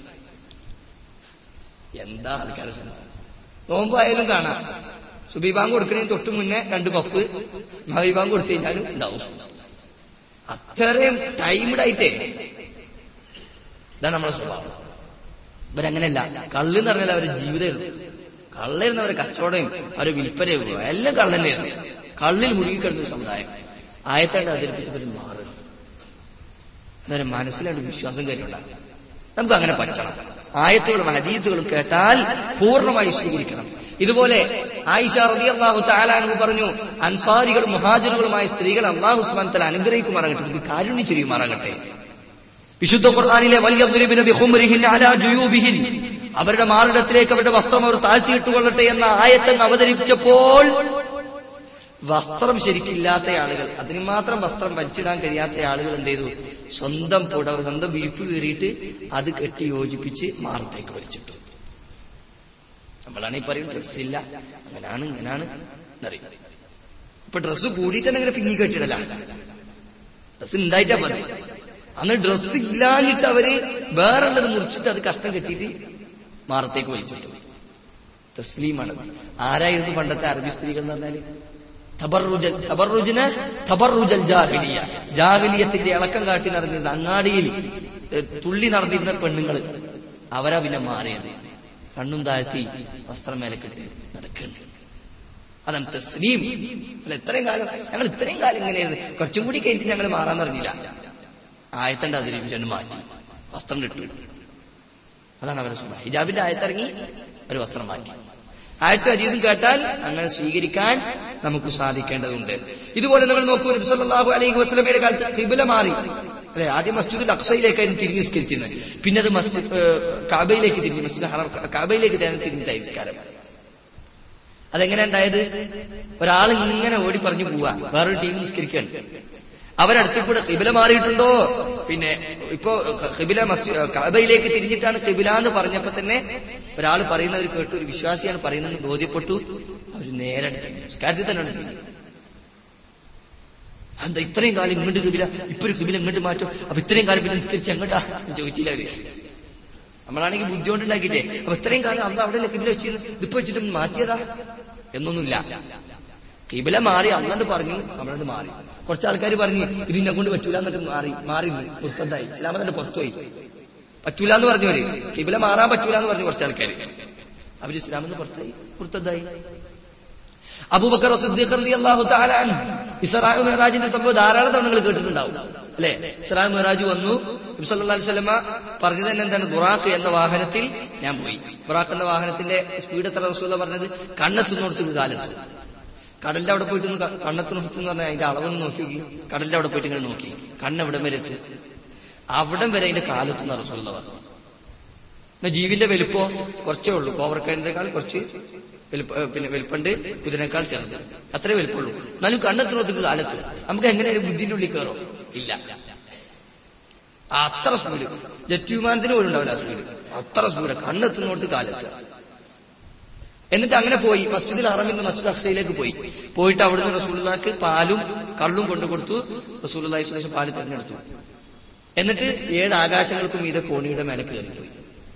എന്താ ആൾക്കാരെ നോമ്പായാലും കാണാം സുബീബാങ്ക് കൊടുക്കണേന് തൊട്ട് മുന്നേ രണ്ട് പഫ് മഹബീബാങ്ക് കൊടുത്തു കഴിഞ്ഞാലും ഉണ്ടാവും അത്രയും ടൈംഡായിട്ടേ ഇതാണ് നമ്മളെ സ്വഭാവം ഇവരങ്ങനെയല്ല കള്ള് എന്ന് പറഞ്ഞാൽ അവരുടെ ജീവിതമായിരുന്നു കള്ളായിരുന്നു അവരുടെ കച്ചവടവും അവരുടെ വിൽപ്പനയും എല്ലാം കള്ളന്നെയായിരുന്നു കള്ളിൽ മുഴുകിക്കിടന്നൊരു സമുദായം ആയത്തായിട്ട് അവതരിപ്പിച്ചവർ മാറും അന്നേരം മനസ്സിലാണ് വിശ്വാസം കയറ്റുണ്ടാകും നമുക്ക് അങ്ങനെ പറ്റണം ആയത്തുകളും ഹദീത്തുകളും കേട്ടാൽ പൂർണ്ണമായി സ്വീകരിക്കണം ഇതുപോലെ ആയിഷ റതി അള്ളാഹു താലാനു പറഞ്ഞു അൻസാരികളും മുഹാജറുകളുമായ സ്ത്രീകൾ അള്ളാഹു ഉസ്മാൻ തല അനുഗ്രഹിക്കുമാറാകട്ടെ നമുക്ക് കാരുണ്യം ചെയ്യുമാറാകട്ടെ വിശുദ്ധ ഖുർആാനിലെ വലിയ അവരുടെ മാറിടത്തിലേക്ക് അവരുടെ വസ്ത്രം അവർ താഴ്ത്തിയിട്ടുകൊള്ളട്ടെ എന്ന ആയത്തങ്ങ് അവതരിപ്പിച്ചപ്പോൾ വസ്ത്രം ശരിക്കില്ലാത്ത ആളുകൾ അതിന് മാത്രം വസ്ത്രം വലിച്ചിടാൻ കഴിയാത്ത ആളുകൾ എന്ത് ചെയ്തു സ്വന്തം പുടവ സ്വന്തം വിരിപ്പ് കീറിയിട്ട് അത് കെട്ടി യോജിപ്പിച്ച് മാറത്തേക്ക് വലിച്ചിട്ടു നമ്മളാണ് ഈ പറയും ഡ്രസ്സില്ല അങ്ങനാണ് ഇങ്ങനാണ് എന്നറിയും ഇപ്പൊ ഡ്രസ്സ് കൂടിയിട്ടാണ് ഇങ്ങനെ പിങ്ങി കെട്ടിടല ഡ്രസ്സ് ഉണ്ടായിട്ടാ മതി അന്ന് ഡ്രസ്സ് ഇല്ലാഞ്ഞിട്ട് അവര് വേറുള്ളത് മുറിച്ചിട്ട് അത് കഷ്ണം കെട്ടിയിട്ട് മാറത്തേക്ക് വലിച്ചിട്ടു തസ്ലീമാണ് ആരായിരുന്നു പണ്ടത്തെ അറബി സ്ത്രീകൾ എന്ന് പറഞ്ഞാല് തബറുജൽ തബറുജിന് തബറുജൽ ജാഹിലിയ ജാഹിലിയത്തിന്റെ ഇളക്കം കാട്ടി നടന്നിരുന്ന അങ്ങാടിയിൽ തുള്ളി നടന്നിരുന്ന പെണ്ണുങ്ങൾ അവരാ പിന്നെ മാറിയത് കണ്ണും താഴ്ത്തി വസ്ത്രം മേലെ കെട്ടി നടക്കുന്നു അതാണ് തസ്ലീം അല്ല ഇത്രയും കാലം ഞങ്ങൾ ഇത്രയും കാലം ഇങ്ങനെയായിരുന്നു കുറച്ചും കൂടി കഴിഞ്ഞിട്ട് ഞങ്ങൾ മാറാൻ പറഞ്ഞില്ല ആയത്തണ്ട് അതിരിപ്പിച്ചുകൊണ്ട് മാറ്റി വസ്ത്രം കിട്ടു അതാണ് അവരുടെ സുഖം ഹിജാബിന്റെ ആയത്തിറങ്ങി ഒരു വസ്ത്രം മാറ്റി ആയത്തും അജീസും കേട്ടാൽ അങ്ങനെ സ്വീകരിക്കാൻ നമുക്ക് സാധിക്കേണ്ടതുണ്ട് ഇതുപോലെ നിങ്ങൾ നോക്കൂ നബി സല്ലല്ലാഹു അലൈഹി വസല്ലമയുടെ കാലത്ത് കിബില മാറി അല്ലെ ആദ്യം മസ്ജിദുൽ അക്സയിലേക്കായിരുന്നു തിരിഞ്ഞ് നിസ്കരിച്ചിരുന്നത് പിന്നെ അത് മസ്ജിദ് കാബയിലേക്ക് തിരിഞ്ഞ് മസ്ജിദ് ഹറം കാബയിലേക്ക് തന്നെ തിരിഞ്ഞ് നമസ്കാരം അതെങ്ങനെ ഉണ്ടായത് ഒരാൾ ഇങ്ങനെ ഓടി പറഞ്ഞു പോവാ വേറൊരു ടീം നിസ്കരിക്കുകയാണ് അവരടുത്ത് കൂടെ കിബില മാറിയിട്ടുണ്ടോ പിന്നെ ഇപ്പോ കിബില മസ്ജിദ് കബയിലേക്ക് തിരിഞ്ഞിട്ടാണ് കിബില എന്ന് പറഞ്ഞപ്പോ തന്നെ ഒരാൾ പറയുന്നവർ കേട്ടു ഒരു വിശ്വാസിയാണ് പറയുന്നത് ബോധ്യപ്പെട്ടു അവർ നേരെ അടുത്ത് നിസ്കാരത്തിൽ തന്നെ ഉണ്ട് എന്താ ഇത്രയും കാലം ഇങ്ങോട്ട് കിബില ഇപ്പൊ ഒരു കിബില ഇങ്ങോട്ട് മാറ്റും അപ്പൊ ഇത്രയും കാലം പിന്നെ നിസ്കരിച്ച് എങ്ങോട്ടാ ചോദിച്ചില്ല അവര് നമ്മളാണെങ്കിൽ ബുദ്ധി കൊണ്ടുണ്ടാക്കിയിട്ടേ അപ്പൊ ഇത്രയും കാലം അന്ന് അവിടെ കിബില വെച്ചിരുന്നു ഇതിപ്പോ വെച്ചിട്ട് മാറ്റിയതാ എന്നൊന്നുമില്ല കിബില മാറി അന്നണ്ട് പറഞ്ഞു നമ്മളോട് മാറി കുറച്ച് ആൾക്കാർ പറഞ്ഞു ഇത് ഇന്നെ കൊണ്ട് പറ്റൂല എന്നിട്ട് മാറി മാറി പുസ്തകത്തായി ഇസ്ലാം എന്നിട്ട് പുറത്തുപോയി പറ്റൂല എന്ന് പറഞ്ഞവര് കിബില മാറാൻ പറ്റൂല എന്ന് പറഞ്ഞു കുറച്ച് ആൾക്കാർ അവര് ഇസ്ലാമെന്ന് പുറത്തായി പുറത്തതായി അബൂബക്കർ അള്ളാഹു താലാൻ ഇസ്രാഹു മെഹറാജിന്റെ സംഭവം ധാരാളം തവണ നിങ്ങൾ കേട്ടിട്ടുണ്ടാവും അല്ലെ ഇസ്രാഹു മെഹറാജ് വന്നു നബി സ്വല്ലം പറഞ്ഞു തന്നെ എന്താണ് ബുറാഖ് എന്ന വാഹനത്തിൽ ഞാൻ പോയി ബുറാഖ് എന്ന വാഹനത്തിന്റെ സ്പീഡ് എത്ര റസൂല പറഞ്ഞത് കണ്ണെത്തുന്നിടത്ത് കാലത്ത് കടലിന്റെ അവിടെ പോയിട്ട് ഒന്ന് കണ്ണെത്തുന്നിടത്ത് എന്ന് പറഞ്ഞാൽ അതിന്റെ അളവൊന്ന് നോക്കി നോക്കി കടലിന്റെ അവിടെ പോയിട്ട് ഇങ്ങനെ നോക്കി കണ്ണെവിടം വരെ എത്തും അവിടം വരെ അതിന്റെ കാലെത്തുന്ന റസൂല പറഞ്ഞു എന്നാ ജീവിന്റെ വലുപ്പോ കുറച്ചേ ഉള്ളൂ കോവർക്കൈനേക്കാൾ കുറച്ച് പിന്നെ വലുപ്പുണ്ട് കുതിരനേക്കാൾ ചെറുത് അത്രേ വലുപ്പമുള്ളൂ എന്നാലും കണ്ണെത്തുന്നതിക്ക് കാലത്ത് നമുക്ക് എങ്ങനെയായാലും ബുദ്ധിന്റെ ഉള്ളിൽ കയറോ ഇല്ല അത്ര സ്പീഡ് ജെറ്റ് വിമാനത്തിന് പോലും ഉണ്ടാവില്ല സ്പീഡ് അത്ര സ്പീഡ് കണ്ണെത്തുന്നിടത്ത് കാലത്ത് എന്നിട്ട് അങ്ങനെ പോയി മസ്ജിദുൽ ഹറമിൽ മസ്ജിദ് അക്സയിലേക്ക് പോയി പോയിട്ട് അവിടുന്ന് റസൂലുള്ളാക്ക് പാലും കള്ളും കൊണ്ടു കൊടുത്തു റസൂലുള്ളാഹി സ്വലം പാല് തെരഞ്ഞെടുത്തു എന്നിട്ട് ഏഴ് ആകാശങ്ങൾക്കും മീതെ കോണിയുടെ മേലെ കയറിപ്പോയി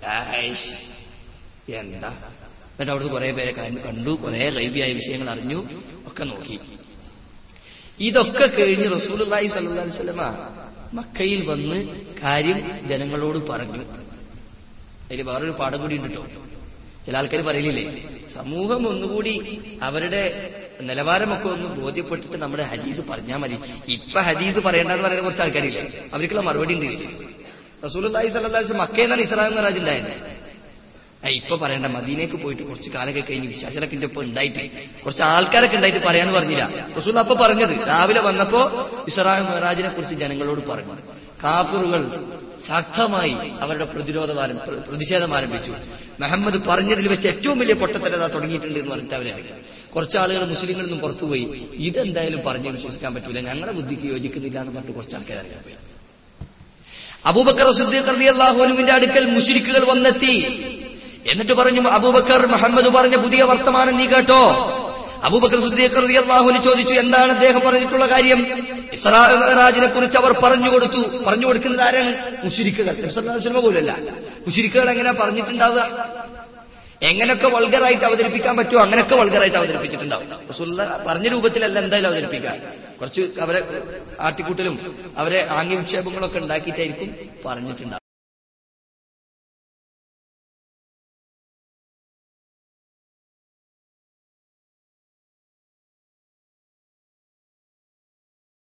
എന്താ എന്നിട്ട് അവിടുന്ന് കുറെ പേരെ കണ്ടു കുറെ ഗൈബിയായ വിഷയങ്ങൾ അറിഞ്ഞു ഒക്കെ നോക്കി ഇതൊക്കെ കഴിഞ്ഞ് റസൂലി സല്ലി സ്വലമ മക്കയിൽ വന്ന് കാര്യം ജനങ്ങളോട് പറഞ്ഞു അതിൽ വേറൊരു പാഠം കൂടി ഉണ്ട് കേട്ടോ ചില ആൾക്കാർ പറയില്ലേ സമൂഹം ഒന്നുകൂടി അവരുടെ നിലവാരമൊക്കെ ഒന്ന് ബോധ്യപ്പെട്ടിട്ട് നമ്മുടെ ഹദീസ് പറഞ്ഞാൽ മതി ഇപ്പൊ ഹദീസ് പറയേണ്ടെന്ന് പറയുന്ന കുറച്ച് ആൾക്കാരില്ലേ അവർക്കുള്ള മറുപടി ഉണ്ട് റസൂൽ അള്ളാഹി സല്ലാസ് മക്കയെന്നാണ് ഇസ്ലാം മഹാരാജ് ഉണ്ടായത് ഇപ്പൊ പറയണ്ട മദീനേക്ക് പോയിട്ട് കുറച്ച് കാലൊക്കെ കഴിഞ്ഞ് വിശ്വാസലൊക്കെ ഒപ്പം ഉണ്ടായിട്ട് കുറച്ച് ആൾക്കാരൊക്കെ ഉണ്ടായിട്ട് പറയാന്ന് പറഞ്ഞില്ല റസൂൽ അപ്പൊ പറഞ്ഞത് രാവിലെ വന്നപ്പോ ഇസ്രാഹ് മെഹറാജിനെ കുറിച്ച് ജനങ്ങളോട് പറഞ്ഞു കാഫിറുകൾ ശക്തമായി അവരുടെ പ്രതിരോധം പ്രതിഷേധം ആരംഭിച്ചു മുഹമ്മദ് പറഞ്ഞതിൽ വെച്ച് ഏറ്റവും വലിയ പൊട്ടത്തരത തുടങ്ങിയിട്ടുണ്ട് എന്ന് പറഞ്ഞിട്ട് അവരെ കുറച്ച് ആളുകൾ മുസ്ലിങ്ങളിൽ നിന്നും പുറത്തുപോയി ഇതെന്തായാലും പറഞ്ഞ് വിശ്വസിക്കാൻ പറ്റൂല ഞങ്ങളുടെ ബുദ്ധിക്ക് യോജിക്കുന്നില്ല എന്ന് പറഞ്ഞിട്ട് കുറച്ച് ആൾക്കാർ അറിയാൻ പോയി അബൂബക്കർ സിദ്ദീഖ് റളിയല്ലാഹുവിന്റെ അടുക്കൽ മുശ്രിക്കുകൾ വന്നെത്തി എന്നിട്ട് പറഞ്ഞു അബൂബക്കർ മുഹമ്മദ് പറഞ്ഞ പുതിയ വർത്തമാനം നീ കേട്ടോ അബൂബക്കർ സിദ്ദീഖ് റളിയല്ലാഹുവിന് ചോദിച്ചു എന്താണ് അദ്ദേഹം പറഞ്ഞിട്ടുള്ള കാര്യം ഇസ്രാ മെഹറാജിനെ കുറിച്ച് അവർ പറഞ്ഞു കൊടുത്തു പറഞ്ഞു കൊടുക്കുന്നത് ആരാണ് മുഷിരിക്കുകൾ സിനിമ പോലല്ല മുഷിരിക്കുകൾ എങ്ങനെ പറഞ്ഞിട്ടുണ്ടാവുക എങ്ങനെയൊക്കെ വൾഗറായിട്ട് അവതരിപ്പിക്കാൻ പറ്റുമോ അങ്ങനെയൊക്കെ വൾഗറായിട്ട് അവതരിപ്പിച്ചിട്ടുണ്ടാവും റസൂലുള്ള പറഞ്ഞ രൂപത്തിലല്ല എന്തായാലും അവതരിപ്പിക്കുക കുറച്ച് അവരെ ആട്ടിക്കൂട്ടലും അവരെ ആംഗ്യവിക്ഷേപങ്ങളൊക്കെ ഉണ്ടാക്കിയിട്ടായിരിക്കും പറഞ്ഞിട്ടുണ്ടാവും